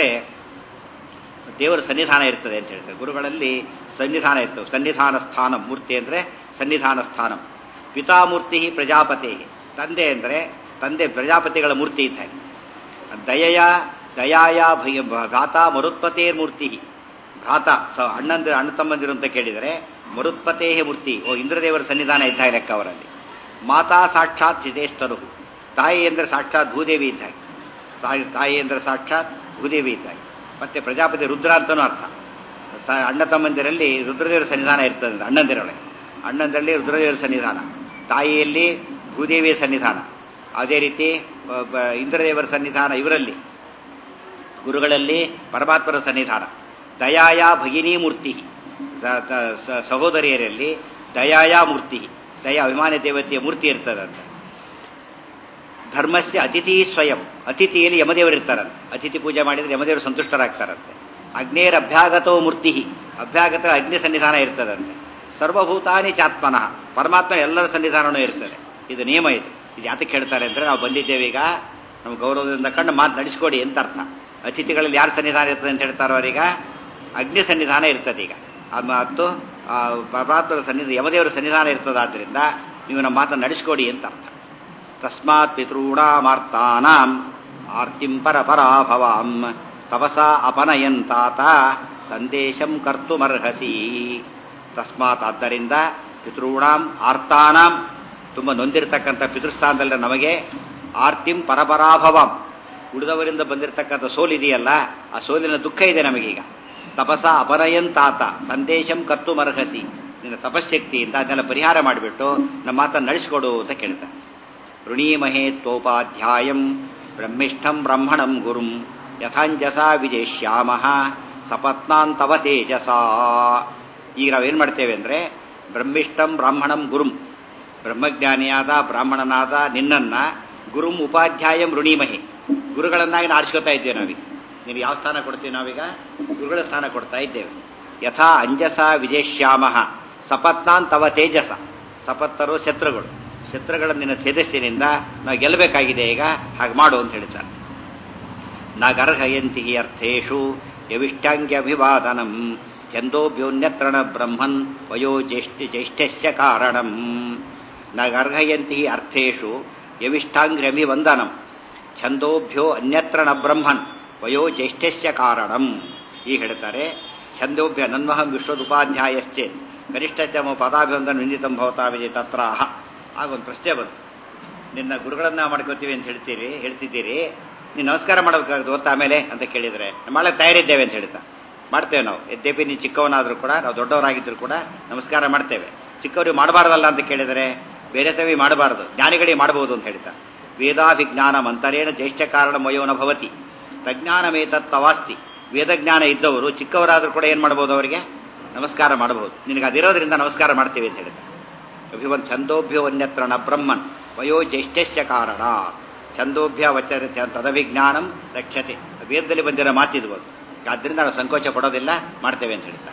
ದೇವರ ಸನ್ನಿಧಾನ ಇರ್ತದೆ ಅಂತ ಹೇಳ್ತಾರೆ ಗುರುಗಳಲ್ಲಿ ಸನ್ನಿಧಾನ ಇರ್ತವೆ ಸನ್ನಿಧಾನ ಸ್ಥಾನ ಮೂರ್ತಿ ಅಂದರೆ ಸನ್ನಿಧಾನ ಸ್ಥಾನ ಪಿತಾಮೂರ್ತಿ ಪ್ರಜಾಪತಿ ತಂದೆ ಅಂದರೆ ತಂದೆ ಪ್ರಜಾಪತಿಗಳ ಮೂರ್ತಿ ಇದ್ದ ದಯೆಯ ದಯಾಯ ಭಯ ಭ್ರಾತ ಮರುತ್ಪತೇರ್ ಮೂರ್ತಿ ಭ್ರಾತ ಸ ಅಣ್ಣಂದಿರ ಅಣ್ಣ ತಮ್ಮಂದಿರು ಅಂತ ಕೇಳಿದರೆ ಮರುತ್ಪತೇ ಮೂರ್ತಿ ಓ ಇಂದ್ರದೇವರ ಸನ್ನಿಧಾನ ಇದ್ದ ಲೆಕ್ಕ ಅವರಲ್ಲಿ ಮಾತಾ ಸಾಕ್ಷಾತ್ ಸಿದ್ದೇಶ್ವರು ತಾಯಿ ಅಂದರೆ ಸಾಕ್ಷಾತ್ ಭೂದೇವಿ ಇದ್ದಾಗ ತಾಯಿ ತಾಯಿ ಅಂದರೆ ಸಾಕ್ಷಾತ್ ಭೂದೇವಿ ಇದ್ದಾಗ ಮತ್ತೆ ಪ್ರಜಾಪತಿ ರುದ್ರ ಅಂತನೂ ಅರ್ಥ ಅಣ್ಣ ತಮ್ಮಂದಿರಲ್ಲಿ ರುದ್ರದೇವರ ಸನ್ನಿಧಾನ ಇರ್ತದೆ ಅಣ್ಣಂದಿರೊಳಗೆ ಅಣ್ಣಂದಿರಲ್ಲಿ ರುದ್ರದೇವರ ಸನ್ನಿಧಾನ ತಾಯಿಯಲ್ಲಿ ಭೂದೇವಿಯ ಸನ್ನಿಧಾನ ಅದೇ ರೀತಿ ಇಂದ್ರದೇವರ ಸನ್ನಿಧಾನ ಇವರಲ್ಲಿ ಗುರುಗಳಲ್ಲಿ ಪರಮಾತ್ಮರ ಸನ್ನಿಧಾನ ದಯಾಯ ಭಗಿನಿ ಮೂರ್ತಿ ಸಹೋದರಿಯರಲ್ಲಿ ದಯಾಯ ಮೂರ್ತಿ ದಯಾ ಅಭಿಮಾನಿ ದೇವತೆಯ ಮೂರ್ತಿ ಇರ್ತದಂತೆ ಧರ್ಮಸ್ಯ ಅತಿಥಿ ಸ್ವಯಂ ಅತಿಥಿಯಲ್ಲಿ ಯಮದೇವರು ಇರ್ತಾರಂತೆ ಅತಿಥಿ ಪೂಜೆ ಮಾಡಿದ್ರೆ ಯಮದೇವರು ಸಂತುಷ್ಟರಾಗ್ತಾರಂತೆ ಅಗ್ನೇರ ಅಭ್ಯಾಗತೋ ಮೂರ್ತಿ ಅಭ್ಯಾಗತ ಅಗ್ನಿ ಸನ್ನಿಧಾನ ಇರ್ತದಂತೆ ಸರ್ವಭೂತಾನಿ ಚಾತ್ಮನಃ ಪರಮಾತ್ಮ ಎಲ್ಲರ ಸನ್ನಿಧಾನವೂ ಇರ್ತದೆ ಇದು ನಿಯಮ ಇದು ಇದು ಯಾತಕ್ಕೆ ಹೇಳ್ತಾರೆ ಅಂದ್ರೆ ನಾವು ಬಂದಿದ್ದೇವೆ ಈಗ ನಮ್ಮ ಗೌರವದಿಂದ ಕಂಡು ಮಾತು ನಡೆಸ್ಕೊಡಿ ಅಂತ ಅರ್ಥ ಅತಿಥಿಗಳಲ್ಲಿ ಯಾರು ಸನ್ನಿಧಾನ ಇರ್ತದೆ ಅಂತ ಹೇಳ್ತಾರೋ ಅವರೀಗ ಅಗ್ನಿ ಸನ್ನಿಧಾನ ಇರ್ತದೆ ಈಗ ಮತ್ತು ಪರಮಾತ್ಮರ ಸನ್ನಿಧಾನ ಯಮದೇವರ ಸನ್ನಿಧಾನ ಇರ್ತದಾದ್ರಿಂದ ನೀವು ನಮ್ಮ ಮಾತನ್ನು ನಡೆಸ್ಕೊಡಿ ಅಂತ ಅರ್ಥ ತಸ್ಮಾತ್ ಪಿತॄಣಾಮಾರ್ತಾನಾಂ ಆರ್ತಿಂ ಪರಪರಾಭವಾಂ ತಪಸ ಅಪನಯಂತಾತ ಸಂದೇಶಂ ಕರ್ತುಮರ್ಹಸಿ ತಸ್ಮಾತ್ ಆದ್ದರಿಂದ ಪಿತೃಣಾಂ ಆರ್ತಾನಾಂ ತುಂಬ ನೊಂದಿರತಕ್ಕಂಥ ಪಿತೃಸ್ಥಾನದಲ್ಲಿ ನಮಗೆ ಆರ್ತಿಂ ಪರಪರಾಭವಂ ಉಳಿದವರಿಂದ ಬಂದಿರತಕ್ಕಂಥ ಸೋಲಿದೆಯಲ್ಲ ಆ ಸೋಲಿನ ದುಃಖ ಇದೆ ನಮಗೀಗ ತಪಸ ಅಪನಯಂತಾತ ಸಂದೇಶಂ ಕರ್ತುಮರ್ಹಸಿ ನಿನ್ನ ತಪಶಕ್ತಿಯಿಂದ ಅದನ್ನೆಲ್ಲ ಪರಿಹಾರ ಮಾಡಿಬಿಟ್ಟು ನಮ್ಮ ಮಾತನ್ನು ನಡೆಸಿಕೊಡು ಅಂತ ಕೇಳ್ತಾರೆ ಋಣೀಮಹೇ ತ್ವೋಪಾಧ್ಯಾಯಂ ಬ್ರಹ್ಮಿಷ್ಠಂ ಬ್ರಹ್ಮಣಂ ಗುರುಂ ಯಥಾಂಜಸ ವಿಜಯಿಷ್ಯಾಮ ಸಪತ್ನಾಂತವ ತೇಜಸ ಈಗ ನಾವೇನು ಮಾಡ್ತೇವೆ ಅಂದರೆ ಬ್ರಹ್ಮಿಷ್ಠಂ ಬ್ರಾಹ್ಮಣಂ ಗುರುಂ ಬ್ರಹ್ಮಜ್ಞಾನಿಯಾದ ಬ್ರಾಹ್ಮಣನಾದ ನಿನ್ನನ್ನ ಗುರುಂ ಉಪಾಧ್ಯಾಯಂ ಋಣೀಮಹೆ ಗುರುಗಳನ್ನಾಗಿ ಆರಿಸ್ಕೊತಾ ಇದ್ದೇವೆ ನಾವೀಗ ನೀನು ಯಾವ ಸ್ಥಾನ ಕೊಡ್ತೀವಿ ನಾವೀಗ ಗುರುಗಳ ಸ್ಥಾನ ಕೊಡ್ತಾ ಇದ್ದೇವೆ ಯಥಾ ಅಂಜಸ ವಿಜಯಶ್ಯಾಮ ಸಪತ್ನಾನ್ ತವ ತೇಜಸ ಸಪತ್ತರು ಶತ್ರುಗಳು ಶತ್ರುಗಳನ್ನು ನಿನ್ನ ತೇಜಸ್ಸಿನಿಂದ ನಾವು ಗೆಲ್ಲಬೇಕಾಗಿದೆ ಈಗ ಹಾಗೆ ಮಾಡು ಅಂತ ಹೇಳ್ತಾರೆ ನಗರ್ಹಯಂತಿ ಅರ್ಥೇಶು ಯವಿಷ್ಟಾಂಗ್ಯಭಿವಾದನಂ ಚಂದೋಭ್ಯೋನ್ಯತ್ರಣ ಬ್ರಹ್ಮನ್ ವಯೋ ಜ್ಯೇಷ್ಠ ಜ್ಯೇಷ್ಠಸ್ಯ ಕಾರಣಂ ನಗರ್ಹಯಂತಿ ಅರ್ಥೇಶು ಯವಿಷ್ಟಾಂಗ್ಯಭಿವಂದನಂ ಛಂದೋಭ್ಯೋ ಅನ್ಯತ್ರ ನ ಬ್ರಹ್ಮನ್ ವಯೋ ಜ್ಯೇಷ್ಠಸ್ಯ ಕಾರಣಂ ಈಗ ಹೇಳ್ತಾರೆ ಛಂದೋಭ್ಯ ನನ್ಮಹಂ ವಿಶ್ವದುಪಾಧ್ಯಾಯಶ್ಚೆ ಕನಿಷ್ಠ ಮೋ ಪದಾಭಿವಂದನ ನಿಂದಿತಂ ಭವತಾ ವಿಜಯ ತತ್ರಾಹ ಆಗೊಂದು ಪ್ರಶ್ನೆ ಬಂತು ನಿನ್ನ ಗುರುಗಳನ್ನ ಮಾಡ್ಕೋತೀವಿ ಅಂತ ಹೇಳ್ತೀರಿ ಹೇಳ್ತಿದ್ದೀರಿ ನೀನು ನಮಸ್ಕಾರ ಮಾಡಬೇಕಾಗುತ್ತೆ ಗೊತ್ತಾ ಆಮೇಲೆ ಅಂತ ಕೇಳಿದ್ರೆ ಮಾಡಕ್ಕೆ ತಯಾರಿದ್ದೇವೆ ಅಂತ ಹೇಳ್ತಾ ಮಾಡ್ತೇವೆ ನಾವು ಯದ್ಯಪಿ ನೀನು ಚಿಕ್ಕವನಾದರೂ ಕೂಡ ನಾವು ದೊಡ್ಡವರಾಗಿದ್ದರೂ ಕೂಡ ನಮಸ್ಕಾರ ಮಾಡ್ತೇವೆ ಚಿಕ್ಕವರಿಗೆ ಮಾಡಬಾರ್ದಲ್ಲ ಅಂತ ಕೇಳಿದರೆ ಬೇರೆ ತವಿ ಮಾಡಬಾರದು ಜ್ಞಾನಿಗಳಿಗೆ ಮಾಡಬಹುದು ಅಂತ ಹೇಳ್ತಾ ವೇದಾಭಿಜ್ಞಾನ ಮಂತರೇಣ ಜ್ಯೇಷ್ಠ ಕಾರಣ ಮಯೋನ ಭವತಿ ತಜ್ಞಾನಮೇತತ್ವವಾಸ್ತಿ ವೇದಜ್ಞಾನ ಇದ್ದವರು ಚಿಕ್ಕವರಾದರೂ ಕೂಡ ಏನು ಮಾಡ್ಬೋದು ಅವರಿಗೆ ನಮಸ್ಕಾರ ಮಾಡಬಹುದು ನಿನಗೆ ಅದಿರೋದ್ರಿಂದ ನಮಸ್ಕಾರ ಮಾಡ್ತೀವಿ ಅಂತ ಹೇಳಿದ ಅಭಿವನ್ ಛಂದೋಭ್ಯೋ ಅನ್ಯತ್ರ ನ ಬ್ರಹ್ಮನ್ ವಯೋ ಜ್ಯೇಷ್ಠಸ್ಯ ಕಾರಣ ಛಂದೋಭ್ಯ ವಚರ ತದಭಿಜ್ಞಾನಂ ರಕ್ಷತೆ ವೇದದಲ್ಲಿ ಬಂದಿರೋ ಮಾತಿದು ಅದು ಆದ್ದರಿಂದ ನಾವು ಸಂಕೋಚ ಪಡೋದಿಲ್ಲ ಮಾಡ್ತೇವೆ ಅಂತ ಹೇಳ್ತಾರೆ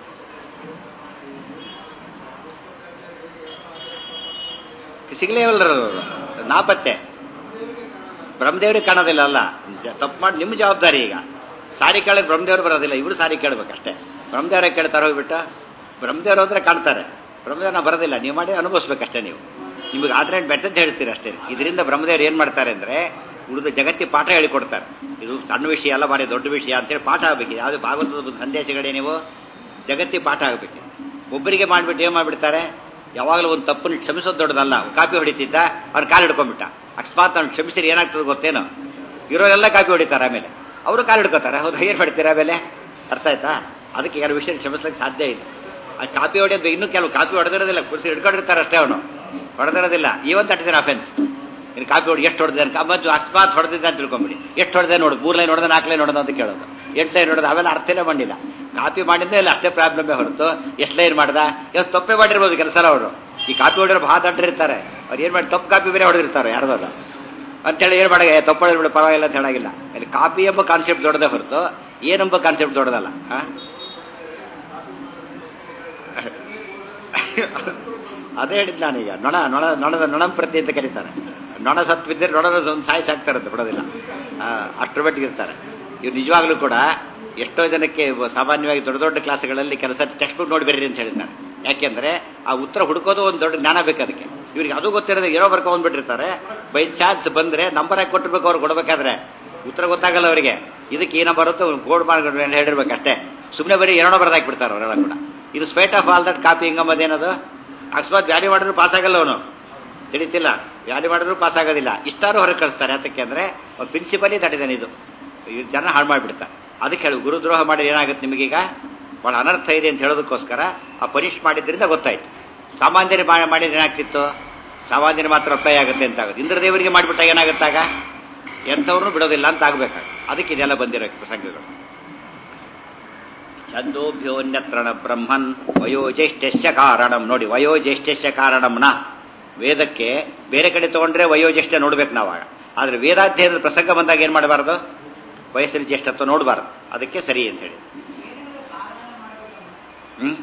ಸಿಗಲೇ ಇಲ್ಲರು ನಾಪತ್ತೆ ಬ್ರಹ್ಮದೇವ್ರಿಗೆ ಕಾಣೋದಿಲ್ಲ ಅಲ್ಲ ತಪ್ಪು ಮಾಡಿ ನಿಮ್ಮ ಜವಾಬ್ದಾರಿ ಈಗ ಸಾರಿ ಕೇಳಿದ್ರೆ ಬ್ರಹ್ಮದೇವ್ರು ಬರೋದಿಲ್ಲ ಇವರು ಸಾರಿ ಕೇಳ್ಬೇಕಷ್ಟೇ ಬ್ರಹ್ಮದೇವರೇ ಕೇಳ್ತಾರೆ ಹೋಗ್ಬಿಟ್ಟು ಬ್ರಹ್ಮದೇವ್ರು ಹೋದ್ರೆ ಕಾಣ್ತಾರೆ ಬ್ರಹ್ಮದೇವ್ರನ್ನ ಬರೋದಿಲ್ಲ ನೀವು ಮಾಡಿ ಅನುಭವಿಸ್ಬೇಕಷ್ಟೇ ನೀವು ನಿಮಗೆ ಆಲ್ಟರ್ನೇಟ್ ಬೆಟ್ಟದ್ದು ಹೇಳ್ತೀರಿ ಅಷ್ಟೇ ಇದರಿಂದ ಬ್ರಹ್ಮದೇವ್ರು ಏನು ಮಾಡ್ತಾರೆ ಅಂದರೆ ಉಳಿದ ಜಗತ್ತಿ ಪಾಠ ಹೇಳಿಕೊಡ್ತಾರೆ ಇದು ಸಣ್ಣ ವಿಷಯ ಅಲ್ಲ ಭಾರಿ ದೊಡ್ಡ ವಿಷಯ ಅಂತೇಳಿ ಪಾಠ ಆಗಬೇಕು ಯಾವುದು ಭಾಗವತದ ಸಂದೇಶಗಳೇ ನೀವು ಜಗತ್ತಿ ಪಾಠ ಆಗಬೇಕು ಒಬ್ಬರಿಗೆ ಮಾಡಿಬಿಟ್ಟು ಏನು ಮಾಡಿಬಿಡ್ತಾರೆ ಯಾವಾಗಲೂ ಒಂದು ತಪ್ಪನ್ನು ಕ್ಷಮಿಸೋದು ದೊಡ್ಡದಲ್ಲ ಕಾಪಿ ಹೊಡಿತಿದ್ದ ಅವ್ನು ಕಾಲು ಹಿಡ್ಕೊಂಡ್ಬಿಟ್ಟ ಅಕಸ್ಮಾತ್ ಅವ್ನು ಕ್ಷಮಿಸಿರಿ ಏನಾಗ್ತದೆ ಗೊತ್ತೇನೋ ಇರೋರೆಲ್ಲ ಕಾಪಿ ಹೊಡಿತಾರೆ ಆಮೇಲೆ ಅವರು ಕಾಲು ಹಿಡ್ಕೋತಾರೆ ಹೌದು ಏನು ಹೊಡಿತೀರ ಆಮೇಲೆ ಅರ್ಥ ಆಯ್ತಾ ಅದಕ್ಕೆ ಕೆಲವು ವಿಷಯ ಕ್ಷಮಿಸ್ಲಿಕ್ಕೆ ಸಾಧ್ಯ ಇಲ್ಲ ಆ ಕಾಪಿ ಹೊಡೆಯೋದು ಇನ್ನೂ ಕೆಲವು ಕಾಪಿ ಹೊಡೆದಿರೋದಿಲ್ಲ ಕುರ್ಸಿ ಹಿಡ್ಕೊಂಡಿರ್ತಾರೆ ಅಷ್ಟೇ ಅವನು ಹೊಡೆದಿರೋದಿಲ್ಲ ಈವನ್ ತಟ್ಟಿದ್ರೆ ಅಫೆನ್ಸ್ ಇನ್ನು ಕಾಪಿ ಹೊಡಿ ಎಷ್ಟು ಹೊಡೆದ ಕಮ್ಮಜ್ಜು ಅಕಸ್ಮಾತ್ ಹೊಡೆದಿದ್ದ ಅಂತ ತಿಳ್ಕೊಂಬಿಡಿ ಎಷ್ಟು ಹೊಡೆದೆ ನೋಡು ಮೂರು ಲೈನ್ ಹೊಡೆದ ನಾಲ್ಕು ಲೈನ್ ಹೊಡೆದ ಅಂತ ಕೇಳೋದು ಎಂಟು ಲೈನ್ ಹೊಡೆದ ಅವೆಲ್ಲ ಅರ್ಥನೇ ಮಾಡಿಲ್ಲ ಕಾಪಿ ಮಾಡಿದ್ದೇ ಇಲ್ಲ ಅಷ್ಟೇ ಪ್ರಾಬ್ಲಮೇ ಹೊರತು ಎಷ್ಟು ಲೈನ್ ಮಾಡ್ದ ಇವತ್ತು ತಪ್ಪೇ ಮಾಡಿರ್ಬೋದು ಕೆಲಸ ಅವರು ಈ ಕಾಪಿ ಹೊಡೆದ್ರೆ ಭಾಳ ದಡ್ಡರಿರ್ತಾರೆ ಅವ್ರು ಏನು ಮಾಡಿ ತಪ್ಪು ಕಾಪಿ ಬೇರೆ ಹೊಡೆದಿರ್ತಾರೆ ಯಾರ್ದಾರು ಅಂತೇಳಿ ಏನು ಮಾಡ ತಪ್ಪು ಹೊಡೆದ್ಬಿಡು ಪರವಾಗಿಲ್ಲ ಅಂತ ಹೇಳಾಗಿಲ್ಲ ಇಲ್ಲಿ ಕಾಪಿ ಎಂಬ ಕಾನ್ಸೆಪ್ಟ್ ದೊಡ್ಡದೇ ಹೊರತು ಏನಂಬ ಕಾನ್ಸೆಪ್ಟ್ ದೊಡ್ಡದಲ್ಲ ಅದೇ ಹೇಳಿದ್ ನಾನೀಗ ನೊಣ ನೊಣ ನೊಣದ ನೊಣಂ ಪ್ರತಿ ಅಂತ ಕರೀತಾರೆ ನೊಣ ಸತ್ ಬಿದ್ದರೆ ನೊಣದ ಒಂದು ಸಾಯಿಸಿ ಹಾಕ್ತಾರಂತೆ ಬಿಡೋದಿಲ್ಲ ಅಷ್ಟರ ಮಟ್ಟಿಗೆ ಇರ್ತಾರೆ ಇವ್ರು ನಿಜವಾಗ್ಲೂ ಕೂಡ ಎಷ್ಟೋ ಜನಕ್ಕೆ ಸಾಮಾನ್ಯವಾಗಿ ದೊಡ್ಡ ದೊಡ್ಡ ಕ್ಲಾಸ್ಗಳಲ್ಲಿ ಕೆಲಸ ಟೆಕ್ಸ್ಟ್ ಬುಕ್ ನೋಡಿ ಬರ್ರಿ ಅಂತ ಹೇಳ್ತಾರೆ ಯಾಕೆಂದ್ರೆ ಆ ಉತ್ತರ ಹುಡುಕೋದು ಒಂದು ದೊಡ್ಡ ಜ್ಞಾನ ಬೇಕು ಅದಕ್ಕೆ ಇವ್ರಿಗೆ ಅದು ಗೊತ್ತಿರೋದು ಏನೋ ಬರ್ಕೊಂಡ್ಬಿಟ್ಟಿರ್ತಾರೆ ಬೈ ಚಾನ್ಸ್ ಬಂದ್ರೆ ನಂಬರ್ ಹಾಕಿ ಕೊಟ್ಟಿರ್ಬೇಕು ಅವ್ರು ಕೊಡ್ಬೇಕಾದ್ರೆ ಉತ್ತರ ಗೊತ್ತಾಗಲ್ಲ ಅವರಿಗೆ ಇದಕ್ಕೆ ಏನೋ ಬರುತ್ತೋ ಬೋರ್ಡ್ ಮಾಡಿ ಹೇಳಿರ್ಬೇಕು ಅಷ್ಟೇ ಸುಮ್ಮನೆ ಬರೀ ಏನೋ ಬರ್ದಾಕ್ಬಿಡ್ತಾರೆ ಅವರೆಲ್ಲ ಕೂಡ ಇದು spite of all that copy ಹಿಂಗಂಬದೇನದು ಅಕಸ್ಮಾತ್ ವ್ಯಾಲಿ ಮಾಡಿದ್ರು ಪಾಸ್ ಆಗಲ್ಲ ಅವನು ತಿಳಿತಿಲ್ಲ ವ್ಯಾಲಿ ಮಾಡಿದ್ರು ಪಾಸ್ ಆಗೋದಿಲ್ಲ ಇಷ್ಟಾರು ಹೊರಗೆ ಕಳಿಸ್ತಾರೆ ಅದಕ್ಕೆ ಅಂದ್ರೆ ಪ್ರಿನ್ಸಿಪಲಿ ತಟ್ಟಿದ್ದಾನೆ ಇದು ಜನ ಹಾಳು ಮಾಡಿಬಿಡ್ತಾರೆ ಅದಕ್ಕೆ ಹೇಳು ಗುರುದ್ರೋಹ ಮಾಡಿದ್ರೆ ಏನಾಗುತ್ತೆ ನಿಮಗೀಗ ಬಹಳ ಅನರ್ಥ ಇದೆ ಅಂತ ಹೇಳೋದಕ್ಕೋಸ್ಕರ ಆ ಪನಿಷ್ ಮಾಡಿದ್ರಿಂದ ಗೊತ್ತಾಯ್ತು ಸಾಮಾನ್ಯರು ಮಾಡಿದ್ರೆ ಏನಾಗ್ತಿತ್ತು ಸಾಮಾನ್ಯರು ಮಾತ್ರ ಅಪ್ಲೈ ಆಗುತ್ತೆ ಅಂತ ಆಗುತ್ತೆ ಇಂದ್ರದೇವರಿಗೆ ಮಾಡಿಬಿಟ್ಟಾಗ ಏನಾಗುತ್ತಾಗ ಎಂಥವ್ರನ್ನೂ ಬಿಡೋದಿಲ್ಲ ಅಂತ ಆಗ್ಬೇಕಾಗ ಅದಕ್ಕೆ ಇದೆಲ್ಲ ಬಂದಿರೋ ಪ್ರಸಂಗಗಳು ಛಂದೋಭ್ಯೋನ್ಯತ್ರಣ ಬ್ರಹ್ಮನ್ ವಯೋಜ್ಯೇಷ್ಠಸ್ಯ ಕಾರಣಂ ನೋಡಿ ವಯೋಜ್ಯೇಷ್ಠಸ್ಯ ಕಾರಣಂನ ವೇದಕ್ಕೆ ಬೇರೆ ಕಡೆ ತಗೊಂಡ್ರೆ ವಯೋಜ್ಯೇಷ್ಠ ನೋಡ್ಬೇಕು ನಾವಾಗ ಆದ್ರೆ ವೇದಾಧ್ಯಯನದ ಪ್ರಸಂಗ ಬಂದಾಗ ಏನ್ ಮಾಡಬಾರ್ದು ವಯಸ್ಸಿನ ಜ್ಯೇಷ್ಠತ್ವ ನೋಡಬಾರ್ದು ಅದಕ್ಕೆ ಸರಿ ಅಂತ ಹೇಳಿ ಹ್ಮ್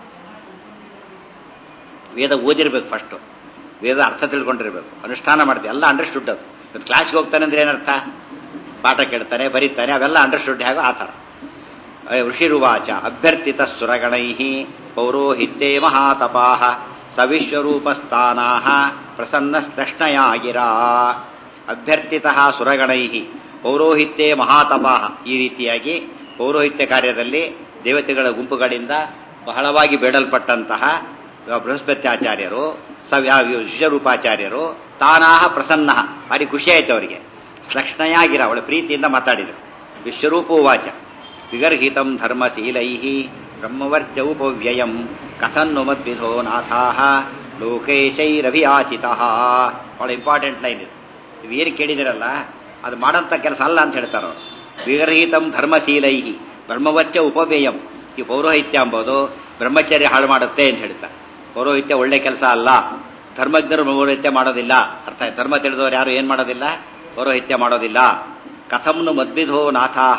ವೇದ ಓದಿರ್ಬೇಕು ಫಸ್ಟ್ ವೇದ ಅರ್ಥ ತಿಳ್ಕೊಂಡಿರ್ಬೇಕು ಅನುಷ್ಠಾನ ಮಾಡ್ತೀವಿ ಎಲ್ಲ ಅಂಡರ್ಸ್ಟುಡ್ ಅದು ಇವತ್ತು ಕ್ಲಾಸ್ಗೆ ಹೋಗ್ತಾನೆ ಅಂದ್ರೆ ಏನರ್ಥ ಪಾಠ ಕೇಳ್ತಾನೆ ಬರೀತಾನೆ ಅವೆಲ್ಲ ಅಂಡರ್ಸ್ಟುಡ್ ಹೇಗೋ ಆ ಥರ ಋಷಿರುವಾಚ ಅಭ್ಯರ್ಥಿತ ಸುರಗಣೈ ಪೌರೋಹಿತ್ಯೇ ಮಹಾತಪಾ ಸವಿಶ್ವರೂಪಸ್ಥಾನಾ ಪ್ರಸನ್ನ ಸ್ಲಕ್ಷ್ಣಯಾಗಿರಾ ಅಭ್ಯರ್ಥಿತ ಸುರಗಣೈ ಪೌರೋಹಿತ್ಯೇ ಮಹಾತಪಾ ಈ ರೀತಿಯಾಗಿ ಪೌರೋಹಿತ್ಯ ಕಾರ್ಯದಲ್ಲಿ ದೇವತೆಗಳ ಗುಂಪುಗಳಿಂದ ಬಹಳವಾಗಿ ಬೇಡಲ್ಪಟ್ಟಂತಹ ಬೃಹಸ್ಪತ್ಯಾಚಾರ್ಯರು ವಿಶ್ವರೂಪಾಚಾರ್ಯರು ತಾನಾಹ ಪ್ರಸನ್ನ ಭಾರಿ ಖುಷಿ ಆಯ್ತು ಅವರಿಗೆ ಸ್ಲಕ್ಷ್ಣಯಾಗಿರ ಅವಳ ಪ್ರೀತಿಯಿಂದ ಮಾತಾಡಿದರು ವಿಶ್ವರೂಪೋವಾಚ ವಿಗರ್ಹಿತಂ ಧರ್ಮಶೀಲೈ ಬ್ರಹ್ಮವರ್ಚ ಉಪವ್ಯಯಂ ಕಥನ್ನು ಮದ್ವಿಧೋ ನಾಥಾ ಲೋಕೇಶೈರಭಿಯಾಚಿತ ಬಹಳ ಇಂಪಾರ್ಟೆಂಟ್ ಲೈನ್ ಇದು ನೀವು ಏನು ಕೇಳಿದಿರಲ್ಲ ಅದು ಮಾಡಂತ ಕೆಲಸ ಅಲ್ಲ ಅಂತ ಹೇಳ್ತಾರ ವಿಗರ್ಹಿತಂ ಧರ್ಮಶೀಲೈ ಬ್ರಹ್ಮವರ್ಚ ಉಪವ್ಯಯಂ ಈ ಪೌರೋಹಿತ್ಯ ಎಂಬುದು ಬ್ರಹ್ಮಚರ್ಯ ಹಾಳು ಮಾಡುತ್ತೆ ಅಂತ ಹೇಳ್ತಾರೆ ಪೌರೋಹಿತ್ಯ ಒಳ್ಳೆ ಕೆಲಸ ಅಲ್ಲ ಧರ್ಮಜ್ಞರು ಪೌರೋಹಿತ್ಯ ಮಾಡೋದಿಲ್ಲ ಅರ್ಥ ಧರ್ಮ ತಿಳಿದವರು ಯಾರು ಏನ್ ಮಾಡೋದಿಲ್ಲ ಪೌರೋಹಿತ್ಯ ಮಾಡೋದಿಲ್ಲ ಕಥಂನು ಮದ್ವಿಧೋ ನಾಥಾಹ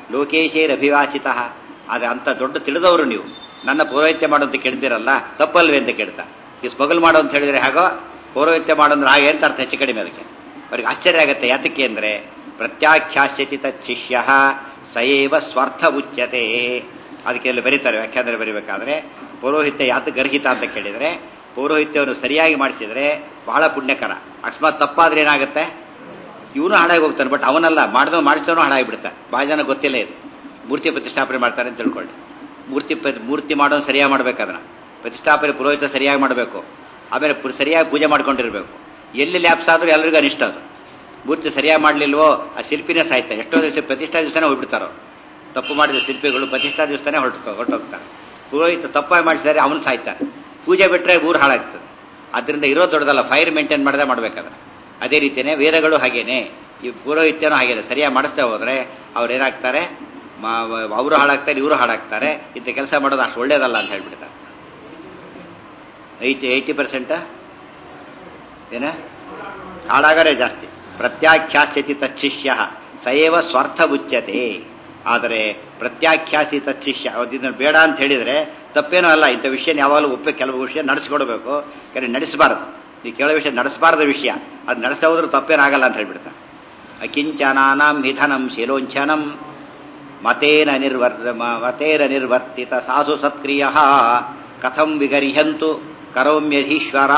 ಲೋಕೇಶೇರಭಿವಾಚಿತ ಆದರೆ ಅಂತ ದೊಡ್ಡ ತಿಳಿದವರು ನೀವು ನನ್ನ ಪೌರೋಹಿತ್ಯ ಮಾಡು ಅಂತ ಕೇಳ್ತೀರಲ್ಲ ತಪ್ಪಲ್ವೇ ಅಂತ ಕೇಳ್ತಾ ಈ ಸ್ಮಗಲ್ ಮಾಡು ಅಂತ ಹೇಳಿದ್ರೆ ಹಾಗೋ ಪೌರೋಹಿತ್ಯ ಮಾಡು ಅಂದ್ರೆ ಹಾಗೆ ಅಂತ ಅರ್ಥ ಹೆಚ್ಚು ಕಡಿಮೆ ಅದಕ್ಕೆ ಅವ್ರಿಗೆ ಆಶ್ಚರ್ಯ ಆಗುತ್ತೆ ಯಾತಕ್ಕೆ ಅಂದ್ರೆ ಪ್ರತ್ಯಾಖ್ಯಾಸ್ಯತಿ ತಚ್ಚಿಷ್ಯ ಸಯೇವ ಸ್ವಾರ್ಥ ಉಚ್ಯತೆ ಅದಕ್ಕೆ ಇಲ್ಲಿ ಬರೀತಾರೆ ವ್ಯಾಖ್ಯಾನ ಬರೀಬೇಕಾದ್ರೆ ಪೌರೋಹಿತ್ಯ ಯಾತ ಗರ್ಹಿತ ಅಂತ ಕೇಳಿದ್ರೆ ಪೌರೋಹಿತ್ಯವನ್ನು ಸರಿಯಾಗಿ ಮಾಡಿಸಿದ್ರೆ ಬಹಳ ಪುಣ್ಯಕರ ಅಕಸ್ಮಾತ್ ತಪ್ಪಾದ್ರೆ ಏನಾಗುತ್ತೆ ಇವನು ಹಾಳಾಗಿ ಹೋಗ್ತಾನೆ ಬಟ್ ಅವನಲ್ಲ ಮಾಡಿದವ ಮಾಡಿಸೋನು ಹಾಳಾಗಿ ಬಿಡ್ತಾನೆ ಭಾಳ ಜನ ಗೊತ್ತಿಲ್ಲ ಇದು ಮೂರ್ತಿ ಪ್ರತಿಷ್ಠಾಪನೆ ಮಾಡ್ತಾರೆ ಅಂತ ತಿಳ್ಕೊಳ್ಳಿ ಮೂರ್ತಿ ಮೂರ್ತಿ ಮಾಡೋನು ಸರಿಯಾಗಿ ಮಾಡ್ಬೇಕು ಅದನ್ನ ಪ್ರತಿಷ್ಠಾಪನೆ ಪುರೋಹಿತ ಸರಿಯಾಗಿ ಮಾಡಬೇಕು ಆಮೇಲೆ ಸರಿಯಾಗಿ ಪೂಜೆ ಮಾಡ್ಕೊಂಡಿರ್ಬೇಕು ಎಲ್ಲಿ ಲ್ಯಾಪ್ಸ್ ಆದ್ರೂ ಎಲ್ಲರಿಗೂ ಅನಿಷ್ಟ ಅದು ಮೂರ್ತಿ ಸರಿಯಾಗಿ ಮಾಡಲಿಲ್ವೋ ಆ ಶಿಲ್ಪಿನೇ ಸಾಯ್ತಾರೆ ಎಷ್ಟೋ ದಿವಸ ಪ್ರತಿಷ್ಠಾ ದಿವಸನೇ ಹೋಗ್ಬಿಡ್ತಾರೋ ತಪ್ಪು ಮಾಡಿದ ಶಿಲ್ಪಿಗಳು ಪ್ರತಿಷ್ಠಾ ದಿವಸನೇ ಹೊರಟು ಹೊರಟೋಗ್ತಾರೆ ಪುರೋಹಿತ ತಪ್ಪಾಗಿ ಮಾಡಿಸಿದರೆ ಅವನು ಸಾಯ್ತಾನೆ ಪೂಜೆ ಬಿಟ್ಟರೆ ಊರು ಹಾಳಾಗ್ತದೆ ಅದರಿಂದ ಇರೋ ದೊಡ್ಡದಲ್ಲ ಫೈರ್ ಮೇಂಟೈನ್ ಮಾಡದೆ ಮಾಡ್ಬೇಕಾದ್ರೆ ಅದೇ ರೀತಿಯೇ ವೇದಗಳು ಹಾಗೇನೆ ಈ ಪುರೋಹಿತ್ಯನೂ ಹಾಗೇನೆ ಸರಿಯಾಗಿ ಮಾಡಿಸ್ತಾ ಹೋದ್ರೆ ಅವ್ರು ಏನಾಗ್ತಾರೆ ಅವರು ಹಾಳಾಗ್ತಾರೆ ಇವರು ಹಾಳಾಗ್ತಾರೆ ಇಂಥ ಕೆಲಸ ಮಾಡೋದು ಅಷ್ಟು ಒಳ್ಳೇದಲ್ಲ ಅಂತ ಹೇಳ್ಬಿಡ್ತಾರೆ ಏಯ್ಟಿ ಏಯ್ಟಿ ಪರ್ಸೆಂಟ್ ಏನ ಹಾಳಾಗರೇ ಜಾಸ್ತಿ ಪ್ರತ್ಯಾಖ್ಯಾಸ್ಯತಿ ತಚ್ಚಿಷ್ಯ ಸಯೇವ ಸ್ವಾರ್ಥ ಉಚ್ಯತೆ ಆದರೆ ಪ್ರತ್ಯಾಖ್ಯಾಸಿ ತಚ್ಚಿಷ್ಯ ಅದನ್ನ ಬೇಡ ಅಂತ ಹೇಳಿದ್ರೆ ತಪ್ಪೇನೂ ಅಲ್ಲ ಇಂಥ ವಿಷಯ ಯಾವಾಗಲೂ ಒಪ್ಪೆ ಕೆಲವು ವಿಷಯ ನಡೆಸ್ಕೊಡ್ಬೇಕು ಯಾಕಂದ್ರೆ ನಡೆಸಬಾರದು ಈ ಕೆಲವು ವಿಷಯ ನಡೆಸಬಾರ್ದ ವಿಷಯ ಅದು ನಡೆಸ್ತಾ ಹೋದ್ರೂ ತಪ್ಪೇನಾಗಲ್ಲ ಅಂತ ಹೇಳ್ಬಿಡ್ತಾರೆ ಅಕಿಂಚನಾನಾಂ ನಿಧನಂ ಶಿಲೋಂಚನಂ ಮತೇನ ನಿರ್ವರ್ ಮತೇನ ನಿರ್ವರ್ತಿತ ಸಾಧು ಸತ್ಕ್ರಿಯ ಕಥಂ ವಿಗರ್ಹಂತು ಕರೋಮ್ಯಧೀಶ್ವರ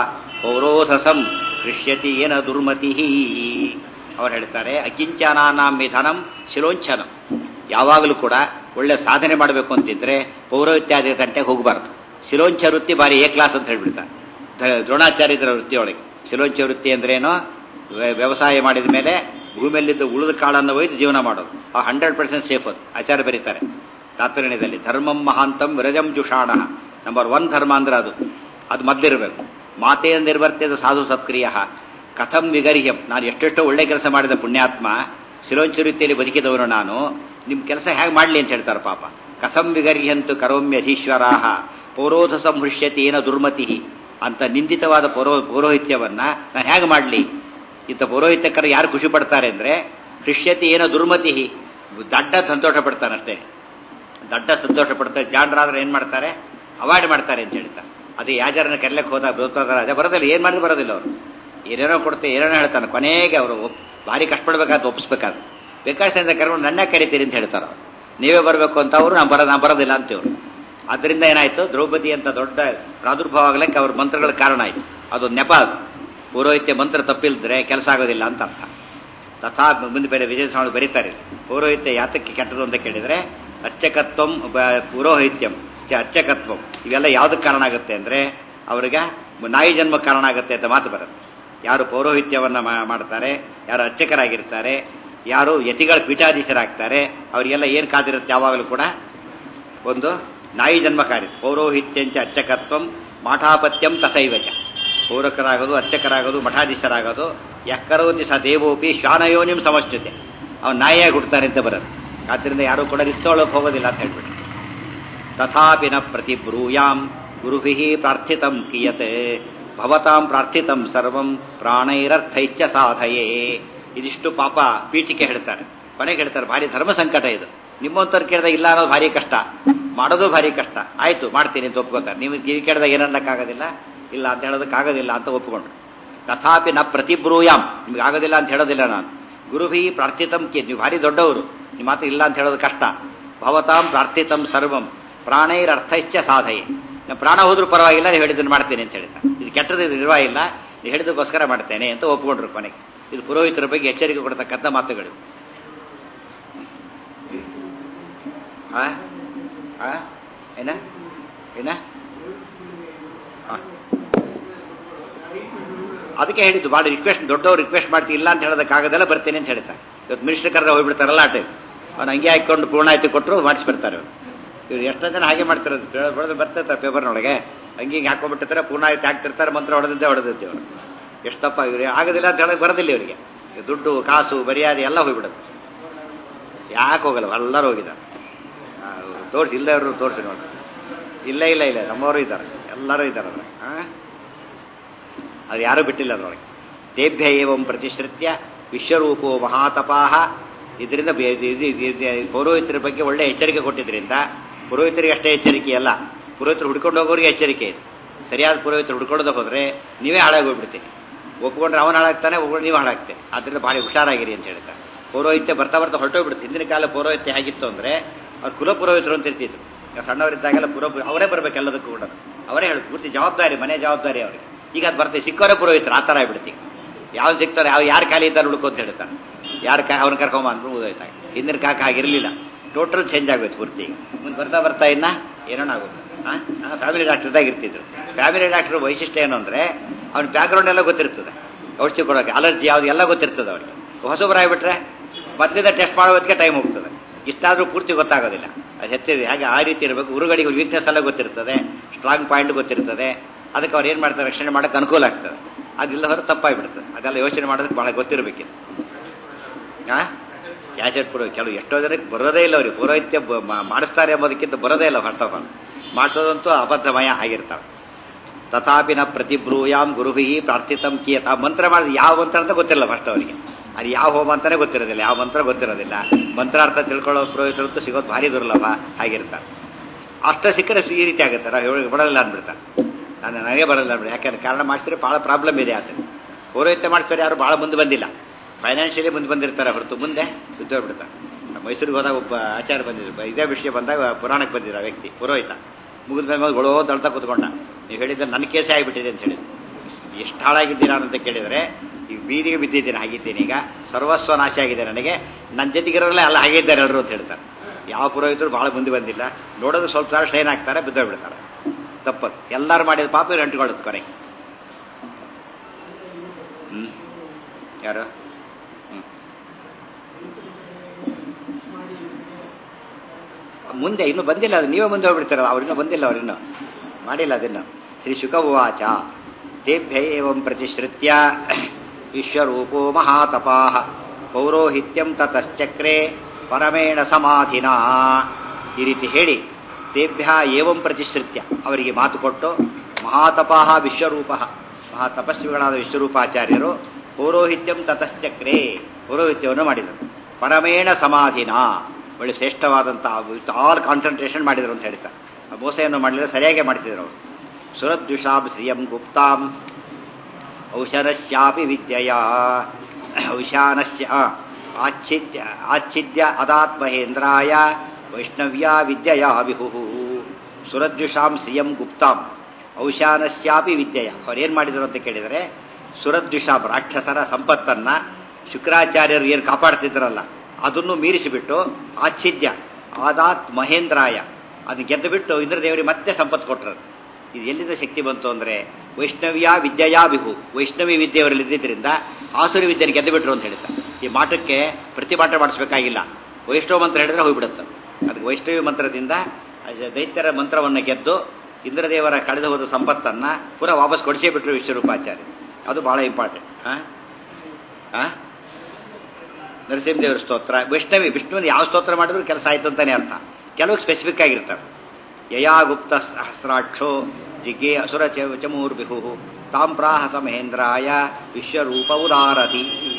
ಪೌರೋಧಸಂ ಕೃಷ್ಯತಿ ಏನ ದುರ್ಮತಿ ಅವ್ರು ಹೇಳ್ತಾರೆ ಅಕಿಂಚನಾನಾಂ ನಿಧನಂ ಶಿಲೋಂಚನಂ ಯಾವಾಗಲೂ ಕೂಡ ಒಳ್ಳೆ ಸಾಧನೆ ಮಾಡಬೇಕು ಅಂತಿದ್ರೆ ಪೌರೋಹಿತ್ಯಾದಿ ಗಂಟೆಗೆ ಹೋಗಬಾರ್ದು ಶಿಲೋಂಚ ವೃತ್ತಿ ಬಾರಿ ಎ ಕ್ಲಾಸ್ ಅಂತ ಹೇಳ್ಬಿಡ್ತಾರೆ ದ್ರೋಣಾಚಾರ್ಯರ ವೃತ್ತಿಯೊಳಗೆ ಶಿಲೋಂಚ ವೃತ್ತಿ ಅಂದ್ರೇನು ವ್ಯವಸಾಯ ಮಾಡಿದ ಮೇಲೆ ಭೂಮಿಯಲ್ಲಿದ್ದ ಉಳಿದ ಕಾಳನ್ನು ಒಯ್ದು ಜೀವನ ಮಾಡೋದು ಆ ಹಂಡ್ರೆಡ್ ಪರ್ಸೆಂಟ್ ಸೇಫ್ ಅದು ಆಚಾರ್ಯ ಬರೀತಾರೆ ತಾತ್ಪರ್ಯದಲ್ಲಿ ಧರ್ಮಂ ಮಹಾಂತಂ ವಿರಜಂ ಜುಷಾಣ ನಂಬರ್ ಒನ್ ಧರ್ಮ ಅಂದ್ರೆ ಅದು ಅದು ಮೊದಲಿರಬೇಕು ಮಾತೆಯ ನಿರ್ವರ್ತಿದ ಸಾಧು ಸತ್ಕ್ರಿಯ ಕಥಂ ವಿಗರ್ಹ್ಯಂ ನಾನು ಎಷ್ಟೆಷ್ಟೋ ಒಳ್ಳೆ ಕೆಲಸ ಮಾಡಿದ ಪುಣ್ಯಾತ್ಮ ಶಿಲೋಂಚ ವೃತ್ತಿಯಲ್ಲಿ ಬದುಕಿದವನು ನಾನು ನಿಮ್ಮ ಕೆಲಸ ಹೇಗೆ ಮಾಡಲಿ ಅಂತ ಹೇಳ್ತಾರೆ ಪಾಪ ಕಥಂ ವಿಗರ್ಹ್ಯಂತು ಕರೋಮ್ಯಧೀಶ್ವರಾಹ ಪೌರೋಧ ಸಂಹೃಷ್ಯತಿ ಏನ ದುರ್ಮತಿ ಅಂತ ನಿಂದಿತವಾದ ಪೌರೋ ಪೌರೋಹಿತ್ಯವನ್ನ ನಾನು ಹೇಗೆ ಮಾಡಲಿ ಇಂಥ ಪೌರೋಹಿತ್ಯಕರು ಯಾರು ಖುಷಿ ಪಡ್ತಾರೆ ಅಂದ್ರೆ ಹೃಷ್ಯತಿ ಏನೋ ದುರ್ಮತಿ ದಡ್ಡ ಸಂತೋಷ ಪಡ್ತಾನಷ್ಟೇ ದಡ್ಡ ಸಂತೋಷ ಪಡ್ತಾರೆ ಜಾಣರಾದ್ರೆ ಏನ್ ಮಾಡ್ತಾರೆ ಅವಾಯ್ಡ್ ಮಾಡ್ತಾರೆ ಅಂತ ಹೇಳ್ತಾರೆ ಅದೇ ಯಾಜರನ್ನ ಕರೆಲಕ್ಕೆ ಹೋದಾಗ ಬೃಹತ್ವಾದ ರಾಜ ಬರೋದಿಲ್ಲ ಏನ್ ಮಾಡಿದ್ರು ಬರೋದಿಲ್ಲ ಅವರು ಏನೇನೋ ಕೊಡ್ತೆ ಏನೇನೋ ಹೇಳ್ತಾನೆ ಕೊನೆಗೆ ಅವರು ಭಾರಿ ಕಷ್ಟಪಡ್ಬೇಕಾದ್ರೆ ಒಪ್ಪಿಸ್ಬೇಕಾದ್ರೆ ಬೇಕಾಷ್ಟದಿಂದ ಕರ್ಕೊಂಡು ನನ್ನ ಕರಿತೀರಿ ಅಂತ ಹೇಳ್ತಾರೆ ನೀವೇ ಬರಬೇಕು ಅಂತ ಅವರು ನಾನು ಬರ ನಾ ಬರೋದಿಲ್ಲ ಅಂತೇವ್ರು ಅದರಿಂದ ಏನಾಯ್ತು ದ್ರೌಪದಿ ಅಂತ ದೊಡ್ಡ ಪ್ರಾದುರ್ಭಾವ ಆಗ್ಲಿಕ್ಕೆ ಅವ್ರ ಮಂತ್ರಗಳ ಕಾರಣ ಆಯ್ತು ಅದು ನೆಪ ಅದು ಪೌರೋಹಿತ್ಯ ಮಂತ್ರ ತಪ್ಪಿಲ್ದ್ರೆ ಕೆಲಸ ಆಗೋದಿಲ್ಲ ಅಂತ ಅರ್ಥ ತಥಾ ಮುಂದೆ ಬೇರೆ ವಿಜಯ ಸ್ವಾಮಿ ಬರೀತಾರೆ ಪೌರೋಹಿತ್ಯ ಯಾತಕ್ಕೆ ಕೆಟ್ಟದು ಅಂತ ಕೇಳಿದ್ರೆ ಅರ್ಚಕತ್ವಂ ಪುರೋಹಿತ್ಯಂ ಅರ್ಚಕತ್ವಂ ಇವೆಲ್ಲ ಯಾವ್ದಕ್ಕೆ ಕಾರಣ ಆಗುತ್ತೆ ಅಂದ್ರೆ ಅವ್ರಿಗೆ ನಾಯಿ ಜನ್ಮ ಕಾರಣ ಆಗುತ್ತೆ ಅಂತ ಮಾತು ಬರುತ್ತೆ ಯಾರು ಪೌರೋಹಿತ್ಯವನ್ನ ಮಾಡ್ತಾರೆ ಯಾರು ಅರ್ಚಕರಾಗಿರ್ತಾರೆ ಯಾರು ಯತಿಗಳ ಪೀಠಾಧೀಶರಾಗ್ತಾರೆ ಅವರಿಗೆಲ್ಲ ಏನು ಕಾದಿರುತ್ತೆ ಯಾವಾಗಲೂ ಕೂಡ ಒಂದು ನಾಯಿ ಜನ್ಮ ಕಾರ್ಯ ಪೌರೋಹಿತ್ಯಂಚ ಅರ್ಚಕತ್ವಂ ಮಾಠಾಪತ್ಯಂ ತಥೈವಚ ಪೌರಕರಾಗೋದು ಅರ್ಚಕರಾಗೋದು ಮಠಾಧೀಶರಾಗೋದು ಯಕ್ಕರೋತಿ ಸ ದೇವೋಪಿ ಶ್ವಾನಯೋನಿಂ ಸಮಷ್ಟಿತೆ ಅವನು ನಾಯಿಯಾಗಿ ಹುಡ್ತಾನೆ ಅಂತ ಬರೋದು ಆದ್ದರಿಂದ ಯಾರು ಕೂಡ ರಿಸ್ತೊಳಕ್ಕೆ ಹೋಗೋದಿಲ್ಲ ಅಂತ ಹೇಳ್ಬಿಟ್ಟು ತಥಾಪಿ ನ ಪ್ರತಿಬ್ರೂಯಾಂ ಗುರುಭಿ ಪ್ರಾರ್ಥಿತಂ ಕಿಯತೆ ಭವತಾಂ ಪ್ರಾರ್ಥಿತಂ ಸರ್ವಂ ಪ್ರಾಣೈರರ್ಥೈಶ್ಚ ಸಾಧಯೇ ಇದಿಷ್ಟು ಪಾಪ ಪೀಠಿಕೆ ಹೇಳ್ತಾರೆ ಕೊನೆಗೆ ಹೇಳ್ತಾರೆ ಭಾರಿ ಧರ್ಮ ಸಂಕಟ ಇದು ನಿಮ್ಮಂತವ್ರು ಕೇಳಿದಾಗ ಇಲ್ಲ ಅನ್ನೋದು ಭಾರಿ ಕಷ್ಟ ಮಾಡೋದು ಭಾರಿ ಕಷ್ಟ ಆಯ್ತು ಮಾಡ್ತೀನಿ ಅಂತ ಒಪ್ಕೋತಾರೆ ನೀವು ಕೇಳಿದಾಗ ಏನನ್ನಕ್ಕಾಗೋದಿಲ್ಲ ಇಲ್ಲ ಅಂತ ಹೇಳೋದಕ್ಕಾಗೋದಿಲ್ಲ ಅಂತ ಒಪ್ಪಿಕೊಂಡ್ರು ತಥಾಪಿ ನ ಪ್ರತಿಬ್ರೂಯಾಮ್ ನಿಮ್ಗೆ ಆಗೋದಿಲ್ಲ ಅಂತ ಹೇಳೋದಿಲ್ಲ ನಾನು ಗುರುಭಿ ಪ್ರಾರ್ಥಿತಂ ಕಿ ನೀವು ಭಾರಿ ದೊಡ್ಡವರು ನಿಮ್ಮ ಮಾತು ಇಲ್ಲ ಅಂತ ಹೇಳೋದು ಕಷ್ಟ ಭವತಾಂ ಪ್ರಾರ್ಥಿತಂ ಸರ್ವಂ ಪ್ರಾಣೈರ್ ಅರ್ಥೈಶ್ಚ ಸಾಧಯೆ ನಾನು ಪ್ರಾಣ ಹೋದ್ರೂ ಪರವಾಗಿಲ್ಲ ನೀವು ಹೇಳಿದ್ದನ್ನು ಮಾಡ್ತೇನೆ ಅಂತ ಹೇಳ್ತಾರೆ ಇದು ಕೆಟ್ಟದ್ದು ಇದು ನಿರ್ವಾಹ ಇಲ್ಲ ನೀವು ಹೇಳಿದಕ್ಕೋಸ್ಕರ ಮಾಡ್ತೇನೆ ಅಂತ ಒಪ್ಪಿಕೊಂಡ್ರು ಕೊನೆಗೆ ಇದು ಪುರೋಹಿತರ ಬಗ್ಗೆ ಎಚ್ಚರಿಕೆ ಕೊಡ್ತಕ್ಕಂಥ ಮಾತುಗಳು ಆ ಆ ಏನ ಏನ ಅದಕ್ಕೆ ಹೇಳಿದ್ದು ಭಾಳ ರಿಕ್ವೆಸ್ಟ್ ದೊಡ್ಡವ್ರು ರಿಕ್ವೆಸ್ಟ್ ಮಾಡ್ತೀವಿ ಇಲ್ಲ ಅಂತ ಹೇಳೋದಕ್ಕಾಗದೆಲ್ಲ ಬರ್ತೇನೆ ಅಂತ ಹೇಳ್ತಾರೆ ಇವತ್ತು ಮಿನಿಸ್ಟರ್ ಕರೆದ ಹೋಗ್ಬಿಡ್ತಾರಲ್ಲ ಆ ಟೈಮ್ ಅವ್ನು ಹಂಗೆ ಹಾಕೊಂಡು ಪೂರ್ಣಾಯ್ತಿ ಕೊಟ್ಟರು ಮಾಡಿಸ್ಬಿಡ್ತಾರೆ ಅವ್ರು ಇವ್ರು ಎಷ್ಟೋ ಜನ ಹಾಗೆ ಮಾಡ್ತಿರೋದು ಹೊಡೆದು ಬರ್ತಿರ್ತಾರೆ ಪೇಪರ್ನೊಳಗೆ ಹಂಗೆ ಹಿಂಗೆ ಹಾಕೊಂಡ್ಬಿಟ್ಟಿರ್ತಾರೆ ಪೂರ್ಣಾಯ್ತಿ ಹಾಕ್ತಿರ್ತಾರೆ ಮಂತ್ರ ಹೊಡೆದಿದ್ದೆ ಹೊಡೆದಿದ್ದೆ ಅವರು ಎಷ್ಟಪ್ಪ ಇವ್ರು ಆಗೋದಿಲ್ಲ ಅಂತ ಹೇಳಕ್ ಬರೋದಿಲ್ಲ ಇವರಿಗೆ ದುಡ್ಡು ಕಾಸು ಮರ್ಯಾದೆ ಎಲ್ಲ ಹೋಗ್ಬಿಡುತ್ತೆ ಯಾಕೆ ಹೋಗಲ್ಲ ಎಲ್ಲರೂ ಹೋಗಿದ್ದಾರೆ ತೋರಿಸಿ ಇಲ್ಲ ಅವರು ತೋರಿಸಿ ನೋಡಿ ಇಲ್ಲ ಇಲ್ಲ ಇಲ್ಲ ನಮ್ಮವರು ಇದ್ದಾರೆ ಎಲ್ಲರೂ ಇದ್ದಾರೆ ಅದ್ರ ಅದು ಯಾರೂ ಬಿಟ್ಟಿಲ್ಲ ಅದರೊಳಗೆ ತೇಭ್ಯ ಏವಂ ಪ್ರತಿಶ್ರುತ್ಯ ವಿಶ್ವರೂಪೋ ಮಹಾತಪಾಹ ಇದರಿಂದ ಬೆ- ಇದು- ಇದು- ಇದು- ಇದು- ಪೌರೋಹಿತರ ಬಗ್ಗೆ ಒಳ್ಳೆ ಎಚ್ಚರಿಕೆ ಕೊಟ್ಟಿದ್ರಿಂದ ಪುರೋಹಿತರಿಗೆ ಅಷ್ಟೇ ಎಚ್ಚರಿಕೆ ಅಲ್ಲ ಪುರೋಹಿತರು ಹುಡ್ಕೊಂಡು ಹೋಗೋರಿಗೆ ಎಚ್ಚರಿಕೆ ಇದೆ ಸರಿಯಾದ ಪುರೋಹಿತರು ಹುಡ್ಕೊಳ್ಳೋದು ಹೋದ್ರೆ ನೀವೇ ಹಾಳಾಗಿ ಹೋಗ್ಬಿಡ್ತೀರಿ ಒಪ್ಕೊಂಡ್ರೆ ಅವನು ಹಾಳಾಗ್ತಾನೆ ಒಪ್ಕೊಂಡು ನೀವು ಹಾಳಾಗ್ತೇನೆ ಆದ್ರಿಂದ ಭಾಳ ಹುಷಾರಾಗಿರಿ ಅಂತ ಹೇಳ್ತಾರೆ ಪೌರೋಹಿತ್ಯ ಬರ್ತಾ ಬರ್ತಾ ಹೊರಟೋಗ್ಬಿಡುತ್ತೆ ಹಿಂದಿನ ಕಾಲ ಪೌರೋಹಿತ್ಯ ಹೇಗಿತ್ತು ಅಂದ್ರೆ ಅವ್ರು ಕುಲ ಪುರೋಹಿತರು ಅಂತ ಇರ್ತಿದ್ರು ಈಗ ಸಣ್ಣವರಿದ್ದಾಗೆಲ್ಲ ಪುರ ಅವರೇ ಬರ್ಬೇಕು ಎಲ್ಲದಕ್ಕೂ ಕೂಡ ಅವರೇ ಹೇಳಿ ಪೂರ್ತಿ ಜವಾಬ್ದಾರಿ ಮನೆ ಜವಾಬ್ದಾರಿ ಅವರಿಗೆ ಈಗ ಅದು ಬರ್ತದೆ ಸಿಕ್ಕವರೇ ಪುರೋಹಿತರು ಆ ಥರ ಆಗ್ಬಿಡ್ತಿ ಯಾವ ಸಿಗ್ತಾರೆ ಯಾವ ಯಾರು ಖಾಲಿ ಇದ್ದಾರೆ ಹುಡುಕು ಅಂತ ಹೇಳ್ತಾರೆ ಯಾರು ಕಾ ಅವ್ರನ್ನ ಕರ್ಕೊಂಬ ಅಂದ್ರು ಮುಗಿದೋಯ್ತಾಗ ಹಿಂದಿನ ಕಾಕ ಆಗಿರಲಿಲ್ಲ ಟೋಟಲ್ ಚೇಂಜ್ ಆಗೋಯ್ತು ಪೂರ್ತಿ ಈಗ ಮುಂದೆ ಬರ್ತಾ ಬರ್ತಾ ಇನ್ನ ಏನೋ ಆಗೋದು ಫ್ಯಾಮಿಲಿ ಡಾಕ್ಟರ್ದಾಗ ಇರ್ತಿದ್ರು ಫ್ಯಾಮಿಲಿ ಡಾಕ್ಟರ್ ವೈಶಿಷ್ಟ್ಯ ಏನು ಅಂದ್ರೆ ಅವ್ನ ಬ್ಯಾಕ್ಗ್ರೌಂಡ್ ಎಲ್ಲ ಗೊತ್ತಿರ್ತದೆ ಔಷಧಿ ಕೊಡೋಕೆ ಅಲರ್ಜಿ ಯಾವ್ದು ಎಲ್ಲ ಗೊತ್ತಿರ್ತದೆ ಅವ್ರಿಗೆ ಹೊಸಬರಾಗ್ಬಿಟ್ರೆ ಮೊದಲಿಂದ ಟೆಸ್ಟ್ ಮಾಡೋದಕ್ಕೆ ಟೈಮ್ ಹೋಗ್ತದೆ ಇಷ್ಟಾದ್ರೂ ಪೂರ್ತಿ ಗೊತ್ತಾಗೋದಿಲ್ಲ ಅದು ಹೆಚ್ಚಿದೆ ಹಾಗೆ ಆ ರೀತಿ ಇರಬೇಕು ಗುರುಗಳಿಗೆ ವೀಕ್ನೆಸ್ ಎಲ್ಲ ಗೊತ್ತಿರ್ತದೆ ಸ್ಟ್ರಾಂಗ್ ಪಾಯಿಂಟ್ ಗೊತ್ತಿರ್ತದೆ ಅದಕ್ಕೆ ಅವ್ರು ಏನು ಮಾಡ್ತಾರೆ ರಕ್ಷಣೆ ಮಾಡೋಕೆ ಅನುಕೂಲ ಆಗ್ತದೆ ಅದಿಲ್ಲ ಹೊರ ತಪ್ಪಾಗಿಬಿಡ್ತದೆ ಅದೆಲ್ಲ ಯೋಚನೆ ಮಾಡೋದಕ್ಕೆ ಬಹಳ ಗೊತ್ತಿರಬೇಕಿತ್ತು ಆ ಕ್ಯಾಸೆಟ್ ಪುರೋ ಕೆಲವು ಎಷ್ಟೋ ಜನಕ್ಕೆ ಬರೋದೇ ಇಲ್ಲ ಅವ್ರಿಗೆ ಪುರೋಹಿತ್ಯ ಬ- ಮಾ- ಮಾಡಿಸ್ತಾರೆ ಎಂಬುದಕ್ಕಿಂತ ಬರೋದೇ ಇಲ್ಲ ಫಸ್ಟ್ ಆಫ್ ಆಲ್ ಮಾಡಿಸೋದಂತೂ ಅಬದ್ಧಮಯ ಆಗಿರ್ತಾವೆ ತಥಾಪಿನ ಪ್ರತಿಬ್ರೂಯಾಂ ಗುರುಹಿ ಪ್ರಾರ್ಥಿತಂ ಕಿಯತ ಆ ಮಂತ್ರ ಮಾಡಿದ ಯಾವ ಮಂತ್ರ ಅಂತ ಗೊತ್ತಿಲ್ಲ ಫಸ್ಟ್ ಅವರಿಗೆ ಅದು ಯಾವ ಹೋಮ ಅಂತಾನೆ ಗೊತ್ತಿರೋದಿಲ್ಲ ಯಾವ ಮಂತ್ರ ಗೊತ್ತಿರೋದಿಲ್ಲ ಮಂತ್ರಾರ್ಥ ತಿಳ್ಕೊಳ್ಳೋ ಪುರೋಹಿತರಂತೂ ಸಿಗೋದು ಭಾರಿ ದುರ್ಲಭ ಆಗಿರ್ತಾರೆ ಅಷ್ಟ ಸಿಕ್ಕರೆ ಈ ರೀತಿ ಆಗುತ್ತೆ ನಾವು ಹೇಳಿ ಬರಲ್ಲ ಅಂದ್ಬಿಡ್ತಾರೆ ನಾನು ನನಗೆ ಬರಲ್ಲ ಅಂದ್ಬಿಡಿ ಯಾಕಂದ್ರೆ ಕಾರಣ ಮಾಡಿಸಿದ್ರೆ ಭಾಳ ಪ್ರಾಬ್ಲಮ್ ಇದೆ ಆತ ಪೌರೋಹಿತ್ಯ ಮಾಡಿಸಿದ್ರೆ ಯಾರು ಭಾಳ ಮುಂದೆ ಬಂದಿಲ್ಲ ಫೈನಾನ್ಷಿಯಲಿ ಮುಂದೆ ಬಂದಿರ್ತಾರೆ ಹೊರತು ಮುಂದೆ ಬಿದ್ದೋಗ್ಬಿಡ್ತಾರೆ ನಮ್ಮ ಮೈಸೂರಿಗೆ ಹೋದಾಗ ಒಬ್ಬ ಆಚಾರ ಬಂದಿದ್ರು ಇದೇ ವಿಷಯ ಬಂದಾಗ ಪುರಾಣಕ್ಕೆ ಬಂದಿದ್ರು ಆ ವ್ಯಕ್ತಿ ಪುರೋಹಿತ ಮುಗಿದ ಮೇಲೆ ಗೊಳೋ ದಳ್ತಾ ಕೂತ್ಕೊಂಡ ನೀವು ಹೇಳಿದ್ರೆ ನನ್ನ ಕೇಸೇ ಆಗಿಬಿಟ್ಟಿದೆ ಅಂತ ಹೇಳಿದ್ರು ಎಷ್ಟು ಹಾಳಾಗಿದ್ದೀರಾ ಅಂತ ಕೇಳಿದರೆ ಈಗ ಬೀದಿಗೆ ಬಿದ್ದಿದ್ದೀನಿ ಆಗಿದ್ದೀನಿ ಈಗ ಸರ್ವಸ್ವ ನಾಶ ಆಗಿದೆ ನನಗೆ ನನ್ನ ಜೊತೆಗಿರೋರಲ್ಲೇ ಅಲ್ಲ ಹಾಗಿದ್ದಾರೆ ಎಲ್ಲರೂ ಅಂತ ಹೇಳ್ತಾರೆ ಯಾವ ಪುರೋಹಿತರು ಭಾಳ ಮುಂದೆ ಬಂದಿಲ್ಲ ನೋಡೋದು ಸ್ವಲ್ಪ ಸಾರ ಶೈನ್ ಆಗ್ತಾರೆ ಬಿದ್ದೋಗ್ಬಿಡ್ತಾರೆ ತಪ್ಪದು ಎಲ್ಲರೂ ಮಾಡಿದ ಪಾಪ ಇವ್ರು ಅಂಟ್ಕೊಳ್ಳುತ್ತೆ ಕೊನೆ ಹ್ಮ್ ಯಾರು ಹ್ಮ್ ಮುಂದೆ ಇನ್ನು ಬಂದಿಲ್ಲ ಅದು ನೀವೇ ಮುಂದೆ ಹೋಗ್ಬಿಡ್ತಾರಲ್ಲ ಅವ್ರಿನ್ನೂ ಬಂದಿಲ್ಲ ಅವ್ರಿನ್ನೂ ಮಾಡಿಲ್ಲ ಅದನ್ನು ಶ್ರೀ ಶುಕ ಉವಾಚ ತೇಭ್ಯ ಏವಂ ಪ್ರತಿಶ್ರುತ್ಯ ವಿಶ್ವರೂಪೋ ಮಹಾತಪಾ ಪೌರೋಹಿತ್ಯಂ ತತಶ್ಚಕ್ರೆ ಪರಮೇಣ ಸಮಾಧಿನ ಈ ರೀತಿ ಹೇಳಿ ತೇಭ್ಯ ಏವಂ ಪ್ರತಿಶ್ರುತ್ಯ ಅವರಿಗೆ ಮಾತು ಕೊಟ್ಟು ಮಹಾತಪಾ ವಿಶ್ವರೂಪ ಮಹಾ ತಪಸ್ವಿಗಳಾದ ವಿಶ್ವರೂಪಾಚಾರ್ಯರು ಪೌರೋಹಿತ್ಯಂ ತತಶ್ಚಕ್ರೆ ಪೌರೋಹಿತ್ಯವನ್ನು ಮಾಡಿದರು ಪರಮೇಣ ಸಮಾಧಿನ ಒಳ್ಳೆ ಶ್ರೇಷ್ಠವಾದಂತಹ ಆಲ್ ಕಾನ್ಸಂಟ್ರೇಷನ್ ಮಾಡಿದರು ಅಂತ ಹೇಳ್ತಾರೆ ಆ ಮೋಸೆಯನ್ನು ಮಾಡಲಿಲ್ಲ ಸರಿಯಾಗಿ ಮಾಡಿಸಿದರು ಅವರು ಸುರದ್ವಿಷಾಂ ಶ್ರಿಯಂ ಗುಪ್ತಾಂ ಔಷಧಶ್ಯಾಪಿ ವಿದ್ಯೆಯ ಔಶಾನಸ್ಯ ಆಚ್ಛಿದ್ಯ ಆಚ್ಛಿದ್ಯ ಅದಾತ್ಮಹೇಂದ್ರಾಯ ವೈಷ್ಣವ್ಯ ವಿದ್ಯೆಯ ವಿಹು ಸುರದ್ವಿಷಾಂ ಶ್ರಿಯಂ ಗುಪ್ತಾಂ ಔಶಾನಸ್ಯಾಪಿ ವಿದ್ಯೆಯ ಅವ್ರೇನು ಮಾಡಿದರು ಅಂತ ಕೇಳಿದರೆ ಸುರದ್ವಿಷಾಂ ರಾಕ್ಷಸರ ಸಂಪತ್ತನ್ನ ಶುಕ್ರಾಚಾರ್ಯರು ಏನು ಕಾಪಾಡ್ತಿದ್ರಲ್ಲ ಅದನ್ನು ಮೀರಿಸಿಬಿಟ್ಟು ಆಚ್ಛಿದ್ಯ ಆದಾತ್ ಮಹೇಂದ್ರಾಯ ಅದನ್ನ ಗೆದ್ದು ಬಿಟ್ಟು ಇಂದ್ರದೇವರಿಗೆ ಮತ್ತೆ ಸಂಪತ್ತು ಕೊಟ್ಟರು ಇದು ಎಲ್ಲಿಂದ ಶಕ್ತಿ ಬಂತು ಅಂದ್ರೆ ವೈಷ್ಣವ್ಯ ವಿದ್ಯೆಯಾ ವಿಹು ವೈಷ್ಣವಿ ವಿದ್ಯೆಯವರಲ್ಲಿ ಇದ್ದಿದ್ದರಿಂದ ಆಸುರಿ ವಿದ್ಯೆನ ಗೆದ್ದು ಬಿಟ್ರು ಅಂತ ಹೇಳ್ತಾರೆ ಈ ಮಾಟಕ್ಕೆ ಪ್ರತಿಭಾಟ ಮಾಡಿಸ್ಬೇಕಾಗಿಲ್ಲ ವೈಷ್ಣವ ಮಂತ್ರ ಹೇಳಿದ್ರೆ ಹೋಗ್ಬಿಡುತ್ತೆ ಅದಕ್ಕೆ ವೈಷ್ಣವಿ ಮಂತ್ರದಿಂದ ಅಜ- ದೈತ್ಯರ ಮಂತ್ರವನ್ನು ಗೆದ್ದು ಇಂದ್ರದೇವರ ಕಳೆದು ಹೋದ ಸಂಪತ್ತನ್ನ ಪುನಃ ವಾಪಸ್ ಕೊಡಿಸೇ ಬಿಟ್ರು ವಿಶ್ವರೂಪಾಚಾರ್ಯ ಅದು ಬಹಳ ಇಂಪಾರ್ಟೆಂಟ್ ಹಾ ನರಸಿಂಹದೇವರ ಸ್ತೋತ್ರ ವೈಷ್ಣವಿ ವಿಷ್ಣುವಿನ ಯಾವ ಸ್ತೋತ್ರ ಮಾಡಿದ್ರು ಕೆಲಸ ಆಯ್ತು ಅಂತಾನೆ ಅರ್ಥ ಕೆಲವು ಸ್ಪೆಸಿಫಿಕ್ ಆಗಿರ್ತವೆ ಯಯಾಗುಪ್ತ ಸಹಸ್ರಾಕ್ಷೋ ಜಿಗೆ ಅಸುರ ಚ- ಚಮೂರ್ಬಿಹು ತಾಂಪ್ರಾಹಸ ಮಹೇಂದ್ರಾಯ ವಿಶ್ವರೂಪ ಉದಾರತಿ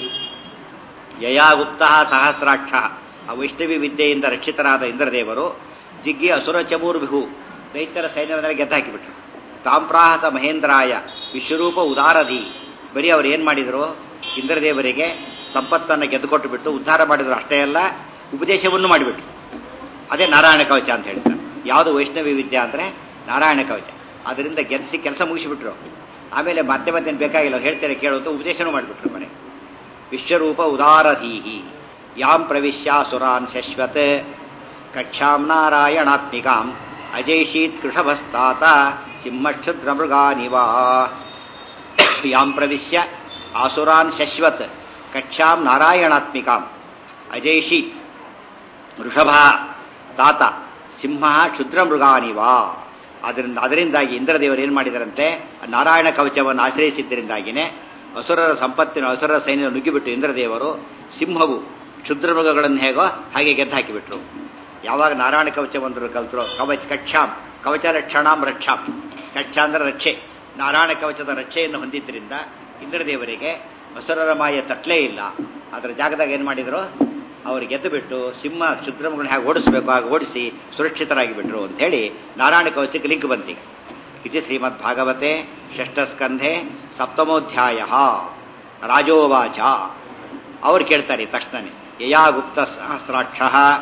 ಯಯಾಗುಪ್ತ ಸಹಸ್ರಾಕ್ಷ ಆ ವೈಷ್ಣವಿ ವಿದ್ಯೆಯಿಂದ ರಕ್ಷಿತರಾದ ಇಂದ್ರದೇವರು ಜಿಗ್ಗಿ ಅಸುರ ಚಮೂರ್ಬಿಹು ದೈತ್ಯರ ಸೈನ್ಯದ ಗೆದ್ದಾಕಿಬಿಟ್ರು ತಾಂಪ್ರಾಹಸ ಮಹೇಂದ್ರಾಯ ವಿಶ್ವರೂಪ ಉದಾರಧಿ ಬರೀ ಅವ್ರು ಏನ್ ಮಾಡಿದ್ರು ಇಂದ್ರದೇವರಿಗೆ ಸಂಪತ್ತನ್ನು ಗೆದ್ದುಕೊಟ್ಟು ಬಿಟ್ಟು ಉದ್ಧಾರ ಮಾಡಿದ್ರು ಅಷ್ಟೇ ಅಲ್ಲ ಉಪದೇಶವನ್ನು ಮಾಡಿಬಿಟ್ರು ಅದೇ ನಾರಾಯಣ ಕವಚ ಅಂತ ಹೇಳ್ತಾರೆ ಯಾವುದು ವೈಷ್ಣವಿ ವಿದ್ಯಾ ಅಂದ್ರೆ ನಾರಾಯಣ ಕವಚ ಅದರಿಂದ ಗೆಲ್ಲಿಸಿ ಕೆಲಸ ಮುಗಿಸಿಬಿಟ್ರು ಆಮೇಲೆ ಮತ್ತೆ ಮತ್ತೆ ಬೇಕಾಗಿಲ್ಲ ಅವ್ರು ಹೇಳ್ತಾರೆ ಕೇಳುವಂತ ಉಪದೇಶನೂ ಮಾಡಿಬಿಟ್ರು ಮನೆ ವಿಶ್ವರೂಪ ಉದಾರಧೀಹಿ ಯಾಂ ಪ್ರವಿಶ್ಯ ಸುರಾನ್ ಶಶ್ವತ್ ಕಕ್ಷಾಂ ನಾರಾಯಣಾತ್ಮಿಕಾಂ ಅಜೈಷೀತ್ ಕೃಷಭಸ್ತಾತ ಸಿಂಹಕ್ಷುದ್ರ ಮೃಗಾನಿವಾ ಯಾಂ ಪ್ರವಿಶ್ಯ ಆಸುರಾನ್ ಶಶ್ವತ್ ಕಕ್ಷಾಂ ನಾರಾಯಣಾತ್ಮಿಕಾಂ ಅಜೈಷೀತ್ ವೃಷಭ ತಾತ ಸಿಂಹ ಕ್ಷುದ್ರ ಮೃಗಾನಿವಾ ಅದರಿಂದ ಅದರಿಂದಾಗಿ ಇಂದ್ರದೇವರು ಏನು ಮಾಡಿದರಂತೆ ಆ ನಾರಾಯಣ ಕವಚವನ್ನು ಆಶ್ರಯಿಸಿದ್ದರಿಂದಾಗಿನೇ ಅಸುರರ ಸಂಪತ್ತಿನ ಅಸುರರ ಸೈನ್ಯ ನುಗ್ಗಿಬಿಟ್ಟು ಇಂದ್ರದೇವರು ಸಿಂಹವು ಕ್ಷುದ್ರ ಮೃಗಗಳನ್ನು ಹೇಗೋ ಹಾಗೆ ಗೆದ್ದು ಹಾಕಿಬಿಟ್ರು ಯಾವಾಗ ನಾರಾಯಣ ಕವಚವನ್ನು ಕಲ್ತರೋ ಕವಚ ಕಕ್ಷಾಂ ಕವಚ ರಕ್ಷಣಾಂ ರಕ್ಷಾಂ ಕಕ್ಷ ಅಂದ್ರೆ ರಕ್ಷೆ ನಾರಾಯಣ ಕವಚದ ರಕ್ಷೆಯನ್ನು ಹೊಂದಿದ್ದರಿಂದ ಇಂದ್ರದೇವರಿಗೆ ಅಸುರರ ಮಾಯ ತಟ್ಲೇ ಇಲ್ಲ ಅದರ ಜಾಗದಾಗ ಏನು ಮಾಡಿದ್ರು ಅವ್ರು ಗೆದ್ದು ಬಿಟ್ಟು ಸಿಂಹ ಕ್ಷುದ್ರಮಗಳನ್ನ ಹೇಗೆ ಓಡಿಸ್ಬೇಕು ಹಾಗೆ ಓಡಿಸಿ ಸುರಕ್ಷಿತರಾಗಿ ಬಿಟ್ರು ಅಂತ ಹೇಳಿ ನಾರಾಯಣ ಕವಚಕ್ಕೆ ಲಿಂಕ್ ಬಂತೀಗ ಇದು ಶ್ರೀಮದ್ ಭಾಗವತೆ ಷಷ್ಠಸ್ಕಂಧೆ ಸಪ್ತಮೋಧ್ಯಾಯ ರಾಜೋವಾಚ ಅವ್ರು ಕೇಳ್ತಾರೆ ತಕ್ಷಣನೇ ಯಯಾ ಗುಪ್ತ ಸಹಸ್ರಾಕ್ಷ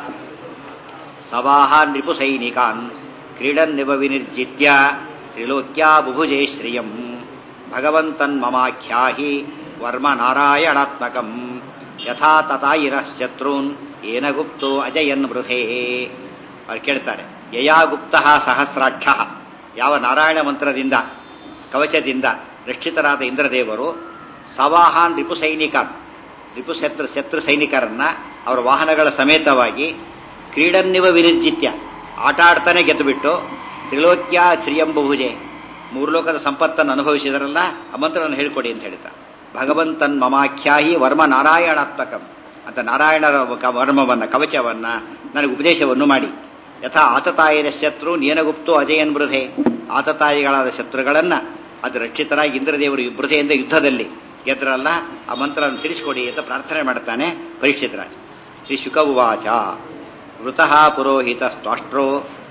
ಸವಾಹ ನೃಪು ಸೈನಿಕಾನ್ ಕ್ರೀಡನ್ನಿವ ವಿನಿರ್ಜಿತ್ಯ ತ್ರಿಲೋಕ್ಯಾ ಬುಭುಜೇ ಶ್ರಿಯಂ ಭಗವಂತನ್ ಮಮಾಖ್ಯಾಹಿ ವರ್ಮ ನಾರಾಯಣಾತ್ಮಕಂ ಯಥಾ ತಥಾಯಿರ ಶತ್ರುನ್ ಏನ ಗುಪ್ತೋ ಅಜಯನ್ ವೃಥೇ ಅವ್ರು ಕೇಳ್ತಾರೆ ಯಯಾ ಗುಪ್ತ ಸಹಸ್ರಾಕ್ಷ ಯಾವ ನಾರಾಯಣ ಮಂತ್ರದಿಂದ ಕವಚದಿಂದ ರಕ್ಷಿತರಾದ ಇಂದ್ರದೇವರು ಸವಾಹಾನ್ ರಿಪು ಸೈನಿಕಾನ್ ರಿಪು ಶತ್ರು ಶತ್ರು ಸೈನಿಕರನ್ನ ಅವರ ವಾಹನಗಳ ಸಮೇತವಾಗಿ ಕ್ರೀಡನ್ನಿವ ವಿನಿರ್ಜಿತ್ಯ ಆಟ ಆಡ್ತಾನೆ ಗೆದ್ದುಬಿಟ್ಟು ತ್ರಿಲೋಕ್ಯ ಶ್ರೀಯಂಬುಭುಜೆ ಮೂರು ಲೋಕದ ಸಂಪತ್ತನ್ನು ಅನುಭವಿಸಿದರಲ್ಲ ಆ ಮಂತ್ರವನ್ನು ಹೇಳ್ಕೊಡಿ ಅಂತ ಹೇಳ್ತಾರೆ ಭಗವಂತನ್ ಮಮಾಖ್ಯಾಹಿ ವರ್ಮ ನಾರಾಯಣಾತ್ಮಕಂ ಅಂತ ನಾರಾಯಣರ ಕ- ವರ್ಮವನ್ನ ಕವಚವನ್ನ ನನಗೆ ಉಪದೇಶವನ್ನು ಮಾಡಿ ಯಥಾ ಆತತಾಯಿನ ಶತ್ರು ನೇನಗುಪ್ತು ಅಜಯನ್ ಬೃಧೆ ಆತತಾಯಿಗಳಾದ ಶತ್ರುಗಳನ್ನ ಅದು ರಕ್ಷಿತರಾಗಿ ಇಂದ್ರದೇವರು ಬೃಧೆಯಿಂದ ಯುದ್ಧದಲ್ಲಿ ಗೆದ್ರಲ್ಲ ಆ ಮಂತ್ರವನ್ನು ತಿಳಿಸಿಕೊಡಿ ಅಂತ ಪ್ರಾರ್ಥನೆ ಮಾಡ್ತಾನೆ ಪರೀಕ್ಷಿತರಾಜ ಶ್ರೀ ಶುಕ ಉವಾಚ ವೃತಃ ಪುರೋಹಿತ ಸ್ವಾಷ್ಟ್ರೋ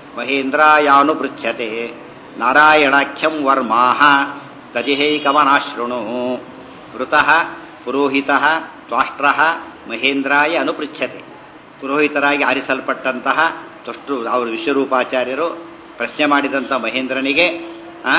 ಮಹೇಂದ್ರಾಯಾನುಪೃಚ್ಯತೆ ನಾರಾಯಣಾಖ್ಯಂ ವರ್ಮಾಹ ತಜಿಹೈಕಮನಾಶೃಣು ವೃತಃ ಪುರೋಹಿತ ತ್ವಾಷ್ಟ್ರ ಮಹೇಂದ್ರಾಯ ಅನುಪೃಚ್ಛತೆ ಪುರೋಹಿತರಾಗಿ ಆರಿಸಲ್ಪಟ್ಟಂತಹ ತೊಷ್ಟು ಅವರು ವಿಶ್ವರೂಪಾಚಾರ್ಯರು ಪ್ರಶ್ನೆ ಮಾಡಿದಂಥ ಮಹೇಂದ್ರನಿಗೆ ಆ,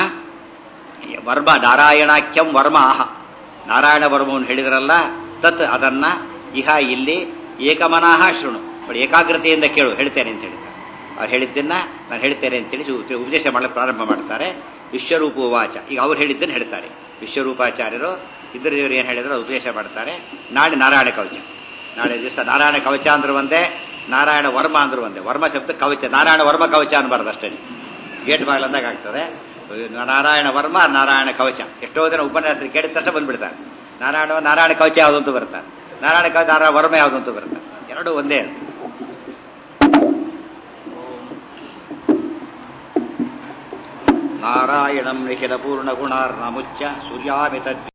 ವರ್ಮ ನಾರಾಯಣಾಖ್ಯಂ ವರ್ಮ ಆಹ ನಾರಾಯಣ ವರ್ಮವನ್ನು ಹೇಳಿದ್ರಲ್ಲ ತತ್ ಅದನ್ನ ಇಹ ಇಲ್ಲಿ ಏಕಮನಾಹ ಶೃಣು ನೋಡಿ ಏಕಾಗ್ರತೆಯಿಂದ ಕೇಳು ಹೇಳ್ತೇನೆ ಅಂತ ಹೇಳ್ತಾರೆ ಅವ್ರು ಹೇಳಿದ್ದನ್ನ ನಾನು ಹೇಳ್ತೇನೆ ಅಂತ ತಿಳಿಸಿ ಉಪ- ಉಪದೇಶ ಮಾಡಲು ಪ್ರಾರಂಭ ಮಾಡ್ತಾರೆ ವಿಶ್ವರೂಪ ವಾಚ ಈಗ ಅವ್ರು ಹೇಳಿದ್ದನ್ನು ಹೇಳ್ತಾರೆ ವಿಶ್ವರೂಪಾಚಾರ್ಯರು ಇಂದ್ರದೇವರು ಏನು ಹೇಳಿದ್ರು ಅದು ಉಪದೇಶ ಮಾಡ್ತಾರೆ ನಾಳೆ ನಾರಾಯಣ ಕವಚ ನಾಳೆ ದಿವಸ ನಾರಾಯಣ ಕವಚ ಅಂದ್ರು ಒಂದೇ ನಾರಾಯಣ ವರ್ಮ ಅಂದ್ರು ಒಂದೇ ವರ್ಮ ಶಬ್ದ ಕವಚ ನಾರಾಯಣ ವರ್ಮ ಕವಚ ಅನ್ಬಾರ್ದು ಅಷ್ಟೇ ಗೇಟ್ ಬಾಗಿಲು ಅಂದಾಗ ಆಗ್ತದೆ ನಾರಾಯಣ ವರ್ಮ ನಾರಾಯಣ ಕವಚ ಎಷ್ಟೋ ಜನ ಉಪನ್ಯಾಸ ಕೇಳಿದ ತಕ್ಷಣ ಬಂದ್ಬಿಡ್ತಾರೆ ನಾರಾಯಣ ನಾರಾಯಣ ಕವಚ ಯಾವುದು ಅಂತ ಬರ್ತಾರೆ ನಾರಾಯಣ ಕವಚ ನಾರಾಯಣ ವರ್ಮ ಯಾವುದು ಅಂತ ಬರ್ತಾರೆ ಎರಡು ಒಂದೇ ನಾರಾಯಣಂ ನಿಖಿಲ ಪೂರ್ಣ ಗುಣಾರ್ಣಮುಚ್ಚ ಸೂರ್ಯಾಮಿತ